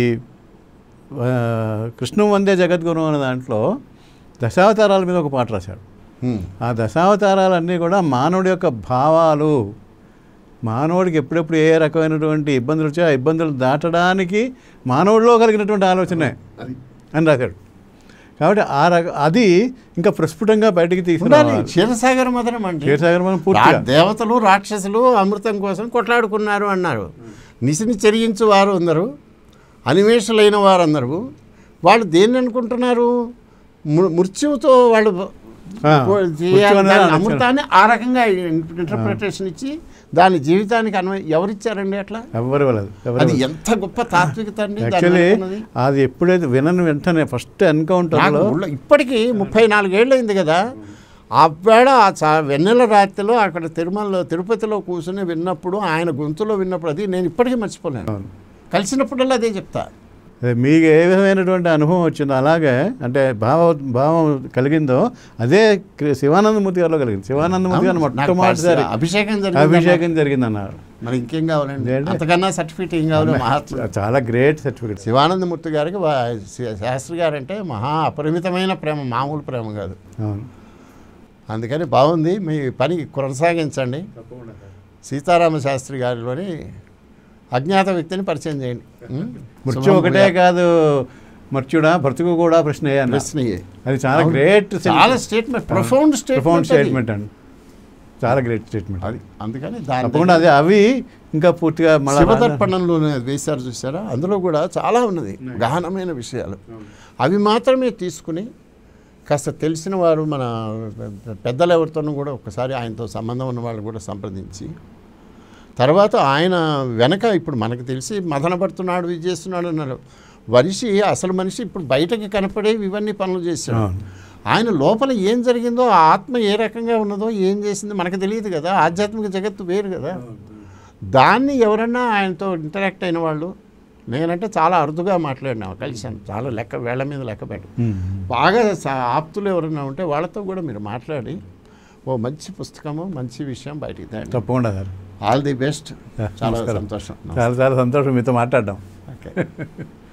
ఆ, కృష్ణం వందే జగద్గురు అనే దాంట్లో దశావతారాల మీద ఒక పాట రాశాడు హ్మ్. ఆ దశావతారాలన్నీ కూడా మానవుడి యొక్క భావాలు మానవుడికి ఎప్పుడెప్పుడు ఏ రకమైనటువంటి ఇబ్బందులు వచ్చాయో ఆ ఇబ్బందులు దాటడానికి మానవుడిలో కలిగినటువంటి ఆలోచనే అది అని రాశాడు కాబట్టి ఆ రక అది ఇంకా ప్రస్ఫుటంగా బయటికి ఉండాలి తీసుకురావాలి క్షీరసాగర మదనం అంటే క్షీరసాగర్ మనం పూర్తిగా రా- దేవతలు రాక్షసులు అమృతం కోసం కొట్లాడుకున్నారు అన్నారు నిసిని చెరిగించు వారు అందరు అనిమేషులైన వారు అందరూ వాళ్ళు దేన్ని అనుకుంటున్నారు ము- మృత్యువుతో వాళ్ళు ఆ, చేయాలి. మృత్యు అనేది దాని అనుకుంటున్నారు. అమృతాన్ని ఆ రకంగా ఇంటర్ప్రిటేషన్ ఇచ్చి దాని జీవితానికి అన్వయ ఎవరిచ్చారండి అట్లా ఎవరి వలదు ఎవరి అది ఎంత గొప్ప తాత్వికత అండి దాని యాక్చువల్లీ వెనక ఉన్నది. అది ఎప్పుడైతే వినని వెంటనే ఫస్ట్ నాకు ఎన్కౌంటర్లో ఊళ్ళో ఇప్పటికీ ముప్పై నాలుగేళ్ళు అయింది కదా ఆ వేళ ఆ చా- వెన్నెల రాత్రిలో అక్కడ తిరుమలలో తిరుపతిలో కూర్చుని విన్నప్పుడు ఆయన గొంతులో విన్నప్పుడు అది నేను ఇప్పటికీ మర్చిపోలేను అవును. కలిసినప్పుడల్లా అదే చెప్తా అదే మీకు ఏ విధమైనటువంటి అనుభవం వచ్చిందో అలాగే అంటే భావ భావం కలిగిందో అదే క్రి- శివానందమూర్తి గారిలో కలిగింది శివానందమూర్తి గారు నాకు మొట్టమొదటిసారి అభిషేకం జరిగింది అభిషేకం జరిగింది అన్నారు మరి ఇంకేం కావాలండి ఏంటి? అంతకన్నా సర్టిఫికేట్ ఏం కావాలి మహాత్మ చాలా గ్రేట్ సర్టిఫికెట్ శివానందమూర్తి గారికి వా- శా- శాస్త్రి గారు అంటే మహా అపరిమితమైన ప్రేమ మామూలు ప్రేమ కాదు అవును అందుకని బాగుంది మీ పని కొనసాగించండి సీతారామ శాస్త్రి గారిలోని అజ్ఞాత వ్యక్తిని పరిచయం చేయండి ఉం? మృత్యు శుభం ఒకటే భూయాత్. కాదు మర్త్యుడా బ్రతుకు కూడా ప్రశ్న అన్న ప్రశ్నయే అది చాలా అవును. గ్రేట్ చాలా statement profound profound statement statement అండి చాలా గ్రేట్ స్టేట్మెంట్ అది అందుకని దాని తప్పకుండా అదే అవి ఇంకా పూర్తిగా మళ్ళీ శివదర్పణంలో వేశారు చూసారా అందులో కూడా చాలా ఉన్నది గహనమైన విషయాలు అవి మాత్రమే తీసుకుని కాస్త తెలిసిన వారు మన పెద్దలు ఎవరితోనూ కూడా ఒకసారి ఆయనతో సంబంధం ఉన్న వాళ్ళు కూడా సంప్రదించి తర్వాత ఆయన వెనక ఇప్పుడు మనకు తెలిసి మదన పడుతున్నాడు ఇది చేస్తున్నాడు అన్నారు మనిషి అసలు మనిషి ఇప్పుడు బయటకి కనపడేవి ఇవన్నీ పనులు చేశాడు అవును. ఆయన లోపల ఏం జరిగిందో ఆ ఆత్మ ఏ రకంగా ఉన్నదో ఏం చేసిందో మనకు తెలియదు కదా ఆధ్యాత్మిక జగత్తు వేరు కదా దాన్ని ఎవరన్నా ఆయనతో ఇంటరాక్ట్ అయిన వాళ్ళు నేనంటే చాలా అరుదుగా మాట్లాడినా కలిశాను చాలా లెక్క వేళ్ల మీద లెక్క పెట్టు ఉమ్. బాగా స- ఆప్తులు ఎవరైనా ఉంటే వాళ్ళతో కూడా మీరు మాట్లాడి ఓ మంచి పుస్తకము మంచి విషయం బయటికి తేండి తప్పకుండా sir all the best yeah, చాలా నమస్కారం. సంతోషం చాలా చాలా సంతోషం మీతో మాట్లాడడం ఓకే